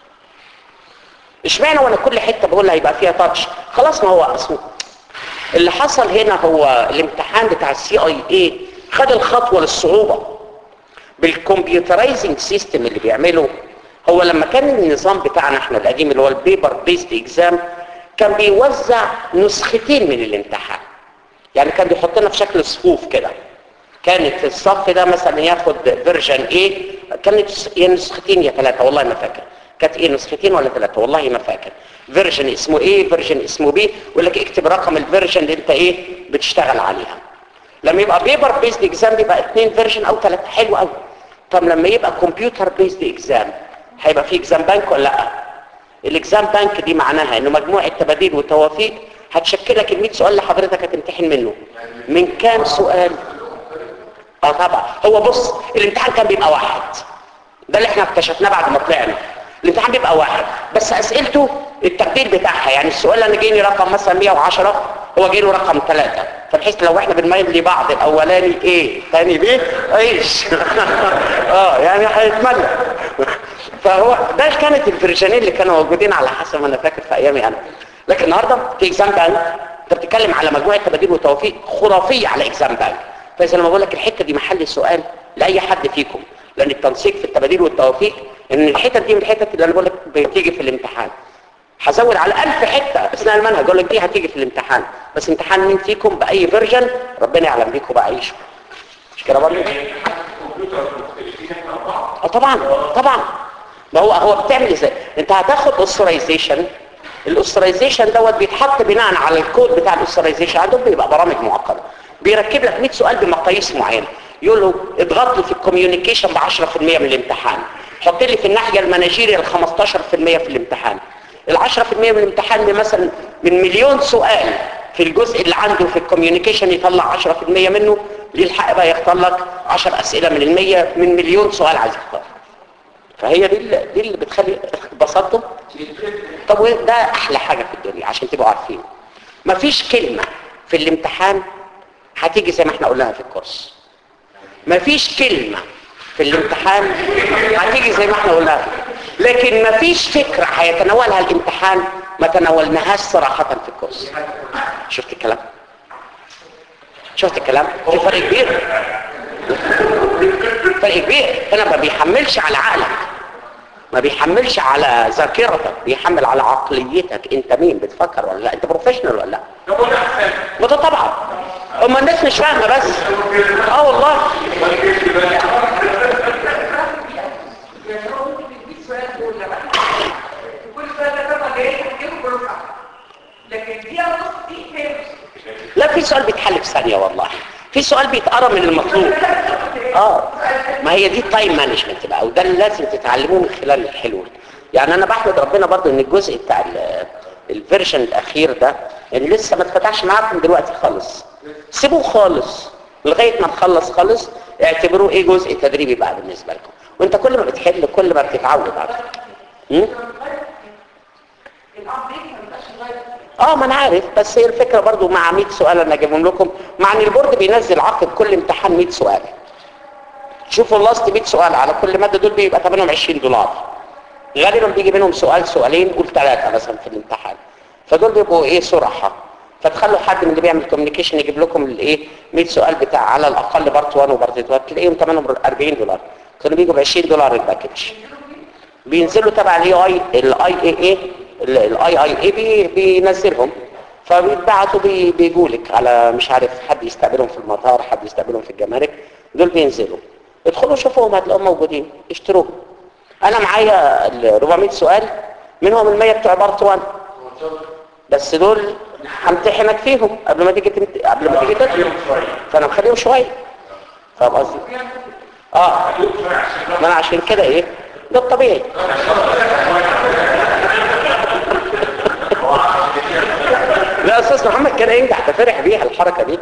اشمعنى وانا كل حته بقول هيبقى فيها تاتش خلاص ما هو اصله اللي حصل هنا هو الامتحان بتاع السي اي اي خد الخطوه للصعوبه بالكمبيوترايزنج سيستم اللي بيعمله هو لما كان النظام بتاعنا احنا القديم اللي هو البيبر بيست اكزام كان بيوزع نسختين من الامتحان يعني كان بيحط لنا في شكل صفوف كده كانت الصف ده مثلا ياخد فيرجن ايه كانت يا نسختين يا ثلاثه والله ما فاكر كانت ايه نسختين ولا ثلاثه والله ما فاكر فيرجن اسمه ايه فيرجن اسمه بي ويقول لك اكتب رقم الفيرجن اللي انت ايه بتشتغل عليها لما يبقى بيبر بيزد اكزام بيبقى اثنين فيرجن او ثلاثه حلو قوي طب لما يبقى كمبيوتر بيزد اكزام هيبقى في اكزام بانك ولا لا الاكزام بانك دي معناها انه مجموعه تباديل وتوافيق هتشكل لك ال 100 سؤال اللي حضرتك هتمتحن منه من كام سؤال اه طبعا هو بص الامتحان كان بيبقى واحد ده اللي احنا اكتشفناه بعد ما طلعنا الامتحان بيبقى واحد بس اسئلته التقدير بتاعها يعني السؤال انا جايني رقم مثلا 110 هو جاي له رقم 3 فبحيث لو احنا بنميل لبعض الاولاني ايه ثاني بيه ايش اه يعني هيتملى فهو ده كانت الفرجانين اللي كانوا موجودين على حسب ما انا فاكر في ايامي انا لكن النهارده في اكزام بانك انت بتتكلم على مجموعه تباديل وتوافيق خرافيه على اكزام بانك فاذا لما بقول لك الحته دي محل سؤال لاي حد فيكم لان التنسيق في التباديل والتوافيق ان الحتت دي من الحتت اللي انا بقول لك بتيجي في الامتحان هزود على ألف حته اثناء المنهج اقول لك دي هتيجي في الامتحان بس امتحان مين فيكم باي فيرجن ربنا يعلم بيكم بقى عيشوا مش كده برضه الكمبيوتر مختلفين احنا اربعه اه طبعا طبعا ما هو هو بتعمل ازاي انت هتاخد اوسترايزيشن الاوسترايزيشن دوت بيتحط بناء على الكود بتاع الاوسترايزيشن عندهم بيبقى برامج معقده بيركب لك 100 سؤال بمقاييس معينه يقول له اضغط لي في الكوميونيكيشن ب 10% من الامتحان حط لي في الناحيه المانجيريال 15% في الامتحان ال 10% من الامتحان مثلا من مليون سؤال في الجزء اللي عنده في الكوميونيكيشن يطلع 10% منه للحق بقى يختار لك 10 اسئله من المية من مليون سؤال عايز يختار فهي دي اللي, دي اللي بتخلي بساطته طب وده احلى حاجه في الدنيا عشان تبقوا عارفين مفيش كلمه في الامتحان هتيجي زي ما احنا قلناها في الكورس مفيش كلمه في الامتحان هتيجي زي ما احنا قلناها لكن مفيش فكره هيتناولها الامتحان ما تناولناهاش صراحه في الكورس شفت الكلام شفت الكلام في فرق كبير فرق كبير هنا ما بيحملش على عقلك ما بيحملش على ذاكرتك بيحمل على عقليتك انت مين بتفكر ولا لا انت بروفيشنال ولا لا ده هو احسن وده طبعا اما الناس مش فاهمه بس اه والله يعني هو ممكن يديك سؤال تقول لا كل سؤال ده طبعا جاي تحكيه كله صح لكن دي نص دي فين لا في سؤال بيتحل في ثانيه والله في سؤال بيتقرا من المطلوب اه ما هي دي التايم مانجمنت بقى وده اللي لازم تتعلموه من خلال الحلول يعني انا بحمد ربنا برضو ان الجزء بتاع ال- الفيرجن الاخير ده اللي لسه ما اتفتحش معاكم دلوقتي خالص سيبوه خالص لغايه ما نخلص خالص اعتبروه ايه جزء تدريبي بقى بالنسبه لكم وانت كل ما بتحل كل ما بتتعود على فكره الابديت ما بيبقاش لغايه اه ما انا عارف بس هي الفكره برضو مع 100 سؤال انا اجيبهم لكم مع ان البورد بينزل عقد كل امتحان 100 سؤال شوفوا اللاست 100 سؤال على كل ماده دول بيبقى ثمنهم 20 دولار غالبا بيجي منهم سؤال سؤالين قول ثلاثه مثلا في الامتحان فدول بيبقوا ايه صراحه فتخلوا حد من اللي بيعمل كوميونيكيشن يجيب لكم الايه 100 سؤال بتاع على الاقل بارت 1 وبارت 2 تلاقيهم ثمنهم 40 دولار كانوا بيجوا ب 20 دولار الباكج بينزلوا تبع الاي اي الاي اي اي الاي اي اي بينزلهم فبيتبعتوا بي بيجوا لك على مش عارف حد يستقبلهم في المطار حد يستقبلهم في الجمارك دول بينزلوا ادخلوا شوفوهم هتلاقوهم موجودين اشتروهم انا معايا ال 400 سؤال منهم ال 100 بتوع بارت 1 بس دول همتحنك فيهم قبل ما تيجي تمت... قبل ما تيجي تدخل فانا مخليهم شويه فاهم قصدي؟ اه ما انا عشان كده ايه ده الطبيعي لا استاذ محمد كان ينجح ده فرح بيها الحركه دي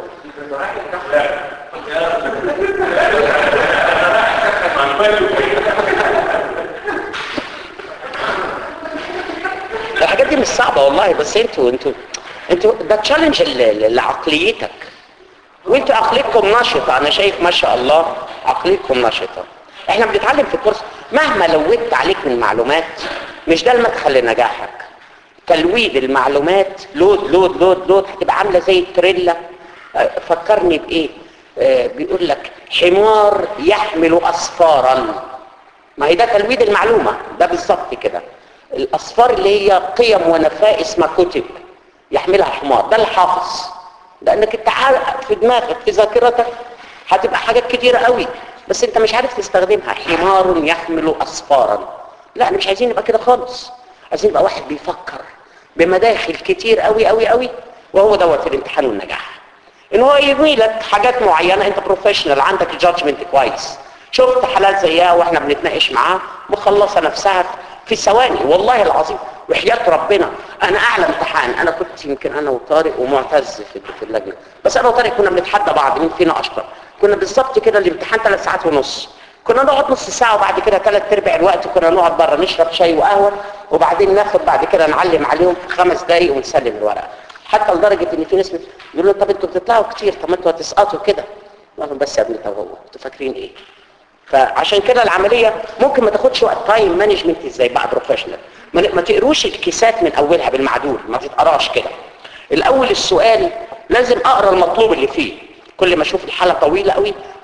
الحاجات دي مش صعبه والله بس انتوا انتوا انتوا ده تشالنج لعقليتك وانتوا عقليتكم نشطه انا شايف ما شاء الله عقليتكم نشطه احنا بنتعلم في الكورس مهما لودت عليك من معلومات مش ده المدخل لنجاحك تلويد المعلومات لود لود لود لود هتبقى عامله زي التريلا آه، فكرني بايه آه، بيقول لك حمار يحمل اصفارا ما هي ده تلويد المعلومه ده بالظبط كده الاصفار اللي هي قيم ونفائس ما كتب يحملها حمار ده الحافظ لانك انت عارف في دماغك في ذاكرتك هتبقى حاجات كتيره قوي بس انت مش عارف تستخدمها حمار يحمل اصفارا لا احنا مش عايزين نبقى كده خالص عايزين نبقى واحد بيفكر بمداخل كتير قوي قوي قوي وهو دوت الامتحان والنجاح ان هو يبني لك حاجات معينه انت بروفيشنال عندك الجادجمنت كويس شفت حالات زيها واحنا بنتناقش معاها مخلصه نفسها في ثواني والله العظيم وحياة ربنا انا اعلى امتحان انا كنت يمكن انا وطارق ومعتز في في اللجنه بس انا وطارق كنا بنتحدى بعض مين فينا اشطر كنا بالظبط كده الامتحان ثلاث ساعات ونص كنا نقعد نص ساعه وبعد كده ثلاث ارباع الوقت كنا نقعد بره نشرب شاي وقهوه وبعدين ناخد بعد كده نعلم عليهم في خمس دقايق ونسلم الورقه حتى لدرجه ان في ناس يقولوا طب انتوا بتطلعوا كتير طب ما انتوا هتسقطوا كده قال لهم بس يا ابني طب هو انتوا فاكرين ايه فعشان كده العمليه ممكن ما تاخدش وقت تايم مانجمنت ازاي بقى بروفيشنال ما ما تقروش الكيسات من اولها بالمعدول ما تتقراش كده الاول السؤال لازم اقرا المطلوب اللي فيه كل ما اشوف الحاله طويله قوي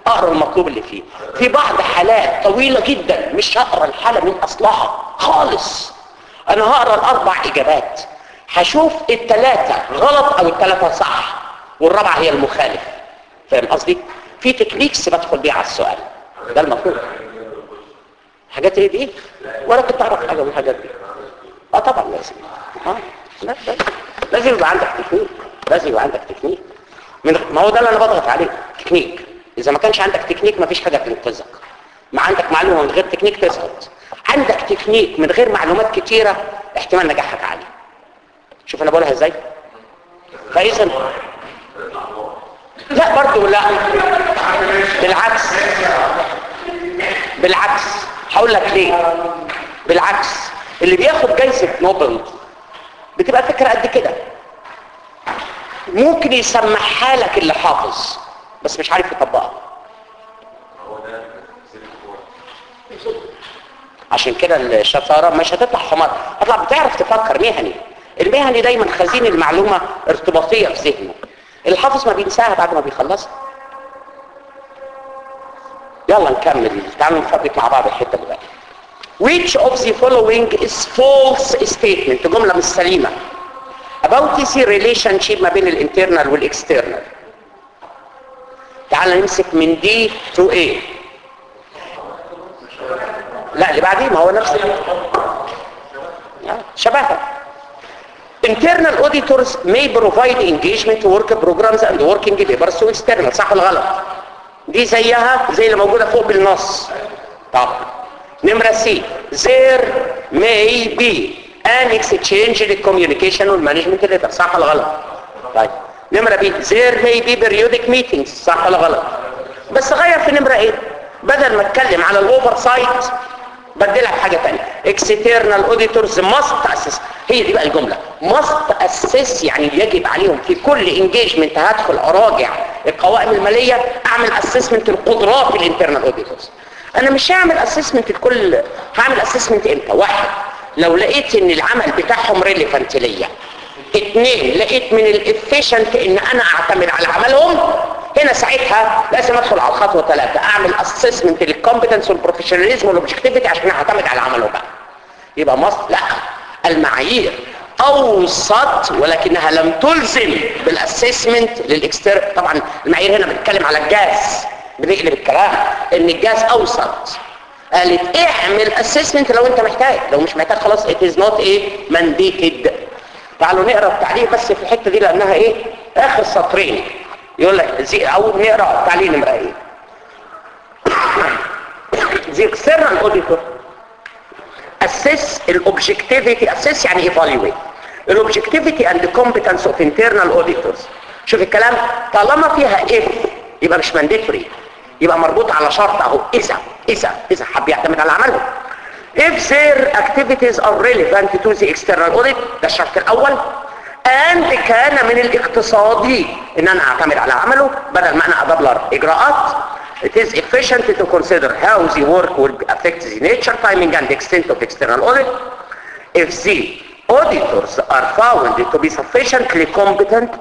اقرا المطلوب اللي فيه في بعض حالات طويلة جدا مش هقرا الحالة من اصلها خالص انا هقرا الاربع اجابات هشوف الثلاثة غلط او الثلاثة صح والرابعة هي المخالف فاهم قصدي في تكنيكس بدخل بيها على السؤال ده المطلوب حاجات ايه دي ولا كنت اعرف حاجه من الحاجات دي اه طبعا لازم اه لا لا لازم يبقى عندك تكنيك لازم يبقى عندك تكنيك من ما هو ده اللي انا بضغط عليه تكنيك اذا ما كانش عندك تكنيك ما فيش حاجه تنقذك ما عندك معلومه من غير تكنيك تسقط عندك تكنيك من غير معلومات كتيره احتمال نجاحك عالي شوف انا بقولها ازاي فاذا لا برضه لا بالعكس بالعكس هقول لك ليه بالعكس اللي بياخد جايزة نوبل بتبقى فكرة قد كده ممكن يسمعها لك اللي حافظ بس مش عارف يطبقها عشان كده الشطارة مش هتطلع حمار هتطلع بتعرف تفكر مهني المهني دايما خزين المعلومة ارتباطية في ذهنه الحافظ ما بينساها بعد ما بيخلصها يلا نكمل تعالوا نفبرك مع بعض الحته اللي بقى which of the following is false statement جمله مش سليمه about the relationship ما بين الانترنال والاكسترنال تعال نمسك من دي to A لا اللي بعديه ما هو نفس شبهها internal auditors may provide engagement work programs and working papers to external صح ولا غلط دي زيها زي اللي موجودة فوق بالنص طب نمرة سي there may be an exchange in communication والمانجمنت letter صح ولا غلط طيب نمرة بي there may be periodic meetings صح ولا غلط بس غير في نمرة ايه بدل ما اتكلم على الاوفر سايت بدلها بحاجة تانية external auditors must assess هي دي بقى الجملة must assess يعني يجب عليهم في كل engagement هدخل اراجع القوائم المالية اعمل assessment لقدرات الانترنال auditors انا مش هعمل assessment لكل هعمل assessment امتى واحد لو لقيت ان العمل بتاعهم ريليفنت ليا اثنين لقيت من الافيشنت ان انا اعتمد على عملهم هنا ساعتها لازم ادخل على الخطوه ثلاثه اعمل اسسمنت للكومبتنس والبروفيشناليزم والاوبجكتيفيتي عشان اعتمد على عملهم بقى يبقى مصر لا المعايير اوسط ولكنها لم تلزم بالاسسمنت للاكستر طبعا المعايير هنا بنتكلم على الجاز بنقلب الكلام ان الجاز اوسط قالت اعمل اسسمنت لو انت محتاج لو مش محتاج خلاص it is not a mandated تعالوا نقرا التعليق بس في الحته دي لانها ايه اخر سطرين يقول لك زي اول نقرا التعليق نمره ايه the external auditor assess الاوبجكتيفيتي assess يعني evaluate الاوبجكتيفيتي and competence of internal auditors شوف الكلام طالما فيها if يبقى مش mandatory يبقى مربوط على شرط اهو اذا اذا اذا حب يعتمد على عمله if their activities are relevant to the external audit ده الشرط الاول and كان من الاقتصادي ان انا اعتمد على عمله بدل ما انا ادبلر اجراءات it is efficient to consider how the work will affect the nature, timing and extent of external audit if the auditors are found to be sufficiently competent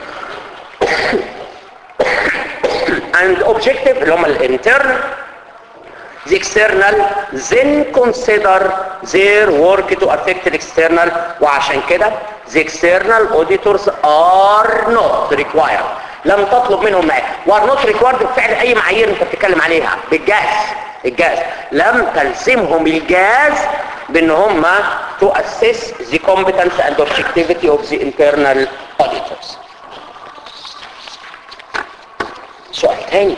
and objective اللي هم الانترنال the external then consider their work to affect the external وعشان كده the external auditors are not required لم تطلب منهم معاك وار نوت ريكوارد بفعل اي معايير انت بتتكلم عليها بالجاز الجاز لم تلزمهم الجاز بان هم to assess the competence and objectivity of the internal auditors سؤال تاني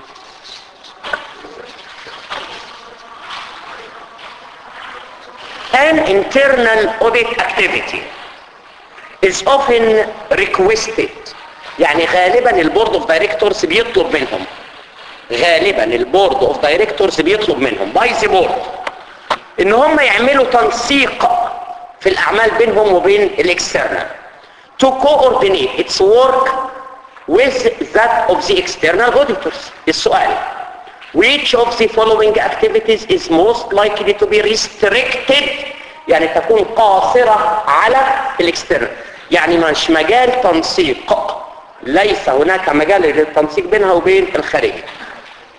An internal audit activity is often requested يعني غالبا البورد اوف دايركتورز بيطلب منهم غالبا البورد اوف دايركتورز بيطلب منهم باي ذا بورد ان هم يعملوا تنسيق في الاعمال بينهم وبين الاكسترنال to coordinate its work with that of the external auditors السؤال which of the following activities is most likely to be restricted يعني تكون قاصرة على الاكسترنال يعني مش مجال تنسيق ليس هناك مجال للتنسيق بينها وبين الخارج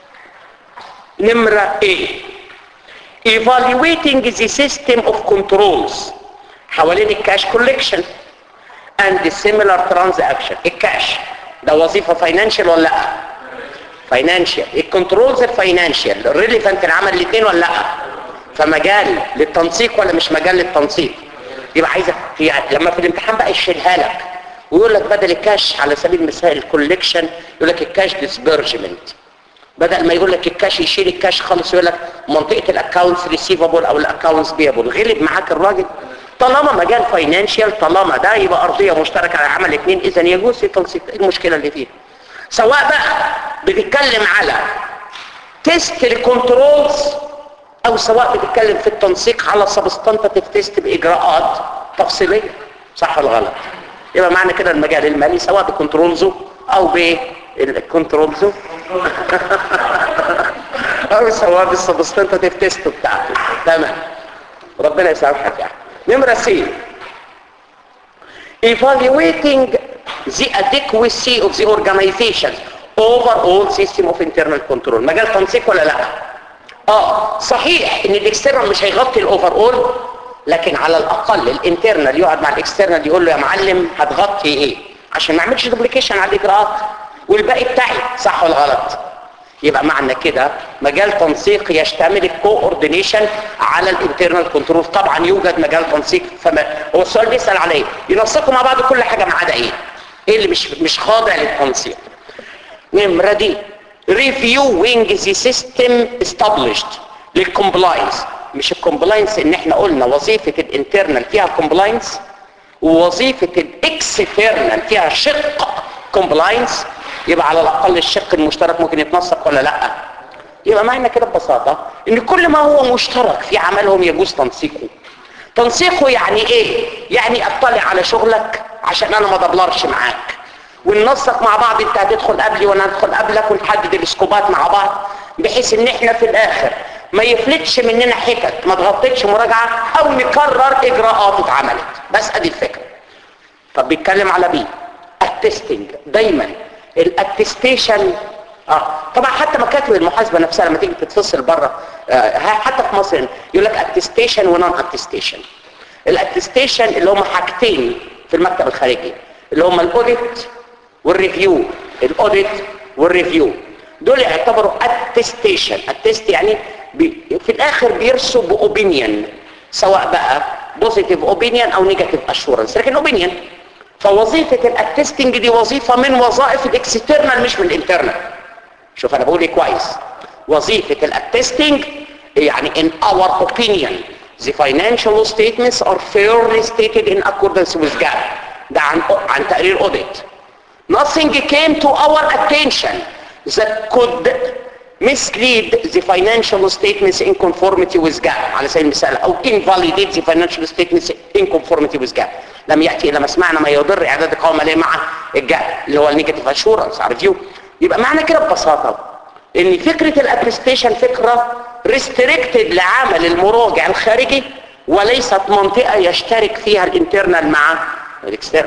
نمرة ايه evaluating the system of controls حوالين الكاش collection and the similar transaction الكاش ده وظيفة financial ولا لا فاينانشال الكنترولز الفاينانشال ريليفنت العمل الاثنين ولا لا فمجال للتنسيق ولا مش مجال للتنسيق يبقى عايزه يعني لما في الامتحان بقى يشيلها لك ويقول لك بدل الكاش على سبيل المثال الكوليكشن يقول لك الكاش ديسبرجمنت بدل ما يقول لك الكاش يشيل الكاش خالص يقول لك منطقه الاكونتس ريسيفبل او الاكونتس بيبل غلب معاك الراجل طالما مجال فاينانشال طالما ده يبقى ارضيه مشتركه على عمل اثنين اذا يجوز في تنسيق إيه المشكله اللي فيها سواء بقى بتتكلم على تيست الكنترولز او سواء بتتكلم في التنسيق على سبستانتيف تيست باجراءات تفصيليه صح ولا غلط يبقى معنى كده المجال المالي سواء بكنترولزه او بالكنترولزه او سواء بالسبستانتيف تيست بتاعته تمام ربنا يسامحك يعني نمره سي evaluating the adequacy of the organization overall system of internal control مجال تنسيق ولا لا اه صحيح ان الاكسترنال مش هيغطي الاوفر اول لكن على الاقل الانترنال يقعد مع الاكسترنال يقول له يا معلم هتغطي ايه عشان ما اعملش دوبليكيشن على الاجراءات والباقي بتاعي صح ولا غلط يبقى معنى كده مجال تنسيق يشتمل الكوردينيشن على الانترنال كنترول طبعا يوجد مجال تنسيق فما هو السؤال بيسال على ايه ينسقوا مع بعض كل حاجه ما عدا ايه ايه اللي مش مش خاضع للتنسيق نمره دي reviewing the system established للكومبلاينس مش الكومبلاينس ان احنا قلنا وظيفه الانترنال فيها كومبلاينس ووظيفه الاكسترنال فيها شق كومبلاينس يبقى على الاقل الشق المشترك ممكن يتنسق ولا لا يبقى معنى كده ببساطه ان كل ما هو مشترك في عملهم يجوز تنسيقه تنسيقه يعني ايه يعني اطلع على شغلك عشان انا ما ادبلرش معاك وننسق مع بعض انت هتدخل قبلي وانا هدخل قبلك ونحدد الاسكوبات مع بعض بحيث ان احنا في الاخر ما يفلتش مننا حتت ما تغطيتش مراجعه او نكرر اجراءات اتعملت بس ادي الفكره طب بيتكلم على بي التستنج دايما الاتستيشن اه طبعا حتى مكاتب المحاسبه نفسها لما تيجي تتفصل بره آه حتى في مصر يقول لك اتستيشن ونون اتستيشن الاتستيشن اللي هم حاجتين في المكتب الخارجي اللي هم الاوديت والريفيو الاوديت والريفيو دول يعتبروا اتستيشن اتست يعني بي في الاخر بيرسوا باوبينيون سواء بقى بوزيتيف اوبينيون او نيجاتيف اشورنس لكن اوبينيون فوظيفه الاتستنج دي وظيفه من وظائف الاكسترنال مش من الانترنال شوف انا بقول ايه كويس وظيفه الاتستنج يعني in our opinion the financial statements are fairly stated in accordance with GAAP ده عن عن تقرير audit nothing came to our attention that could mislead the financial statements in conformity with GAAP على سبيل المثال او invalidate the financial statements in conformity with GAAP لم يأتي إلى ما سمعنا ما يضر إعداد القوائم المالية مع الجاب اللي هو النيجاتيف اشورنس ريفيو يبقى معنى كده ببساطة ان فكرة الاتمستيشن فكرة ريستريكتد لعمل المراجع الخارجي وليست منطقة يشترك فيها الانترنال مع الاكسترنال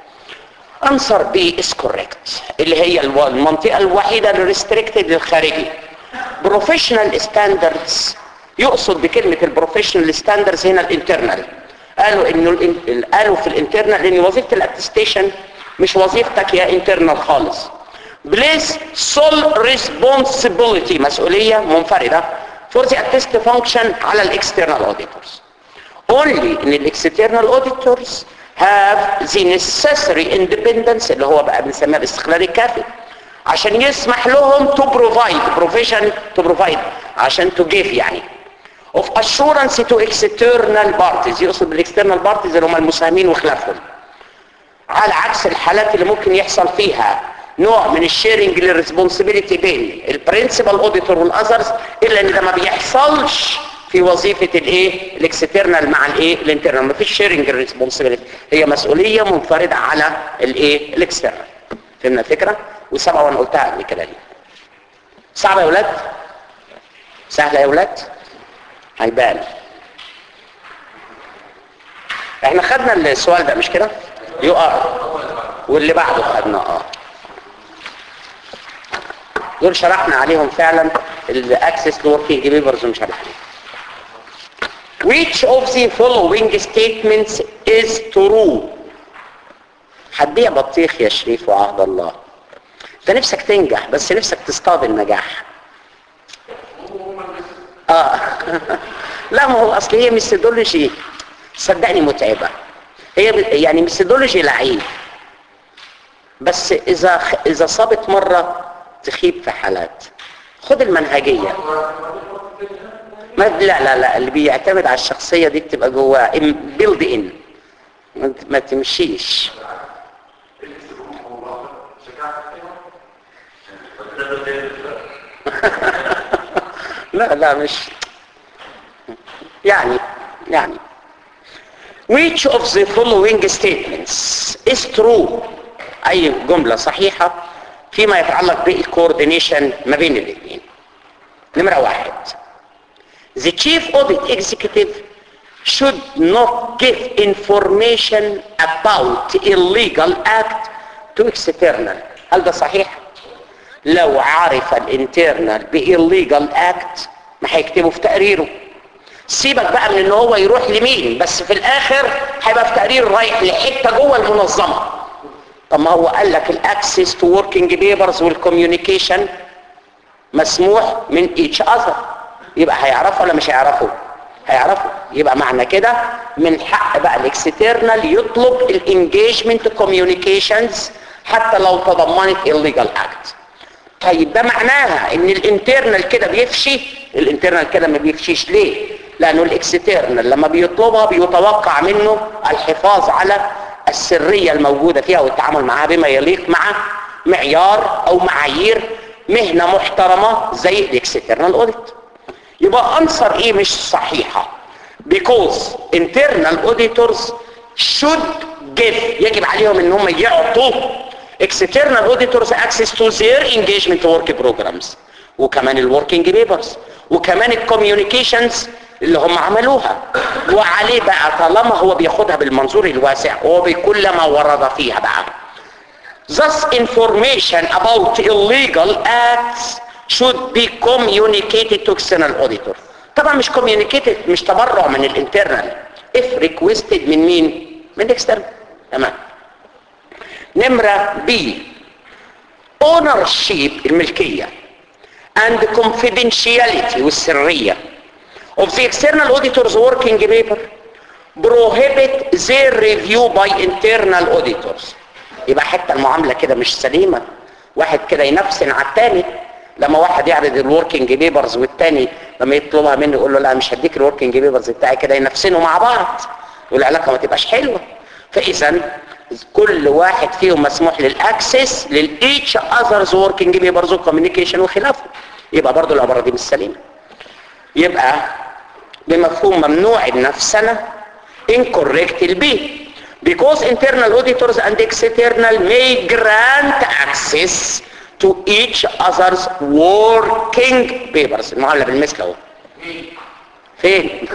answer B is correct اللي هي المنطقة الوحيدة الريستريكتد للخارجي professional standards يقصد بكلمة البروفيشنال ستاندرز هنا الانترنال قالوا انه ال- قالوا في الانترنال ان وظيفه الاتستيشن مش وظيفتك يا انترنال خالص بليس سول ريسبونسبيلتي مسؤوليه منفرده فور ذا اتست فانكشن على الاكسترنال اوديتورز only ان الاكسترنال اوديتورز have the necessary independence اللي هو بقى بنسميها الاستقلال الكافي عشان يسمح لهم to provide provision to provide عشان to give يعني of assurance to external parties يقصد بالاكسترنال بارتيز اللي هم المساهمين وخلافهم على عكس الحالات اللي ممكن يحصل فيها نوع من الشيرنج للريسبونسبيلتي بين البرنسبال اوديتور والاذرز الا ان ده ما بيحصلش في وظيفه الايه الاكسترنال مع الايه الانترنال ما فيش شيرنج الريسبونسبيلتي هي مسؤوليه منفرده على الايه الاكسترنال فهمنا الفكره وسبعه وانا قلتها قبل كده دي صعبه يا اولاد سهله يا اولاد هيبان احنا خدنا السؤال ده مش كده يو ار واللي بعده خدنا اه دول شرحنا عليهم فعلا الاكسس لوركينج بيبرز ومش عارف ايه which of the following statements is true هتبيع بطيخ يا شريف وعهد الله انت نفسك تنجح بس نفسك تصطاد النجاح اه لا ما هو اصل هي ميثودولوجي صدقني متعبه هي ب- يعني ميثودولوجي لعيب بس اذا اذا صابت مره تخيب في حالات خد المنهجيه ما لا لا لا اللي بيعتمد على الشخصيه دي بتبقى جواه بيلد ان ما تمشيش لا لا مش يعني يعني which of the following statements is true اي جملة صحيحة فيما يتعلق بالكوردينيشن ما بين الاثنين نمرة واحد the chief audit executive should not give information about illegal act to external هل ده صحيح؟ لو عرف الانترنال بإليجال اكت ما هيكتبه في تقريره سيبك بقى من ان هو يروح لمين بس في الاخر هيبقى في تقرير رايح لحته جوه المنظمه طب ما هو قال لك الاكسس تو وركينج بيبرز والكوميونيكيشن مسموح من ايتش اذر يبقى هيعرفوا ولا مش هيعرفوا هيعرفوا يبقى معنى كده من حق بقى الاكسترنال يطلب الانجيجمنت كوميونيكيشنز حتى لو تضمنت illegal act طيب ده معناها ان الانترنال كده بيفشي الانترنال كده ما بيفشيش ليه لانه الاكسترنال لما بيطلبها بيتوقع منه الحفاظ على السرية الموجودة فيها والتعامل معها بما يليق مع معيار او معايير مهنة محترمة زي الاكسترنال اوديت يبقى انصر ايه مش صحيحة because internal auditors should give يجب عليهم ان هم يعطوا external auditors access to their engagement work programs وكمان الوركينج بيبرز وكمان الكوميونيكيشنز اللي هم عملوها وعليه بقى طالما هو بياخدها بالمنظور الواسع هو بكل ما ورد فيها بقى Thus information about illegal acts should be communicated to external auditor طبعا مش communicated مش تبرع من الانترنال if requested من مين من الاكسترنال تمام نمرة B ownership الملكية and confidentiality والسرية of the external auditor's working paper prohibit their review by internal auditors يبقى حتى المعاملة كده مش سليمة واحد كده ينفسن على التاني لما واحد يعرض الوركينج بيبرز والتاني لما يطلبها منه يقول له لا مش هديك الوركينج بيبرز بتاعي كده ينفسنوا مع بعض والعلاقة ما تبقاش حلوة فاذا كل واحد فيهم مسموح للاكسس للايتش اذرز وركينج بيبرز وكوميونيكيشن وخلافه يبقى برضه العباره دي مش سليمه يبقى بمفهوم ممنوع النفسنه incorrect البي because internal auditors and external may grant access to each other's working papers المعامله بالمثل اهو فين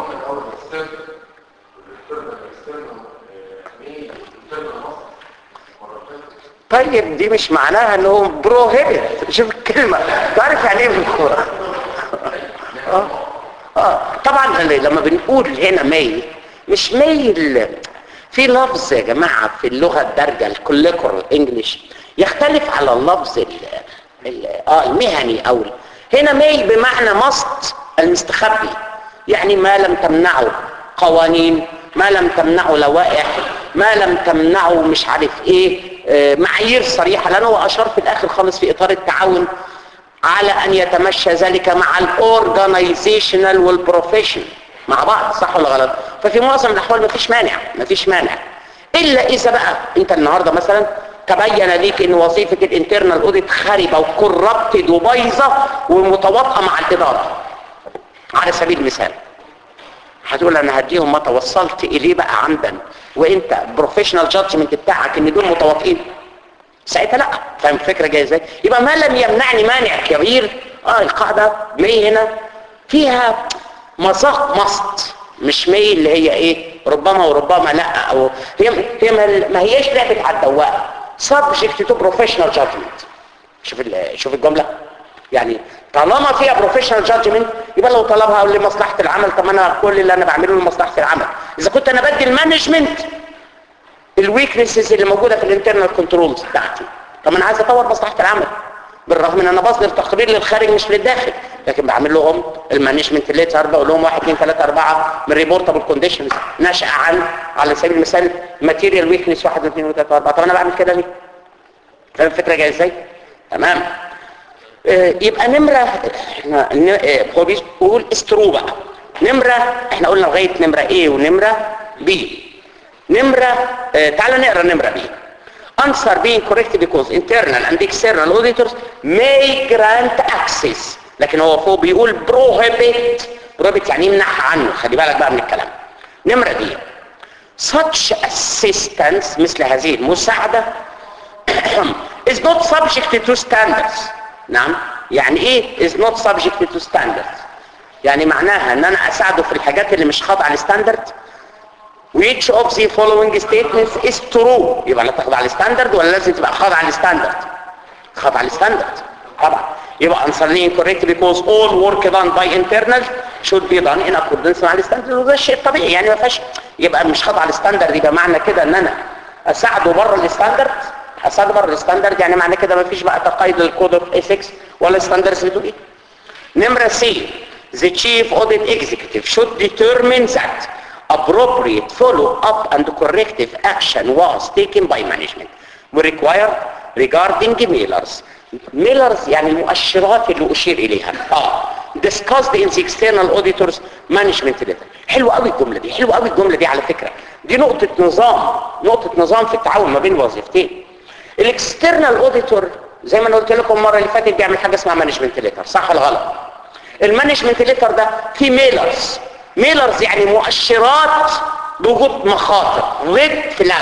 طيب دي مش معناها انه بروهيبت شوف الكلمة تعرف يعني ايه بالكورة آه. آه. طبعا لما بنقول هنا ميل مش ميل في لفظ يا جماعة في اللغة الدارجة الكوليكور انجليش يختلف على اللفظ ال ال اه المهني او هنا ميل بمعنى مصد المستخبي يعني ما لم تمنعه قوانين ما لم تمنعه لوائح ما لم تمنعه مش عارف ايه معايير صريحة لأنه هو أشار في الآخر خالص في إطار التعاون على أن يتمشى ذلك مع الأورجانيزيشنال والبروفيشن مع بعض صح ولا غلط ففي معظم الأحوال مفيش مانع مفيش مانع إلا إذا بقى أنت النهاردة مثلا تبين ليك ان وظيفة الانترنال اوديت خاربة وكوربتد وبايظة ومتواطئة مع الإدارة على سبيل المثال هتقول انا هديهم ما توصلت اليه بقى عمدا وانت بروفيشنال جادجمنت بتاعك ان دول متواطئين ساعتها لا فاهم الفكره جايه ازاي يبقى ما لم يمنعني مانع كبير اه القاعده مي هنا فيها مذاق مصد مش مي اللي هي ايه ربما وربما لا او هي هي ما هياش لعبه على الدواء subject to professional judgment شوف شوف الجمله يعني طالما فيها بروفيشنال جادجمنت يبقى لو طلبها لمصلحه العمل طب انا كل اللي انا بعمله لمصلحه العمل اذا كنت انا بدي المانجمنت الويكنسز اللي موجوده في الانترنال كنترولز بتاعتي طب انا عايز اطور مصلحه العمل بالرغم ان انا بصدر تقرير للخارج مش للداخل لكن بعمل لهم المانجمنت ليتر بقول لهم 1 2 3 4 من ريبورتابل كونديشنز نشأ عن على سبيل المثال ماتيريال ويكنس 1 2 3 4 طب انا بعمل كده ليه؟ فاهم الفكره جايه ازاي؟ تمام آه، يبقى نمره احنا ن- آه، هو بيقول استرو بقى نمره احنا قلنا لغايه نمره A ونمره B نمره آه، تعال نقرا نمره B answer being correct because internal and external auditors may grant access لكن هو فوق بيقول prohibit prohibit يعني يمنعها عنه خلي بالك بقى من الكلام نمرة دي such assistance مثل هذه المساعدة is not subject to standards نعم يعني ايه is not subject to standards يعني معناها ان انا اساعده في الحاجات اللي مش خاضعه للستاندرد which of the following statements is true يبقى لا تخضع للستاندرد ولا لازم تبقى خاضعه للستاندرد خاضعه للستاندرد طبعا يبقى answer incorrect because all work done by internal should be done in accordance مع الستاندرد وده الشيء الطبيعي يعني ما فيهاش يبقى مش خاضعه للستاندرد يبقى معنى كده ان انا اساعده بره الستاندرد اساعده بره الستاندرد يعني معنى كده ما فيش بقى تقييد للكود اوف ايثكس ولا ستاندردز بتقول ايه نمرة سي the chief audit executive should determine that appropriate follow-up and corrective action was taken by management required regarding mailers mailers يعني المؤشرات اللي أشير إليها اه discussed in the external auditors management letter حلوة قوي الجملة دي حلوة قوي الجملة دي على فكرة دي نقطة نظام نقطة نظام في التعاون ما بين الوظيفتين الاكسترنال اوديتور زي ما انا قلت لكم المره اللي فاتت بيعمل حاجه اسمها مانجمنت ليتر صح ولا غلط المانجمنت ليتر ده فيه ميلرز ميلرز يعني مؤشرات بوجود مخاطر ريد فلاج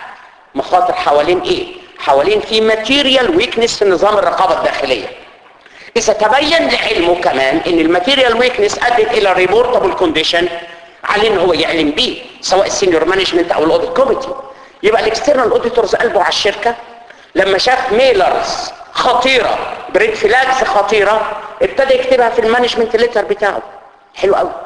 مخاطر حوالين ايه حوالين في ماتيريال ويكنس في نظام الرقابه الداخليه اذا تبين لعلمه كمان ان الماتيريال ويكنس ادت الى ريبورتابل كونديشن عليه ان هو يعلم بيه سواء السينيور مانجمنت او الاوديت كوميتي يبقى الاكسترنال اوديتورز قلبوا على الشركه لما شاف ميلرز خطيره بريد فلاجز خطيره ابتدى يكتبها في المانجمنت ليتر بتاعه حلو قوي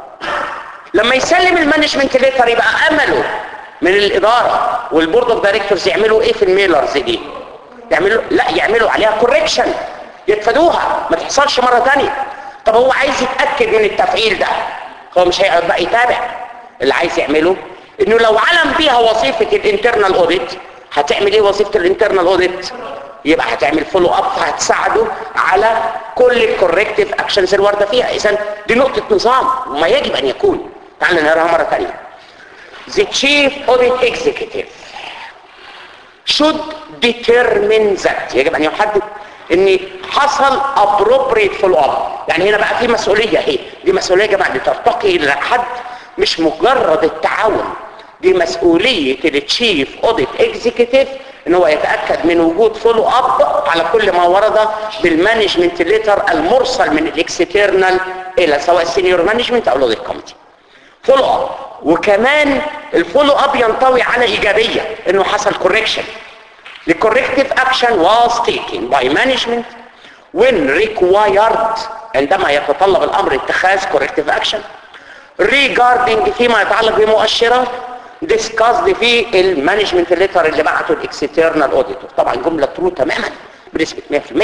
لما يسلم المانجمنت ليتر يبقى امله من الاداره والبورد اوف دايركتورز يعملوا ايه في الميلرز دي يعملوا لا يعملوا عليها كوركشن يتفادوها ما تحصلش مره ثانيه طب هو عايز يتاكد من التفعيل ده هو مش هيقعد بقى يتابع اللي عايز يعمله انه لو علم بيها وظيفه الانترنال اوديت هتعمل ايه وظيفه الانترنال اوديت يبقى هتعمل فولو اب هتساعده على كل الكوركتيف اكشنز الوارده فيها اذا دي نقطه نظام وما يجب ان يكون تعال نقراها مره ثانيه The chief audit executive should determine that يجب ان يحدد ان حصل appropriate follow up يعني هنا بقى في مسؤوليه اهي دي مسؤوليه يا جماعه دي ترتقي الى حد مش مجرد التعاون دي مسؤوليه التشيف اوديت اكزيكتيف ان هو يتاكد من وجود فولو اب على كل ما ورد بالمانجمنت ليتر المرسل من الاكسترنال الى سواء السينيور مانجمنت او الاوديت كوميتي فولو اب وكمان الفولو اب ينطوي على ايجابيه انه حصل كوركشن The corrective action was taken by management when required عندما يتطلب الامر اتخاذ corrective action regarding فيما يتعلق بمؤشرات discussed في المانجمنت ليتر اللي بعته الاكسترنال اوديتور طبعا جمله ترو تماما بنسبه 100%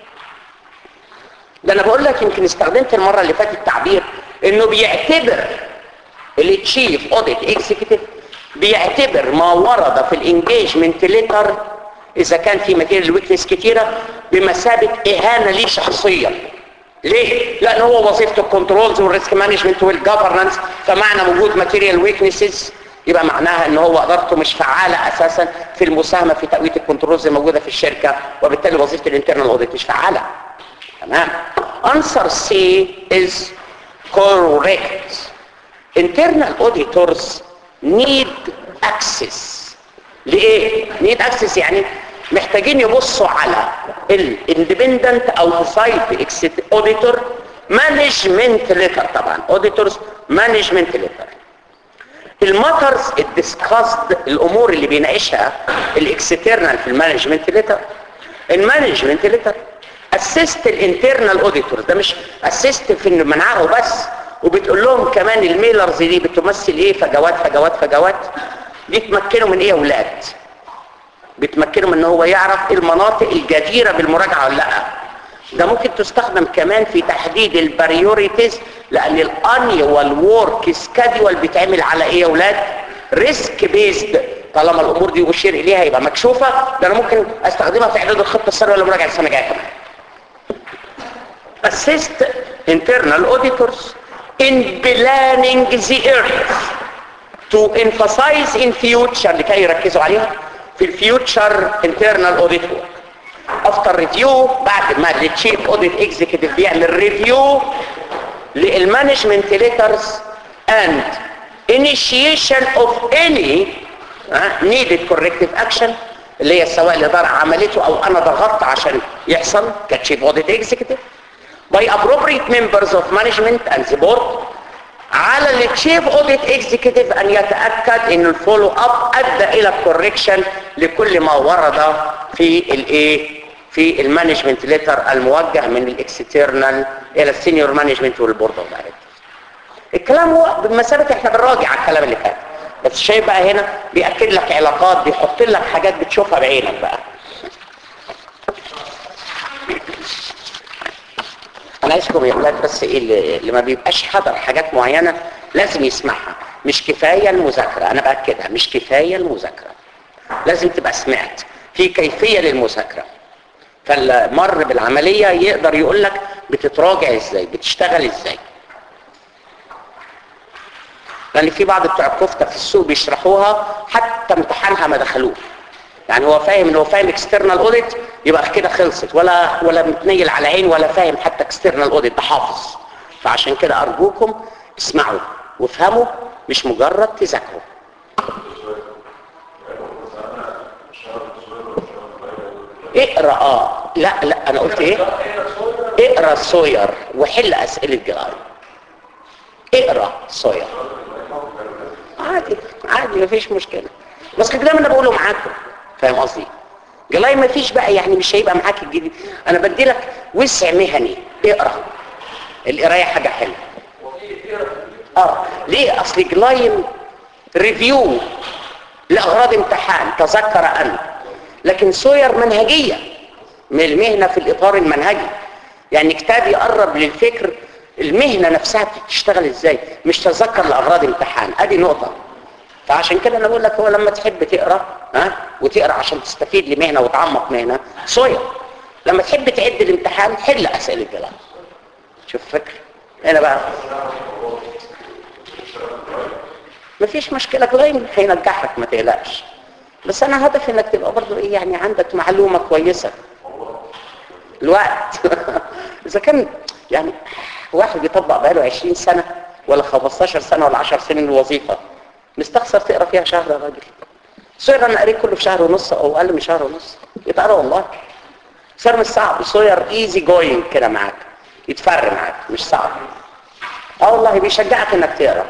ده انا بقول لك يمكن استخدمت المره اللي فاتت تعبير انه بيعتبر التشيف اوديت اكزيكتيف بيعتبر ما ورد في الانجيجمنت ليتر اذا كان في ماتيريال ويكنس كتيره بمثابه اهانه ليه شخصيا ليه؟ لان هو وظيفته الكنترولز والريسك مانجمنت والجفرنس فمعنى وجود ماتيريال ويكنسز يبقى معناها ان هو ادارته مش فعاله اساسا في المساهمه في تقويه الكنترولز الموجوده في الشركه وبالتالي وظيفه الانترنال اوديت مش فعاله تمام answer C is correct internal auditors need access ليه need access يعني محتاجين يبصوا على الاندبندنت او سايت اوديتور مانجمنت ليتر طبعا اوديتورز مانجمنت ليتر الماترز الديسكاست الامور اللي بيناقشها الاكسترنال في المانجمنت ليتر المانجمنت ليتر اسيست الانترنال اوديتور ده مش اسيست في انه منعه بس وبتقول لهم كمان الميلرز دي بتمثل ايه فجوات فجوات فجوات دي تمكنوا من ايه يا اولاد بتمكنه من ان هو يعرف المناطق الجديرة بالمراجعة ولا لا ده ممكن تستخدم كمان في تحديد البريوريتيز لان الانيوال وورك سكادول بيتعمل على ايه يا اولاد ريسك بيزد طالما الامور دي اشير اليها يبقى مكشوفه ده انا ممكن استخدمها في اعداد الخطه السنويه ولا مراجعه السنه الجايه كمان assist internal auditors in planning the earth to emphasize in future لكي يركزوا عليها في الفيوتشر internal audit work after review بعد ما التشيف اوديت اكزيكتيف بيعمل ريفيو للمانجمنت ليترز and initiation of any uh, needed corrective action اللي هي سواء الاداره عملته او انا ضغطت عشان يحصل كتشيف اوديت اكزيكتيف by appropriate members of management and the board على التشيف اوديت اكزيكتيف ان يتاكد ان الفولو اب ادى الى الكوركشن لكل ما ورد في الايه في المانجمنت ليتر الموجه من الاكسترنال الى السينيور مانجمنت والبورد اوف دايركتورز الكلام هو بمثابه احنا بنراجع على الكلام اللي فات بس شايف بقى هنا بياكد لك علاقات بيحط لك حاجات بتشوفها بعينك بقى انا عايزكم يا اولاد بس ايه اللي اللي ما بيبقاش حضر حاجات معينه لازم يسمعها مش كفايه المذاكره انا باكدها مش كفايه المذاكره لازم تبقى سمعت في كيفيه للمذاكره فالمر بالعمليه يقدر يقول لك بتتراجع ازاي بتشتغل ازاي لان في بعض بتوع الكفته في السوق بيشرحوها حتى امتحانها ما دخلوه يعني هو فاهم ان هو فاهم اكسترنال اوديت يبقى كده خلصت ولا ولا متنيل على عين ولا فاهم حتى اكسترنال اوديت ده حافظ فعشان كده ارجوكم اسمعوا وافهموا مش مجرد تذاكروا اقرا اه لا لا انا قلت ايه اقرا سوير وحل اسئله جراي اقرا سوير عادي عادي مفيش مشكله بس الكلام انا بقوله معاكم فاهم قصدي جلاي ما فيش بقى يعني مش هيبقى معاك الجديد انا بدي لك وسع مهني اقرا القرايه حاجه حلوه اه ليه اصل جلايم ريفيو لاغراض امتحان تذكر ان لكن سوير منهجيه من المهنه في الاطار المنهجي يعني كتاب يقرب للفكر المهنه نفسها بتشتغل ازاي مش تذكر لاغراض امتحان ادي نقطه فعشان كده انا بقول لك هو لما تحب تقرا ها وتقرا عشان تستفيد لمهنه وتعمق مهنه صويا لما تحب تعد الامتحان حل اسئله الجلال شوف فكر هنا بقى مفيش مشكله كلايم هينجحك ما تقلقش بس انا هدفي انك تبقى برضو ايه يعني عندك معلومه كويسه الوقت اذا كان يعني واحد بيطبق بقاله 20 سنه ولا 15 سنه ولا 10 سنين الوظيفه مستخسر تقرا فيها شهر يا راجل صير انا قريت كله في شهر ونص او اقل من شهر ونص يتقرا والله صار مش صعب صير ايزي جوينج كده معاك يتفر معاك مش صعب اه والله بيشجعك انك تقرا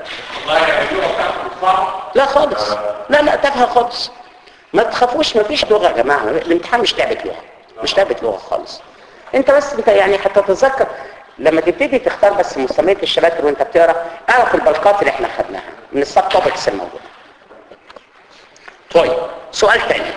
لا خالص لا لا تافهه خالص ما تخافوش ما فيش لغه يا جماعه الامتحان مش لعبه لغه مش لعبه لغه خالص انت بس انت يعني حتى تتذكر لما تبتدي تختار بس مسمية الشباتر وانت بتقرا اعرف البلقات اللي احنا خدناها من السب توبكس الموجوده طيب سؤال تاني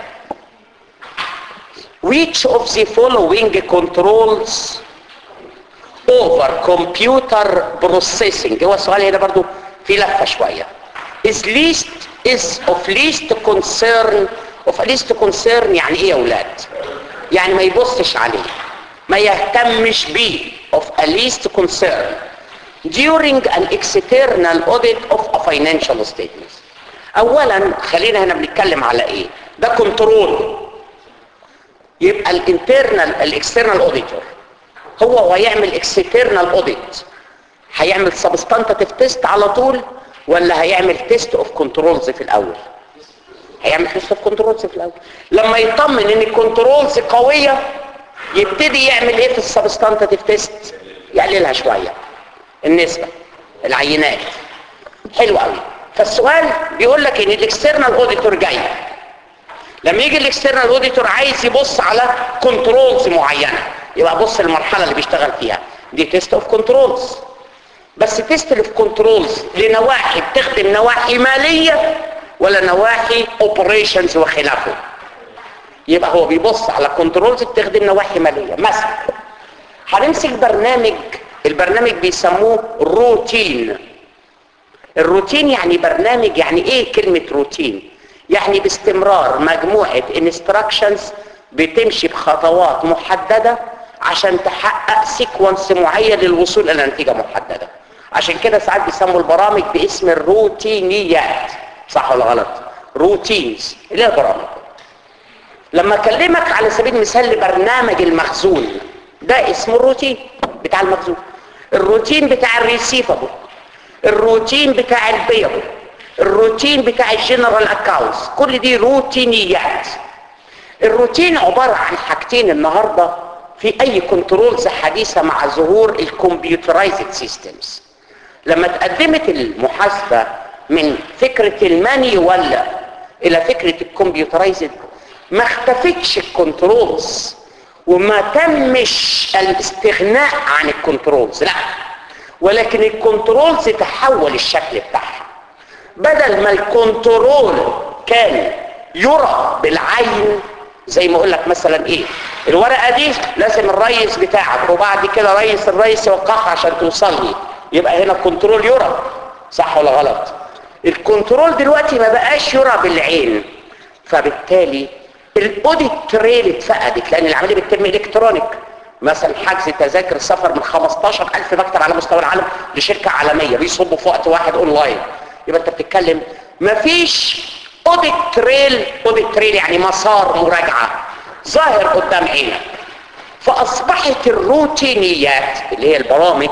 which of the following controls over computer processing هو السؤال هنا برضو في لفة شوية is least is of least concern of least concern يعني ايه يا اولاد يعني ما يبصش عليه ما يهتمش بيه of a least concern during an external audit of a financial statement اولا خلينا هنا بنتكلم على ايه ده كنترول يبقى الانترنال الاكسترنال اوديتور هو هو يعمل اكسترنال اوديت هيعمل سبستانتيف تيست على طول ولا هيعمل تيست اوف كنترولز في الاول هيعمل تيست اوف كنترولز في الاول لما يطمن ان الكنترولز قويه يبتدي يعمل ايه في السبستانتيف تيست يقللها شويه النسبه العينات حلو قوي فالسؤال بيقول لك ان الاكسترنال اوديتور جاي لما يجي الاكسترنال اوديتور عايز يبص على كنترولز معينه يبقى بص المرحله اللي بيشتغل فيها دي تيست اوف كنترولز بس تيست اوف كنترولز لنواحي بتخدم نواحي ماليه ولا نواحي اوبريشنز وخلافه يبقى هو بيبص على كنترولز بتخدم نواحي ماليه مثلا هنمسك برنامج البرنامج بيسموه روتين الروتين يعني برنامج يعني ايه كلمة روتين يعني باستمرار مجموعة انستراكشنز بتمشي بخطوات محددة عشان تحقق سيكونس معين للوصول الى نتيجة محددة عشان كده ساعات بيسموا البرامج باسم الروتينيات صح ولا غلط روتينز اللي هي البرامج لما اكلمك على سبيل المثال لبرنامج المخزون ده اسمه الروتين بتاع المخزون الروتين بتاع الريسيفبل الروتين بتاع البيبل الروتين بتاع الجنرال اكاونتس كل دي روتينيات الروتين عبارة عن حاجتين النهاردة في اي كنترولز حديثة مع ظهور الكمبيوترايزد سيستمز لما تقدمت المحاسبة من فكرة المانيوال الى فكرة الكمبيوترايزد ما اختفتش الكنترولز وما تمش الاستغناء عن الكنترولز لا ولكن الكنترولز تحول الشكل بتاعها بدل ما الكنترول كان يرى بالعين زي ما اقول لك مثلا ايه الورقه دي لازم الريس بتاعك وبعد كده ريس الريس يوقعها عشان توصل لي يبقى هنا الكنترول يرى صح ولا غلط الكنترول دلوقتي ما بقاش يرى بالعين فبالتالي الاوديت تريل اتفقدت لان العمليه بتتم الكترونيك مثلا حجز تذاكر السفر من 15000 مكتب على مستوى العالم لشركه عالميه بيصبوا في وقت واحد اونلاين يبقى انت بتتكلم مفيش اوديت تريل اوديت تريل يعني مسار مراجعه ظاهر قدام عينك فاصبحت الروتينيات اللي هي البرامج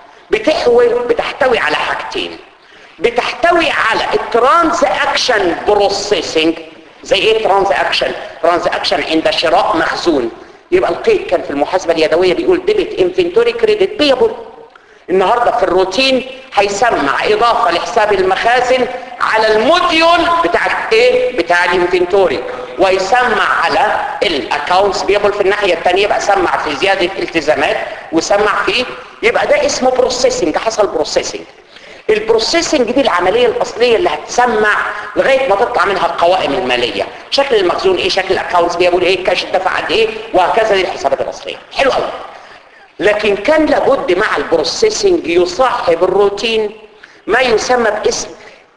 بتحوي بتحتوي على حاجتين بتحتوي على الترانز اكشن بروسيسنج زي ايه ترانز اكشن ترانز اكشن عند شراء مخزون يبقى القيد كان في المحاسبه اليدويه بيقول ديبت انفنتوري كريدت بيبل النهارده في الروتين هيسمع اضافه لحساب المخازن على الموديول بتاع ايه بتاع الانفنتوري ويسمع على الاكونتس بيبل في الناحيه الثانيه يبقى سمع في زياده التزامات وسمع في يبقى ده اسمه بروسيسنج حصل بروسيسنج البروسيسنج دي العملية الأصلية اللي هتسمع لغاية ما تطلع منها القوائم المالية شكل المخزون ايه شكل الاكاونتس بيقول ايه الكاش الدفع قد ايه وهكذا دي الحسابات الأصلية حلو قوي لكن كان لابد مع البروسيسنج يصاحب الروتين ما يسمى باسم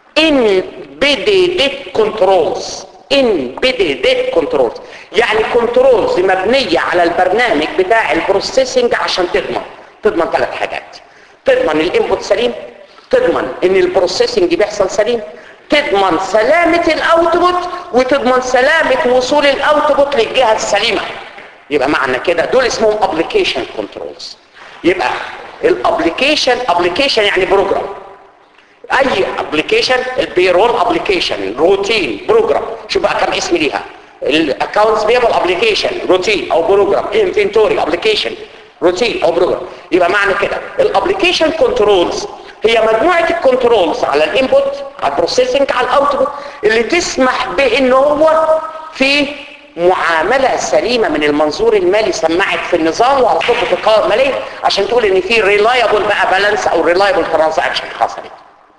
embedded controls embedded controls يعني كنترولز مبنية على البرنامج بتاع البروسيسنج عشان تضمن تضمن ثلاث حاجات تضمن الانبوت سليم تضمن ان البروسيسنج بيحصل سليم تضمن سلامة الاوتبوت وتضمن سلامة وصول الاوتبوت للجهة السليمة يبقى معنى كده دول اسمهم ابليكيشن كنترولز يبقى الابليكيشن ابليكيشن يعني بروجرام اي ابليكيشن البيرول ابليكيشن روتين بروجرام شوف بقى كم اسم ليها الاكونتس بيبل ابليكيشن روتين او بروجرام انفنتوري ابليكيشن روتين او بروجرام يبقى معنى كده الابليكيشن كنترولز هي مجموعة الكنترولز على الانبوت على البروسيسنج على الاوتبوت اللي تسمح بان هو في معاملة سليمة من المنظور المالي سمعت في النظام وهتصب في القوائم المالية عشان تقول ان في ريلايبل بقى بالانس او ريلايبل ترانزاكشن حصلت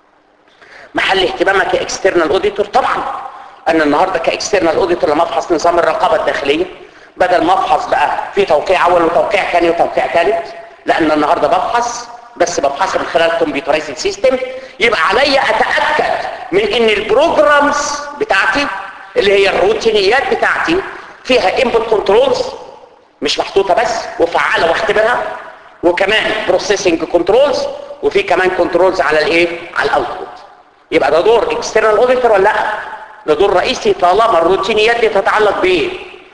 محل اهتمامك كاكسترنال اوديتور طبعا انا النهارده كاكسترنال اوديتور لما افحص نظام الرقابه الداخليه بدل ما افحص بقى في توقيع اول وتوقيع ثاني وتوقيع ثالث لان النهارده بفحص بس بفحص من خلال كمبيوترايزد سيستم يبقى عليا اتاكد من ان البروجرامز بتاعتي اللي هي الروتينيات بتاعتي فيها انبوت كنترولز مش محطوطه بس وفعاله واختبرها وكمان بروسيسنج كنترولز وفي كمان كنترولز على الايه على الاوتبوت يبقى ده دور اكسترنال اوديتور ولا لا ده دور رئيسي طالما الروتينيات دي تتعلق بايه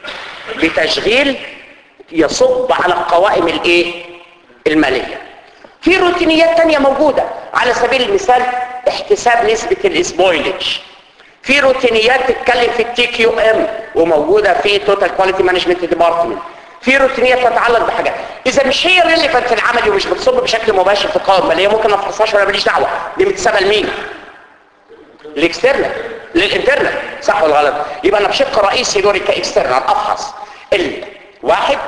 بتشغيل يصب على القوائم الايه الماليه في روتينيات تانية موجودة على سبيل المثال احتساب نسبة الاسبويلج في روتينيات تتكلم في التي كيو ام وموجودة في توتال كواليتي مانجمنت ديبارتمنت في روتينيات تتعلق بحاجات اذا مش هي ريليفنت في العمل ومش بتصب بشكل مباشر في القوائم الماليه ممكن ما افحصهاش ولا ماليش دعوه دي متسابه لمين الاكسترنال للانترنال صح ولا غلط يبقى انا بشق رئيسي دوري كاكسترنال افحص الواحد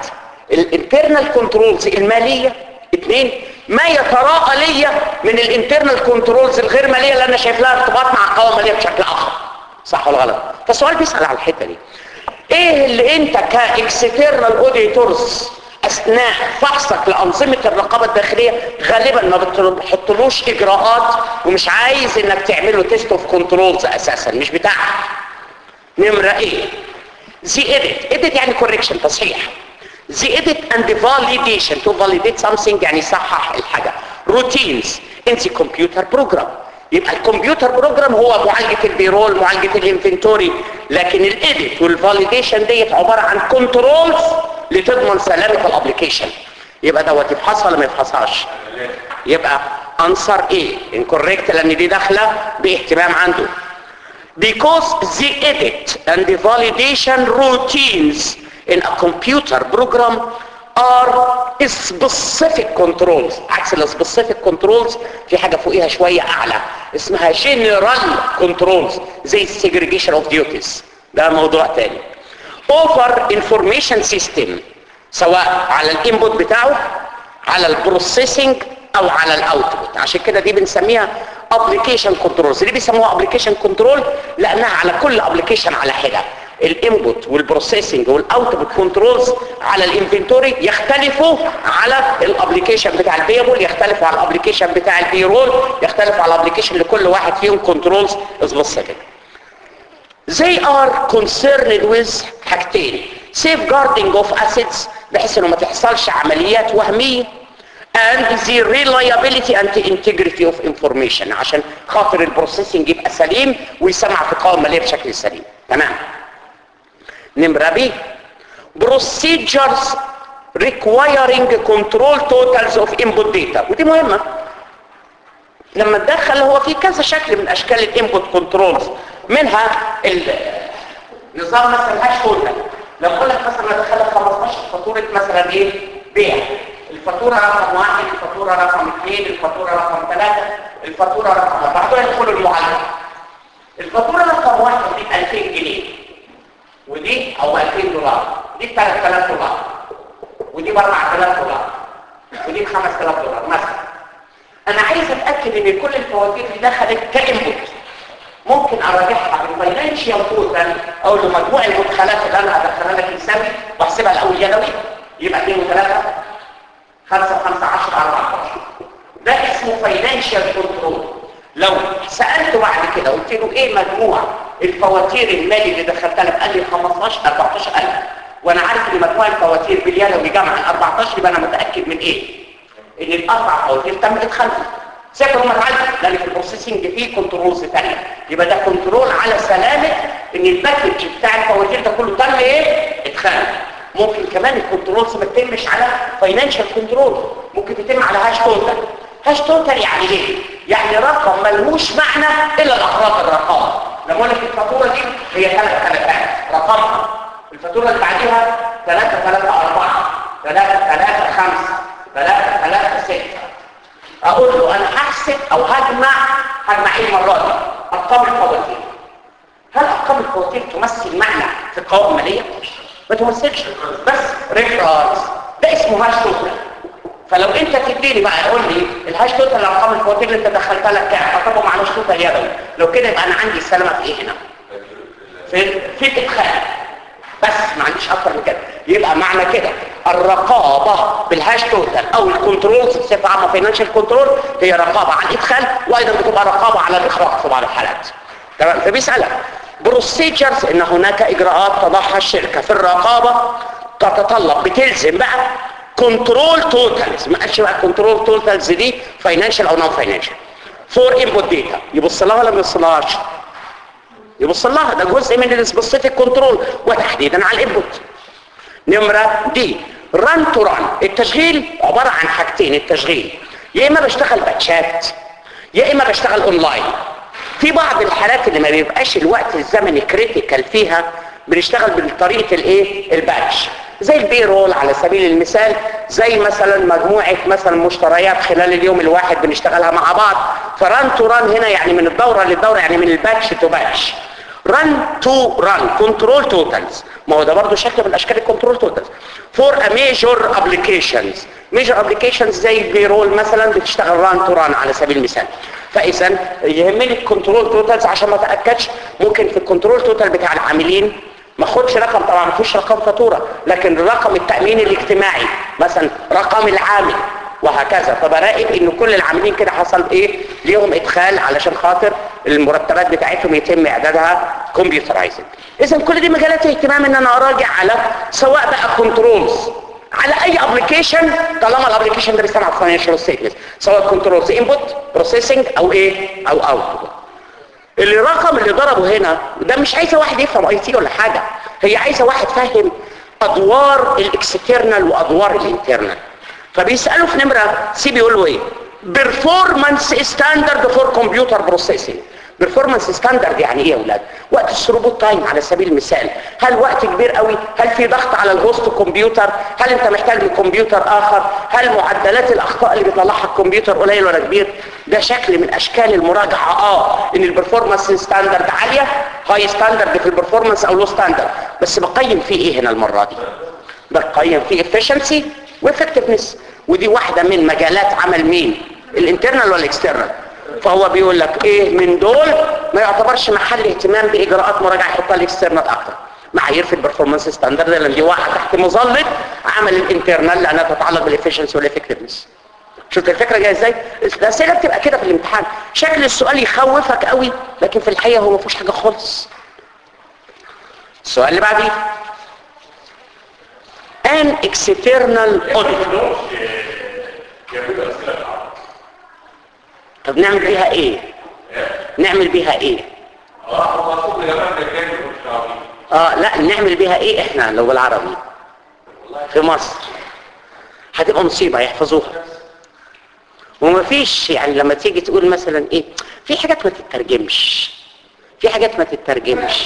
الانترنال كنترولز الماليه اثنين ما يتراءى ليا من الانترنال كنترولز الغير ماليه اللي انا شايف لها ارتباط مع القوائم الماليه بشكل اخر صح ولا غلط فالسؤال بيسال على الحته دي ايه اللي انت كاكسترنال اوديتورز اثناء فحصك لانظمه الرقابه الداخليه غالبا ما بتحطلوش اجراءات ومش عايز انك تعمله تيست اوف كنترولز اساسا مش بتاعك نمره ايه the edit edit يعني correction تصحيح the edit and the validation to validate something يعني صحح الحاجة routines in the computer program يبقى الكمبيوتر بروجرام هو معالجة البيرول معالجة الانفنتوري لكن الايديت والفاليديشن ديت عبارة عن كنترولز لتضمن سلامة الابليكيشن يبقى دوت يفحصها ولا ما يفحصهاش يبقى انصر ايه incorrect لان دي داخله باهتمام عنده because the edit and the validation routines in a computer program are specific controls عكس ال specific controls في حاجة فوقيها شوية أعلى اسمها general controls زي segregation of duties ده موضوع تاني over information system سواء على الانبوت بتاعه على البروسيسنج او على الاوتبوت عشان كده دي بنسميها ابلكيشن كنترولز ليه بيسموها ابلكيشن كنترول لانها على كل ابلكيشن على حده الانبوت والبروسيسنج والاوتبوت كنترولز على الانفنتوري يختلفوا على الابلكيشن بتاع البيبل يختلفوا على الابلكيشن بتاع البيرول يختلفوا على الابلكيشن لكل واحد فيهم كنترولز سبيسيفيك they are concerned with حاجتين safeguarding of assets بحيث انه ما تحصلش عمليات وهميه and the reliability and the integrity of information عشان خاطر البروسيسنج يبقى سليم ويسمع في القوائم الماليه بشكل سليم تمام نمرة ب procedures requiring control totals of input data ودي مهمة لما تدخل هو في كذا شكل من اشكال الانبوت كنترولز منها النظام مثلا هاش توتال لو قلت لك مثلا دخلت 15 فاتوره مثلا ايه بيع الفاتوره رقم واحد الفاتوره رقم اثنين الفاتوره رقم ثلاثه الفاتوره رقم اربعه دول يدخلوا المعالجه الفاتوره رقم واحد دي ب 2000 جنيه ودي او 2000 دولار دي ب 3000 دولار ودي ب 4000 دولار ودي ب 5000 دولار مثلا انا عايز اتاكد ان كل الفواتير دي دخلت كانبوت ممكن اراجعها بالفاينانشال توتال او لمجموع المدخلات اللي انا هدخلها لك يساوي واحسبها الاول يدوي يبقى 2 و3 5 5 10 14 ده اسمه فاينانشال كنترول لو سالته بعد كده قلت له ايه مجموع الفواتير المالي اللي دخلتها لك قال لي 15 14000 وانا عارف ان مجموع الفواتير باليدوي جمع 14 يبقى انا متاكد من ايه ان الاربع فواتير تم ادخالها سيبك هم اتعلم لان في البروسيسنج فيه كنترولز ثانيه يبقى ده كنترول على سلامه ان الباكج بتاع الفواتير ده كله تم ايه ادخاله ممكن كمان الكنترولز ما تتمش على فاينانشال كنترول ممكن تتم على هاش توتال هاش توتال يعني ايه يعني رقم ملهوش معنى الا الاغراض الرقم لما اقول لك الفاتوره دي هي ثلاث ثلاثات رقمها الفاتوره اللي بعديها 3 3 4 3 3 5 3 3 6 اقول له انا هحسب او هجمع هجمع ايه المره دي ارقام الفواتير هل ارقام الفواتير تمثل معنى في القوائم الماليه ما تمثلش بس ريفرنس ده اسمه هاش توتال فلو انت تديني بقى يقول لي الهاش توتال ارقام الفواتير اللي انت دخلتها لك كام اطبقه مع الهاش توتال يدوي لو كده يبقى انا عندي السلامه في ايه هنا في في الادخال بس ما عنديش اكتر من كده يبقى معنى كده الرقابة بالهاش توتال او الكنترولز بصفة عامة فاينانشال كنترول هي رقابة على الادخال وايضا بتبقى رقابة على الاخراج في بعض الحالات تمام فبيسألك بروسيجرز ان هناك اجراءات تضعها الشركة في الرقابة تتطلب بتلزم بقى كنترول توتالز ما قالش بقى كنترول توتالز دي فاينانشال او نون فاينانشال فور انبوت داتا يبص لها ولا ما يبصلهاش يبص لها ده جزء من السبيسيفيك كنترول وتحديدا على الانبوت نمرة دي ران تو ران التشغيل عبارة عن حاجتين التشغيل يا اما بشتغل باتشات يا اما بشتغل اونلاين في بعض الحالات اللي ما بيبقاش الوقت الزمني كريتيكال فيها بنشتغل بطريقة الايه الباتش زي البيرول على سبيل المثال زي مثلا مجموعة مثلا مشتريات خلال اليوم الواحد بنشتغلها مع بعض فران تو ران هنا يعني من الدورة للدورة يعني من الباتش تو باتش ران تو ران كنترول توتالز ما هو ده برضه شكل من اشكال الكنترول توتالز فور ا ميجور ابلكيشنز ميجور ابلكيشنز زي البيرول مثلا بتشتغل ران تو ران على سبيل المثال فاذا يهمني الكنترول توتالز عشان ما اتاكدش ممكن في الكنترول توتال بتاع العاملين ما اخدش رقم طبعا ما فيش رقم فاتوره لكن رقم التامين الاجتماعي مثلا رقم العامل وهكذا فبراقب ان كل العاملين كده حصل ايه ليهم ادخال علشان خاطر المرتبات بتاعتهم يتم اعدادها كمبيوترايزنج اذا كل دي مجالات اهتمام ان انا اراجع على سواء بقى كنترولز على اي ابلكيشن طالما الابلكيشن ده بيستعمل فاينانشال ستيتمنت سواء كنترولز انبوت بروسيسنج او ايه او اوتبوت اللي رقم اللي ضربه هنا ده مش عايزه واحد يفهم اي تي ولا حاجه هي عايزه واحد فاهم ادوار الاكسترنال وادوار الانترنال فبيسالوا في نمره سي بيقولوا ايه performance standard for computer processing performance standard يعني ايه يا اولاد وقت الثروبوت تايم على سبيل المثال هل وقت كبير قوي هل في ضغط على الهوست كمبيوتر هل انت محتاج لكمبيوتر اخر هل معدلات الاخطاء اللي بيطلعها الكمبيوتر قليل ولا كبير ده شكل من اشكال المراجعه اه ان البرفورمانس ستاندرد عاليه هاي ستاندرد في البرفورمانس او لو ستاندرد بس بقيم فيه ايه هنا المره دي بقيم فيه efficiency وeffectiveness ودي واحده من مجالات عمل مين الانترنال والاكسترنال فهو بيقول لك ايه من دول ما يعتبرش محل اهتمام باجراءات مراجعه يحطها الاكسترنال اكتر معايير في البرفورمانس ستاندرد لان دي واحده تحت مظله عمل الانترنال لانها تتعلق بالافشنسي والافكتفنس شفت الفكره جايه ازاي الاسئله بتبقى كده في الامتحان شكل السؤال يخوفك قوي لكن في الحقيقه هو ما فيهوش حاجه خالص السؤال اللي بعديه an external audit يعملوا اسئله بالعربي طب نعمل بيها ايه نعمل بيها ايه اه هو مطلوب يا جماعه ده كان مش عربي اه لا نعمل بيها ايه احنا لو بالعربي في مصر هتبقى مصيبة يحفظوها ومفيش يعني لما تيجي تقول مثلا ايه في حاجات ما تترجمش في حاجات ما تترجمش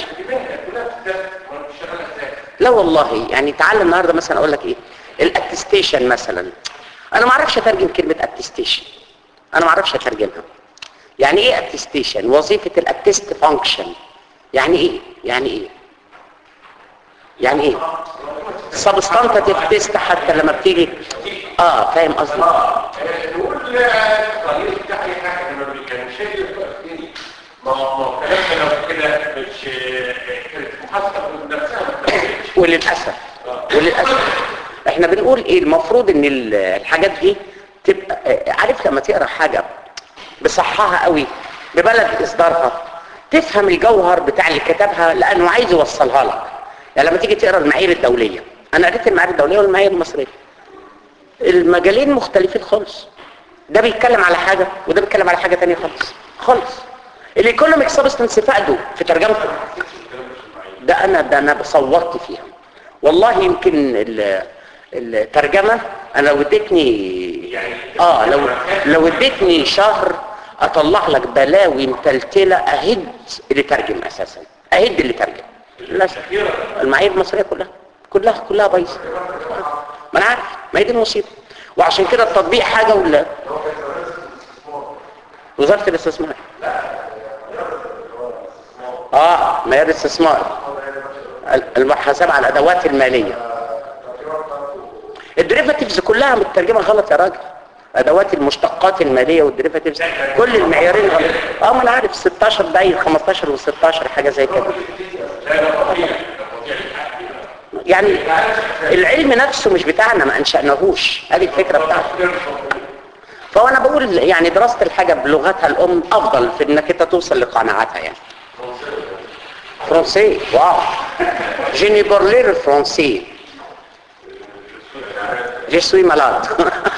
لا والله يعني تعال النهارده مثلا اقول لك ايه الاتستيشن مثلا انا ما اعرفش اترجم كلمه اتستيشن انا ما اعرفش اترجمها يعني ايه اتستيشن وظيفه الاتست فانكشن يعني ايه يعني ايه يعني ايه سبستانتيف تيست حتى لما بتيجي اه فاهم قصدي نقول قليل بتاع اي حاجه لما بيتكلم شيء ما هو كلامنا لو كده مش كانت محاسبه بنفسها ما بتعملش. وللاسف وللاسف احنا بنقول ايه المفروض ان ال- الحاجات دي تبقى آه، عارف لما تقرا حاجه بصحها قوي ببلد اصدارها تفهم الجوهر بتاع اللي كتبها لانه عايز يوصلها لك يعني لما تيجي تقرا المعايير الدوليه انا قريت المعايير الدوليه والمعايير المصريه المجالين مختلفين خالص ده بيتكلم على حاجه وده بيتكلم على حاجه تانية خالص خالص الايكونوميك سبستنس فقده في ترجمته ده انا ده انا صورت فيها والله يمكن ال- الترجمه انا لو اديتني اه لو لو اديتني شهر اطلع لك بلاوي متلتله اهد اللي ترجم اساسا اهد اللي ترجم للاسف المعايير المصريه كلها كلها كلها بايظه ما انا عارف ما هي دي المصيبه وعشان كده التطبيق حاجه ولا وزاره الاستثمار اه معيار الاستثمار المحاسبه على الادوات الماليه الديريفاتيفز كلها مترجمه غلط يا راجل ادوات المشتقات الماليه والديريفاتيفز كل المعيارين غلط اه ما انا عارف 16 باين 15 و16 حاجه زي كده يعني العلم نفسه مش بتاعنا ما انشأناهوش ادي الفكره بتاعته فهو انا بقول يعني دراسه الحاجه بلغتها الام افضل في انك انت توصل لقناعاتها يعني فرنسي واو je ne parle le français je suis malade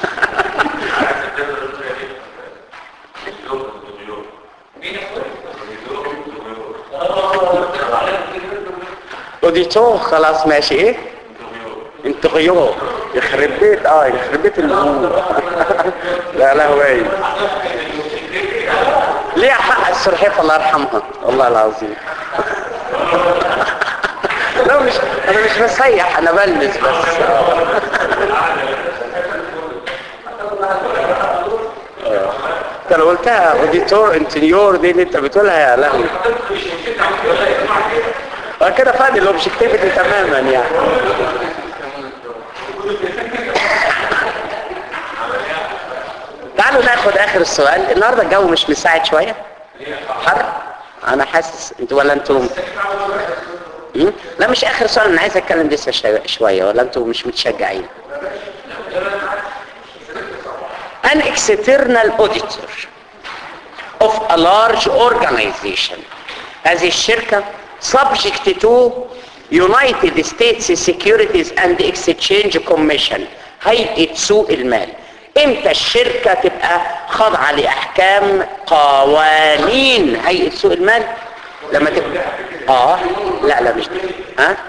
اوديتور خلاص ماشي ايه انت غيور يخرب بيت اه يخرب بيت الامور لا لا هو ايه ليه حق السلحفاه الله يرحمها والله العظيم لا مش انا مش بسيح انا بلبس بس انت لو قلتها اوديتور انتنيور دي اللي انت بتقولها يا لهوي اه كده فاضي الاوبجكتيفيتي تماما يعني تعالوا ناخد اخر السؤال النهارده الجو مش مساعد شويه حر انا حاسس انتوا ولا انتوا مم؟ لا مش اخر سؤال انا عايز اتكلم لسه شوية- شويه ولا انتوا مش متشجعين an external auditor of a large organization هذه الشركة subject to United States Securities and Exchange Commission هيئة سوق المال امتى الشركة تبقى خاضعة لأحكام قوانين هيئة سوق المال لما تبقى اه لا لا مش دي ها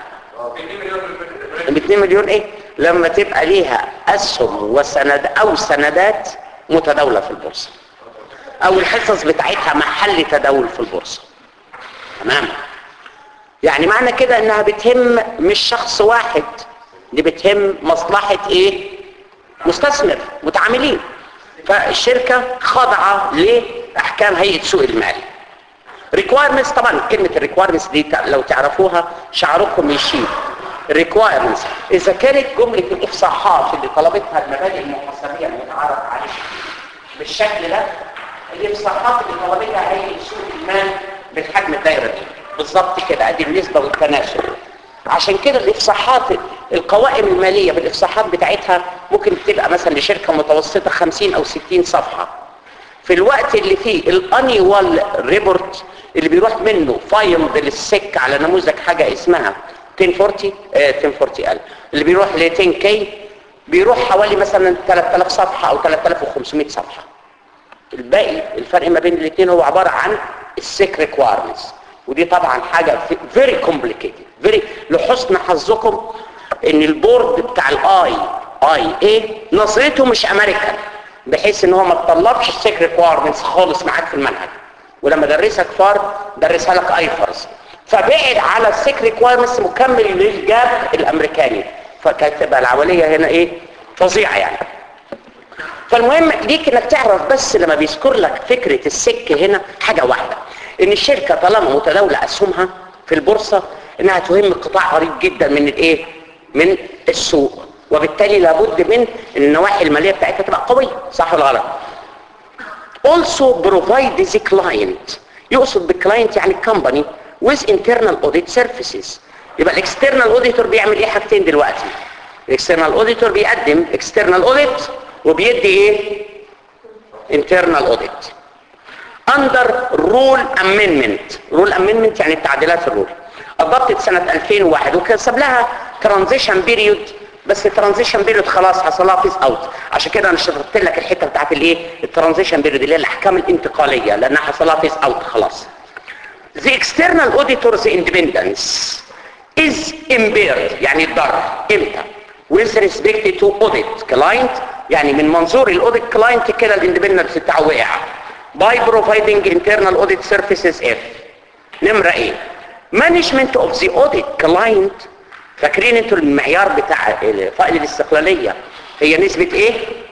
ب 2 مليون ايه لما تبقى ليها اسهم وسند او سندات متداوله في البورصه او الحصص بتاعتها محل تداول في البورصه تمام يعني معنى كده انها بتهم مش شخص واحد دي بتهم مصلحه ايه مستثمر متعاملين فالشركه خاضعه لاحكام هيئه سوق المال requirements طبعا كلمة requirements دي تع- لو تعرفوها شعركم يشيب requirements إذا كانت جملة الإفصاحات اللي طلبتها المبادئ المحاسبية المتعارف عليها بالشكل ده الإفصاحات اللي طلبتها هي سوق المال بالحجم الدايرة دي بالظبط كده ادي النسبة والتناسب عشان كده الإفصاحات القوائم المالية بالإفصاحات بتاعتها ممكن تبقى مثلا لشركة متوسطة 50 أو 60 صفحة في الوقت اللي فيه الانيوال ريبورت اللي بيروح منه فايمد للسك على نموذج حاجة اسمها 1040 آه 1040 ال اللي بيروح ل 10 كي بيروح حوالي مثلا 3000 صفحة او 3500 صفحة الباقي الفرق ما بين الاثنين هو عبارة عن السيك ريكويرمنتس ودي طبعا حاجة فيري كومبليكيتد فيري لحسن حظكم ان البورد بتاع الاي اي اي نظرته مش امريكان بحيث ان هو ما تطلبش السيك ريكويرمنتس خالص معاك في المنهج ولما درسك فار درسها لك ايفرز فبعد على السيك ريكويرمنتس مكمل للجاب الامريكاني فكانت تبقى العمليه هنا ايه فظيعه يعني فالمهم ليك انك تعرف بس لما بيذكر لك فكرة السك هنا حاجة واحدة ان الشركة طالما متداولة اسهمها في البورصة انها تهم قطاع عريض جدا من الايه من السوق وبالتالي لابد من ان النواحي المالية بتاعتها تبقى قوية صح ولا غلط also provide the client يقصد بالكلاينت يعني الكمباني with internal audit services يبقى الاكسترنال اوديتور بيعمل ايه حاجتين دلوقتي الاكسترنال اوديتور بيقدم اكسترنال اوديت وبيدي ايه internal audit under rule amendment rule amendment يعني تعديلات الرول اضبطت سنة 2001 وكان ساب لها ترانزيشن بيريود بس الترانزيشن بيريود خلاص حصل لها فيس اوت عشان كده انا شرحت لك الحته بتاعت الايه الترانزيشن بيريود اللي هي الاحكام الانتقاليه لانها حصل لها فيس اوت خلاص the external auditor's independence is impaired يعني اتضرر امتى with respect to audit client يعني من منظور الاوديت كلاينت كده الاندبندنس بتاعه وقع by providing internal audit services if نمرة ايه management of the audit client فاكرين انتوا المعيار بتاع فائل الاستقلالية هي نسبة ايه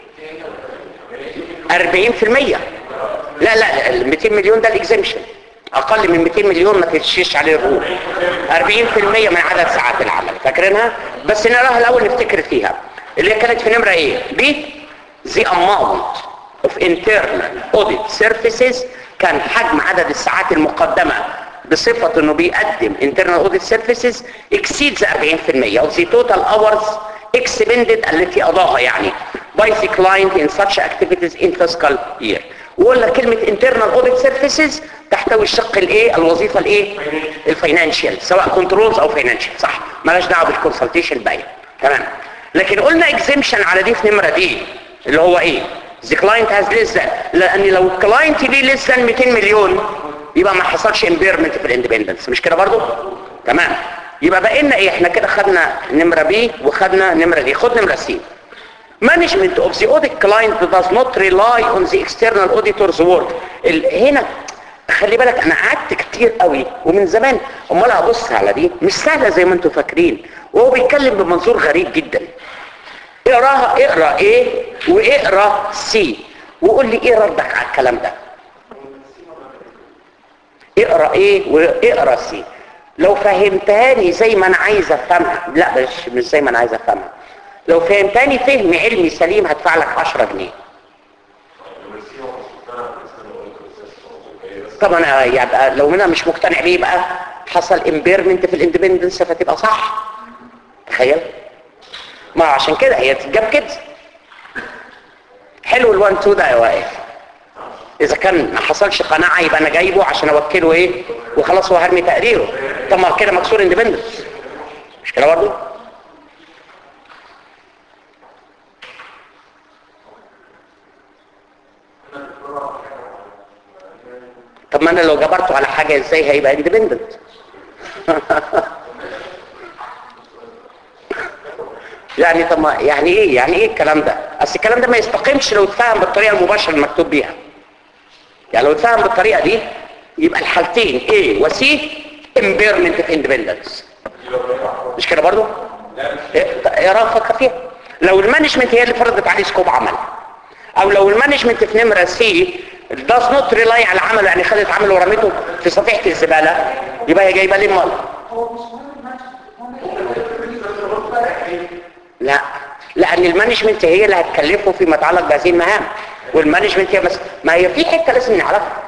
40% لا لا ال 200 مليون ده الاكزيمشن اقل من 200 مليون ما تشيش عليه الرول 40% من عدد ساعات العمل فاكرينها بس نراها الاول نفتكر فيها اللي هي كانت في نمرة ايه ب the amount of internal audit services كان حجم عدد الساعات المقدمة بصفة انه بيقدم internal audit services exceeds 40% of the total hours expended التي قضاها يعني by the client in such activities in fiscal year وقلنا كلمة internal audit services تحتوي الشق الايه الوظيفة الايه الفاينانشال سواء كنترولز او فاينانشال صح مالهاش دعوه بالكونسلتيشن باين تمام لكن قلنا اكزيمشن على دي في نمرة دي اللي هو ايه the client has less than لان لو الكلاينت ليه less than 200 مليون يبقى ما حصلش امبيرمنت في الاندبندنس مش كده برضو تمام يبقى بقينا ايه احنا كده خدنا نمرة بي وخدنا نمرة دي خد نمرة سي management of the audit client does not rely on the external auditor's word ال- هنا خلي بالك انا قعدت كتير قوي ومن زمان امال ابص على دي مش سهله زي ما انتم فاكرين وهو بيتكلم بمنظور غريب جدا اقراها اقرا ايه واقرا سي وقول لي ايه ردك على الكلام ده اقرا ايه واقرا سي لو فهمتهاني زي ما انا عايز افهمها لا مش مش زي ما انا عايز افهمها لو فهمتهاني فهم علمي سليم هدفع لك 10 جنيه طبعا يبقى لو انا مش مقتنع بيه بقى حصل امبيرمنت في الاندبندنس فتبقى صح تخيل ما عشان كده هي تتجاب كده حلو الوان تو ده يا واقف اذا كان ما حصلش قناعه يبقى انا جايبه عشان اوكله ايه وخلاص هو هرمي تقريره طب ما كده مكسور اندبندنس مش كده برضه طب ما انا لو جبرته على حاجه ازاي هيبقى اندبندنت يعني طب ما يعني ايه يعني ايه الكلام ده اصل الكلام ده ما يستقيمش لو اتفهم بالطريقه المباشره المكتوب بيها يعني لو اتفهم بالطريقه دي يبقى الحالتين A و C impairment of independence مش كده برضو ايه رايك فكر فيها لو المانجمنت هي اللي فرضت عليه سكوب عمل او لو المانجمنت في نمره سي does not rely على عمله يعني خدت عمله ورميته في صفيحه الزباله يبقى هي جايبه ليه مال هو مش مهم المانجمنت لا لان المانجمنت هي اللي هتكلفه فيما يتعلق بهذه المهام والمانجمنت هي بس ما هي في حته لازم نعرفها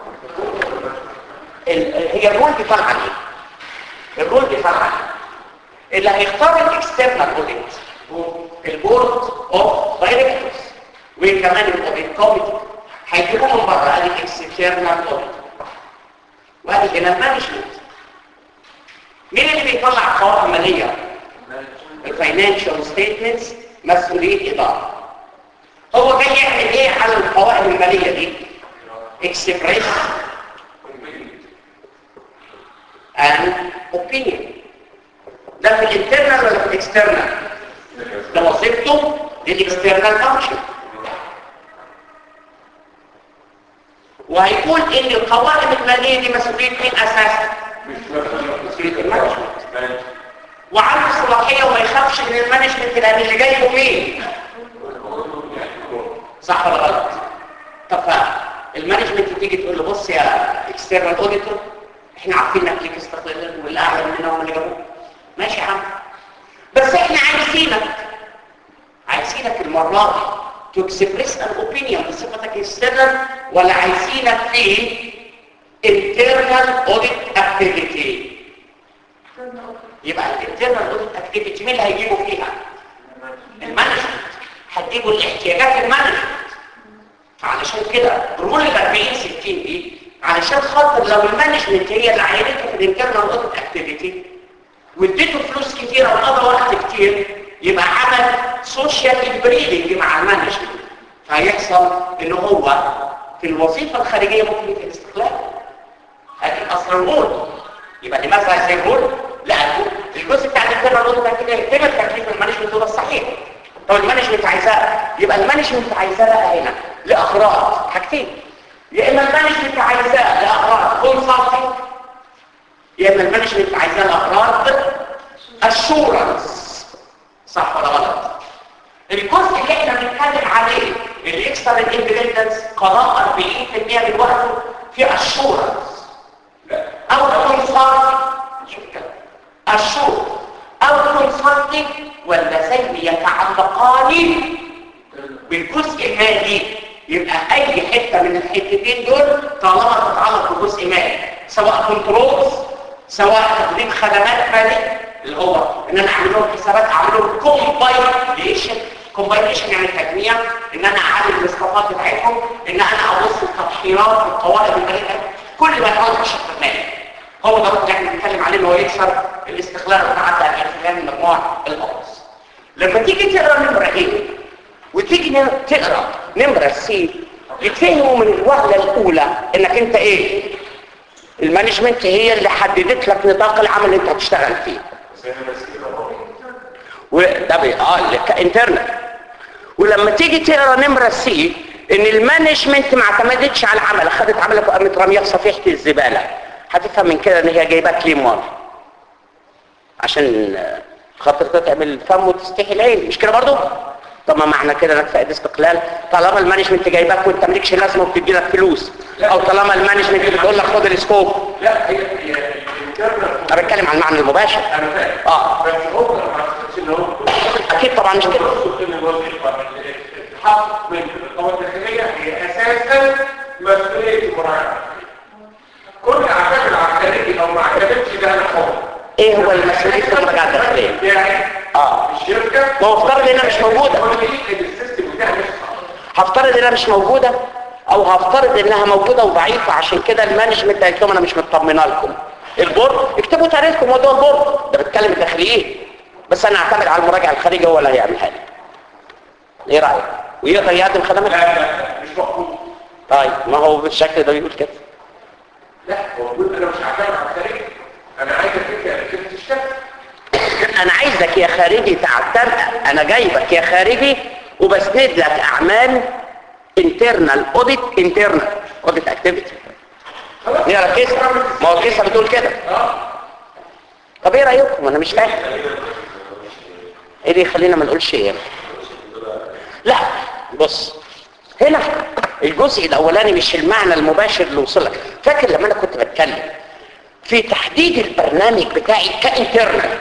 ال- هي الرول دي طالعه ليه؟ الرول دي طالعه ليه؟ اللي هيختار الاكسترنال اوديت البورد اوف دايركتورز وكمان الاوديت كوميتي هيجيبوه من بره ادي الاكسترنال اوديت وادي هنا المانجمنت مين اللي بيطلع قوائم ماليه الفاينانشال ستيتمنتس مسؤوليه اداره هو جاي يعمل ايه على القوائم الماليه دي اكسبريس ان اوبينيون ده في الانترنال ولا في الاكسترنال ده وظيفته للاكسترنال فانكشن وهيقول ان القوائم الماليه دي مسؤوليه مين اساسا مسؤوليه المانجمنت وعنده صلاحيه وما يخافش من المانجمنت لان اللي جايبه مين صح ولا غلط طب المانجمنت تيجي تقول له بص يا اكسترنال اوديتور احنا عارفين انك ليك استقلال واللي اعلى مننا هم اللي جابوه ماشي يا عم بس احنا عايزينك عايزينك المره دي تكسبريس ان اوبينيون بصفتك اكسترنال ولا عايزينك في internal audit activity يبقى الانترنال اوديت اكتيفيتي مين اللي هيجيبوا فيها المانجمنت هتجيبوا الاحتياجات المانجمنت فعلشان كده رول ال 40 60 دي علشان خاطر لو المانجمنت هي اللي عينته في الانترنال اوديت اكتيفيتي واديته فلوس كتيره وقضى وقت كتير يبقى عمل سوشيال بريدنج مع المانجمنت فهيحصل ان هو في الوظيفه الخارجيه ممكن يبقى الاستقلال هذه اصلا الرول يبقى لماذا هذا الرول؟ لانه الجزء بتاع الانترنال اوديت ده كده يتم تكليف المانجمنت وده الصحيح طب المانجمنت عايزاه يبقى المانجمنت عايزاه بقى هنا لاغراض حاجتين يا اما المانجمنت عايزاه لاغراض كونسلتنج يا اما المانجمنت عايزاه لاغراض اشورنس صح ولا غلط الجزء اللي احنا بنتكلم عليه الاكسترا اندبندنس قضاء 40% من وقته في اشورنس او كونسلتنج شوف كده الشور او كونسلتنج ولا زي يتعلقان بالجزء المالي يبقى اي حته من الحتتين دول طالما تتعلق بجزء مالي سواء كنترولز سواء تقديم خدمات ماليه اللي هو ان انا اعمل لهم حسابات اعمل لهم كومبايليشن كومبايليشن يعني تجميع ان انا اعلم الاستفاضات بتاعتهم ان انا ابص التضحيات في القوائم الماليه كل ما يتعلق بالشق المالي هو ده اللي احنا بنتكلم عليه اللي هو يكسر الاستقلال بتاع الالفيان من مجموعه القوس لما تيجي تقرا نمره ايه وتيجي نم- تقرا نمره سي يتفهموا من الوهله الاولى انك انت ايه المانجمنت هي اللي حددت لك نطاق العمل اللي انت هتشتغل فيه وده بي- اه انترنال ولما تيجي تقرا نمره سي ان المانجمنت ما اعتمدتش على العمل خدت عملك وقامت راميه في صفيحه الزباله هتفهم من كده ان هي جايباك ليه مال عشان آه، خاطر تتعب الفم وتستحي العين مش كده برضو طب ما معنى كده انك فائد استقلال طالما المانجمنت جايبك وانت مالكش لازمه وبتدي لك فلوس او طالما المانجمنت بتقول لك خد السكوب لا هي هي الانترنال انا بتكلم عن المعنى المباشر انا فاهم اه بس هو ما اعتقدش ان هو اكيد طبعا مش كده يقصد ان الوظيفه الحق من القوى الداخليه هي اساسا مسؤوليه المراجعه كل اعتمد على الخارجي او ما اعتمدش ده انا حر ايه هو المسؤوليه في المراجعه الداخليه يعني اه الشركه ما هو افترض انها مش موجوده هو اللي يقيد السيستم بتاعها مش صح هفترض انها مش موجودة او هفترض انها موجودة وضعيفة عشان كده المانجمنت قالت لهم انا مش مطمنه لكم البورد اكتبوا تاريخكم موضوع البورد ده بتكلم داخليين بس انا اعتمد على المراجع الخارجي هو اللي هيعملها لي ايه رايك ويقدر يقدم لا خدمات لا مش مقبول طيب ما هو بالشكل ده بيقول كده لا هو بيقول انا مش هعتمد على الخارجي انا عايز فكره فكره الشركه انا عايزك يا خارجي تعتمد انا جايبك يا خارجي وبسند لك اعمال internal audit internal audit activity نقرا كيسة ما هو كيسة بتقول كده طب ايه رايكم انا مش فاهم ايه اللي يخلينا ما نقولش ايه لا بص هنا الجزء الاولاني مش المعنى المباشر اللي وصلك فاكر لما انا كنت بتكلم في تحديد البرنامج بتاعي كانترنال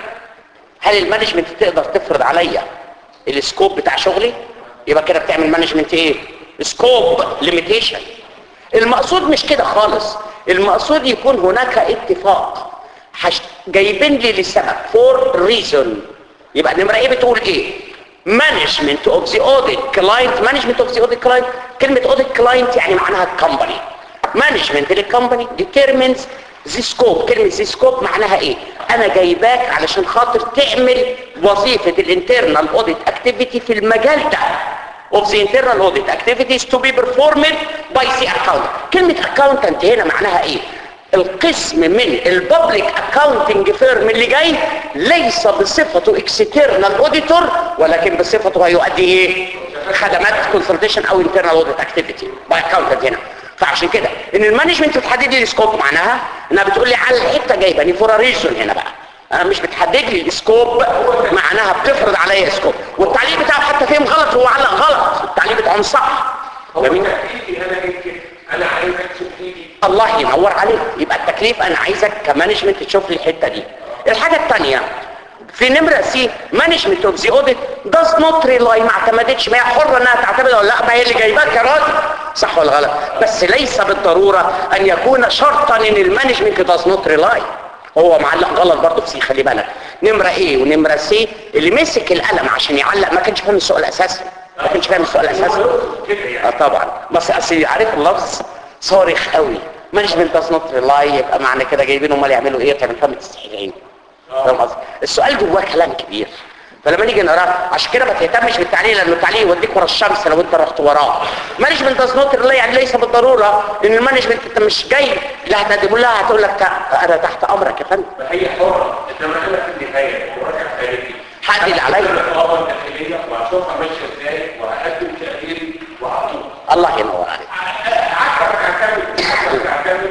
هل المانجمنت تقدر تفرض عليا السكوب بتاع شغلي يبقى كده بتعمل مانجمنت ايه سكوب ليميتيشن المقصود مش كده خالص المقصود يكون هناك اتفاق حش... جايبين لي لسبب فور ريزون يبقى نمره ايه بتقول ايه مانجمنت اوف ذا اوديت كلاينت مانجمنت اوف ذا اوديت كلاينت كلمه اوديت كلاينت يعني معناها الكومباني مانجمنت للكومباني determines the scope كلمة the scope معناها ايه انا جايباك علشان خاطر تعمل وظيفة الانترنال audit activity في المجال ده of the internal audit activities to be performed by the accountant كلمة accountant هنا معناها ايه القسم من الببليك اكاونتنج فيرم اللي جاي ليس بصفته اكسترنال اوديتور ولكن بصفته هيؤدي ايه خدمات كونسلتيشن او انترنال اوديت اكتيفيتي باي اكاونتنت هنا فعشان كده ان المانجمنت بتحدد لي السكوب معناها انها بتقول لي على الحته جايباني فور ريزون هنا بقى انا مش بتحدد لي السكوب معناها بتفرض عليا سكوب والتعليق بتاعه حتى فيهم غلط هو علق غلط التعليق بتاعهم صح هو جميل تكليفي انا ايه كده انا عايزك تشوف ايدي الله ينور عليك يبقى التكليف انا عايزك كمانجمنت تشوف لي الحته دي الحاجه الثانيه في نمره سي مانجمنت اوف ذا اوديت داز نوت ريلاي ما اعتمدتش ما هي حره انها تعتمد ولا لا ما هي اللي جايباك يا راجل صح ولا غلط بس ليس بالضروره ان يكون شرطا ان المانجمنت داز نوت ريلاي هو معلق غلط برضه في سي خلي بالك نمره ايه ونمره سي اللي مسك القلم عشان يعلق ما كانش فاهم السؤال اساسا ما كانش فاهم السؤال اساسا كده يعني اه طبعا بس اصل عارف اللفظ صارخ قوي مانجمنت داز نوت ريلاي يبقى معنى كده جايبين امال يعملوا ايه كانوا فاهم تستحيلين فاهم قصدي السؤال جواه كلام كبير فلما نيجي نقراه عشان كده ما تهتمش بالتعليق لانه التعليق يوديك ورا الشمس لو انت رحت وراه مانجمنت داز نوت ريلاي يعني ليس بالضروره ان المانجمنت انت مش جاي اللي هتقدمه لها هتقول لك تع- انا تحت امرك يا فندم فهي حرة انما انا في النهاية مراجعة خارجي حدد عليا الرقابة الداخلية وهشوفها ماشية ازاي وهقدم تقديري وهطلب الله ينور عليك عارفة اعتمد عارفة اعتمد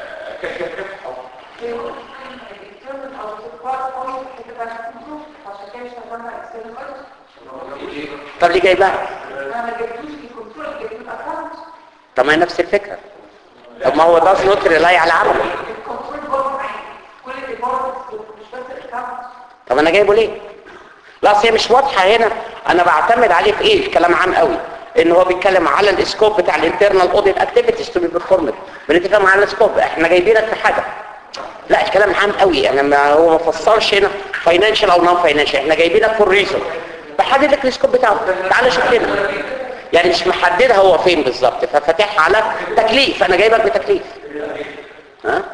كشركات حرة الانترنال او الكوارت بوينت هتبقى كنترول عشان كده اشتغلنا اكسترنال اوديت طب ليه جايبها انا ما جبتوش في كنترول جبت الاكونت طب ما هي نفس الفكره طب ما هو داز نوت ريلاي على عمله الكنترول برضه معايا كل الديبارتمنتس مش بس الاكونت طب انا جايبه ليه لا أصل هي مش واضحه هنا انا بعتمد عليه في ايه الكلام عام قوي ان هو بيتكلم على الاسكوب بتاع الانترنال اوديت اكتيفيتيز تو بي بيرفورمد بنتكلم على الاسكوب احنا جايبينك في حاجه لا الكلام عام قوي يعني ما هو ما فسرش هنا فاينانشال او نون فاينانشال احنا جايبينك فور ريزون بحدد لك الاسكوب بتاعه تعالى شوف لنا يعني مش محددها هو فين بالظبط ففاتحها على تكليف انا جايبك بتكليف ها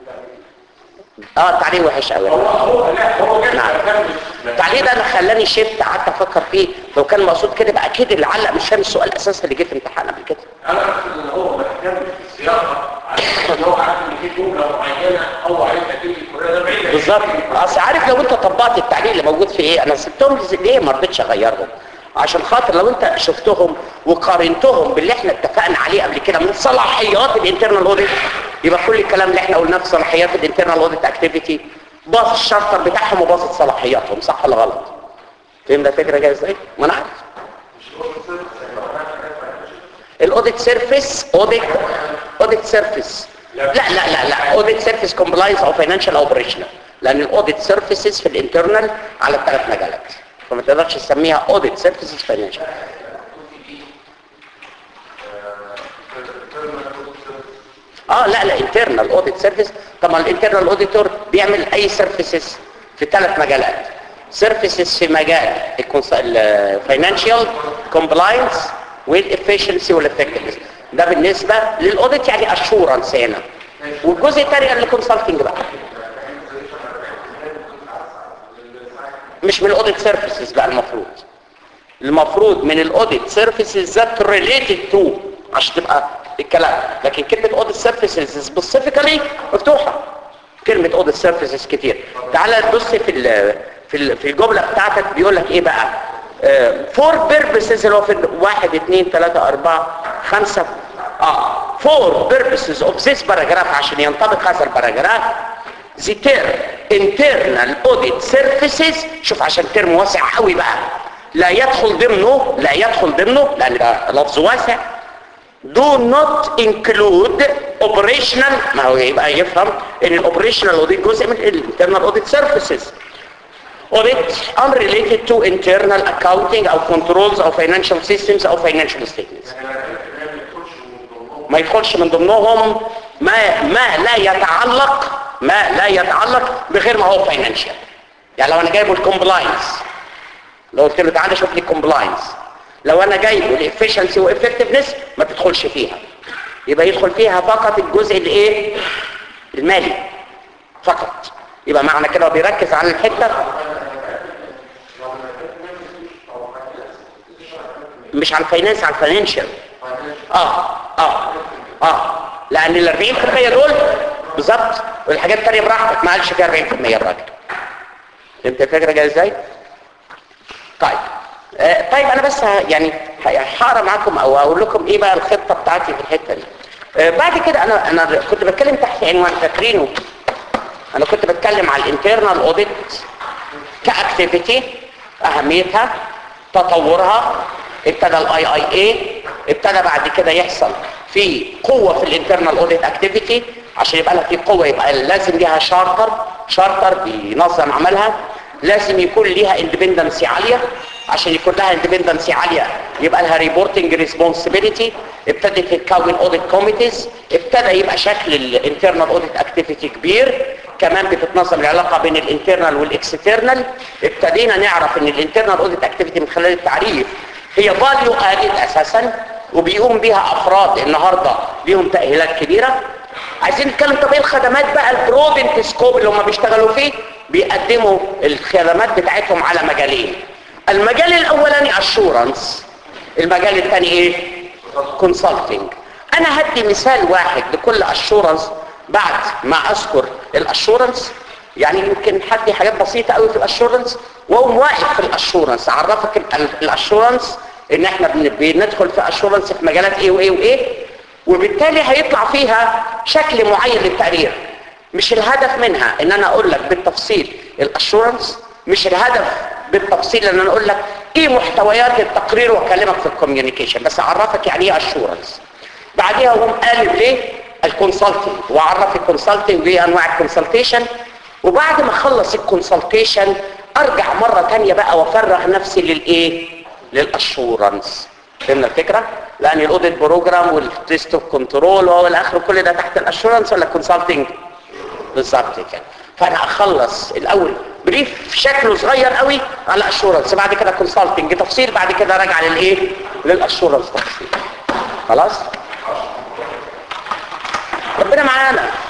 اه التعليق وحش قوي هو هو لا هو جاي نعم. التعليق ده اللي خلاني شفت قعدت افكر فيه لو كان مقصود كده بقى اكيد اللي علق مش فاهم السؤال الاساسي اللي جه في امتحان قبل كده انا اقصد ان هو ما اهتمش بالسياقه عشان هو عارف ان في جمله معينه هو عايز تجيب الكليه ده بعيد بالظبط اصل عارف لو انت طبقت التعليق اللي موجود في ايه انا سبتهم ليه ما رضيتش اغيرهم عشان خاطر لو انت شفتهم وقارنتهم باللي احنا اتفقنا عليه قبل كده من صلاحيات الانترنال اوديت يبقى كل الكلام اللي احنا قلناه في صلاحيات الانترنال اوديت اكتيفيتي باظ الشارتر بتاعهم وباظت صلاحياتهم صح ولا غلط فهمت الفكره جايه ازاي ما انا عارف الاوديت سيرفيس اوديت اوديت سيرفيس لا لا لا لا اوديت سيرفيس كومبلاينس او فاينانشال اوبريشنال لان الاوديت سيرفيسز في الانترنال على الثلاث مجالات فما تقدرش تسميها اوديت سيرفيسز فاينانشال اه لا لا انترنال اوديت سيرفيس طبعا الانترنال اوديتور بيعمل اي سيرفيسز في ثلاث مجالات سيرفيسز في مجال الفاينانشال كومبلاينس والافشنسي والافكتفنس ده بالنسبه للاوديت يعني اشورنس هنا والجزء الثاني الكونسلتنج بقى مش من الاوديت سيرفيسز بقى المفروض المفروض من الاوديت سيرفيسز ذات ريليتد تو عشان تبقى الكلام لكن كلمه اوديت سيرفيسز سبيسيفيكالي مفتوحه كلمه اوديت سيرفيسز كتير تعال تبص في ال في ال في الجمله بتاعتك بيقول لك ايه بقى فور بيربسز اللي هو في واحد اثنين ثلاثة أربعة خمسة اه فور بيربسز اوف ذيس باراجراف عشان ينطبق هذا الباراجراف the term internal audit services شوف عشان ترم واسع قوي بقى لا يدخل ضمنه لا يدخل ضمنه لان ده لفظ واسع do not include operational ما هو يبقى يفهم ان الاوبريشنال اوديت جزء من الانترنال اوديت سيرفيسز audit unrelated to internal accounting او controls او financial systems او financial statements ما يدخلش من ضمنهم ما ما لا يتعلق ما لا يتعلق بغير ما هو فاينانشال يعني لو انا جايبه الكومبلاينس لو قلت له تعالى شوف لي الكومبلاينس لو انا جايبه الافشنسي وافكتفنس ما تدخلش فيها يبقى يدخل فيها فقط الجزء الايه المالي فقط يبقى معنى كده هو بيركز على الحته مش على الفاينانس على الفاينانشال اه اه اه لان ال 40% دول بالظبط والحاجات الثانيه براحتك ما قالش فيها 40% الراجل فهمت الفكره جايه ازاي طيب آه طيب انا بس ه- يعني هقرا معاكم او اقول لكم ايه بقى الخطه بتاعتي في الحته دي آه بعد كده انا انا كنت بتكلم تحت عنوان فاكرينه انا كنت بتكلم على الانترنال اوديت كاكتيفيتي اهميتها تطورها ابتدى الاي اي اي ابتدى بعد كده يحصل في قوه في الانترنال اوديت اكتيفيتي عشان يبقى لها في قوه يبقى لازم ليها شارتر شارتر بينظم عملها لازم يكون ليها اندبندنسي عاليه عشان يكون لها اندبندنسي عاليه يبقى لها ريبورتنج ريسبونسبيلتي ابتدت تتكون اوديت كوميتيز ابتدى يبقى شكل الانترنال اوديت اكتيفيتي كبير كمان بتتنظم العلاقه بين الانترنال والاكسترنال ابتدينا نعرف ان الانترنال اوديت اكتيفيتي من خلال التعريف هي فاليو ادد اساسا وبيقوم بيها افراد النهارده ليهم تاهيلات كبيره عايزين نتكلم طب ايه الخدمات بقى البرودنت سكوب اللي هم بيشتغلوا فيه بيقدموا الخدمات بتاعتهم على مجالين المجال الاولاني اشورنس المجال الثاني ايه كونسلتنج انا هدي مثال واحد لكل اشورنس بعد ما اذكر الاشورنس يعني يمكن حدي حاجات بسيطه قوي في الاشورنس واقوم واقف في الاشورنس اعرفك ال- الاشورنس ان احنا بن- بندخل في اشورنس في مجالات ايه وايه وايه وبالتالي هيطلع فيها شكل معين للتقرير مش الهدف منها ان انا اقول لك بالتفصيل الاشورنس مش الهدف بالتفصيل ان انا اقول لك ايه محتويات التقرير واكلمك في الكوميونيكيشن بس اعرفك يعني ايه اشورنس بعديها اقوم قالب ليه الكونسلتنج واعرف الكونسلتنج وايه انواع الكونسلتيشن وبعد ما اخلص الكونسلتيشن ارجع مره تانية بقى وافرغ نفسي للايه للاشورنس فهمنا الفكره لان الاوديت بروجرام والتيست اوف كنترول والى اخره كل ده تحت الاشورنس ولا الكونسلتنج بالظبط كده فانا اخلص الاول بريف شكله صغير قوي على اشورنس بعد كده كونسلتنج تفصيل بعد كده راجع للايه للاشورنس تفصيل خلاص ربنا معانا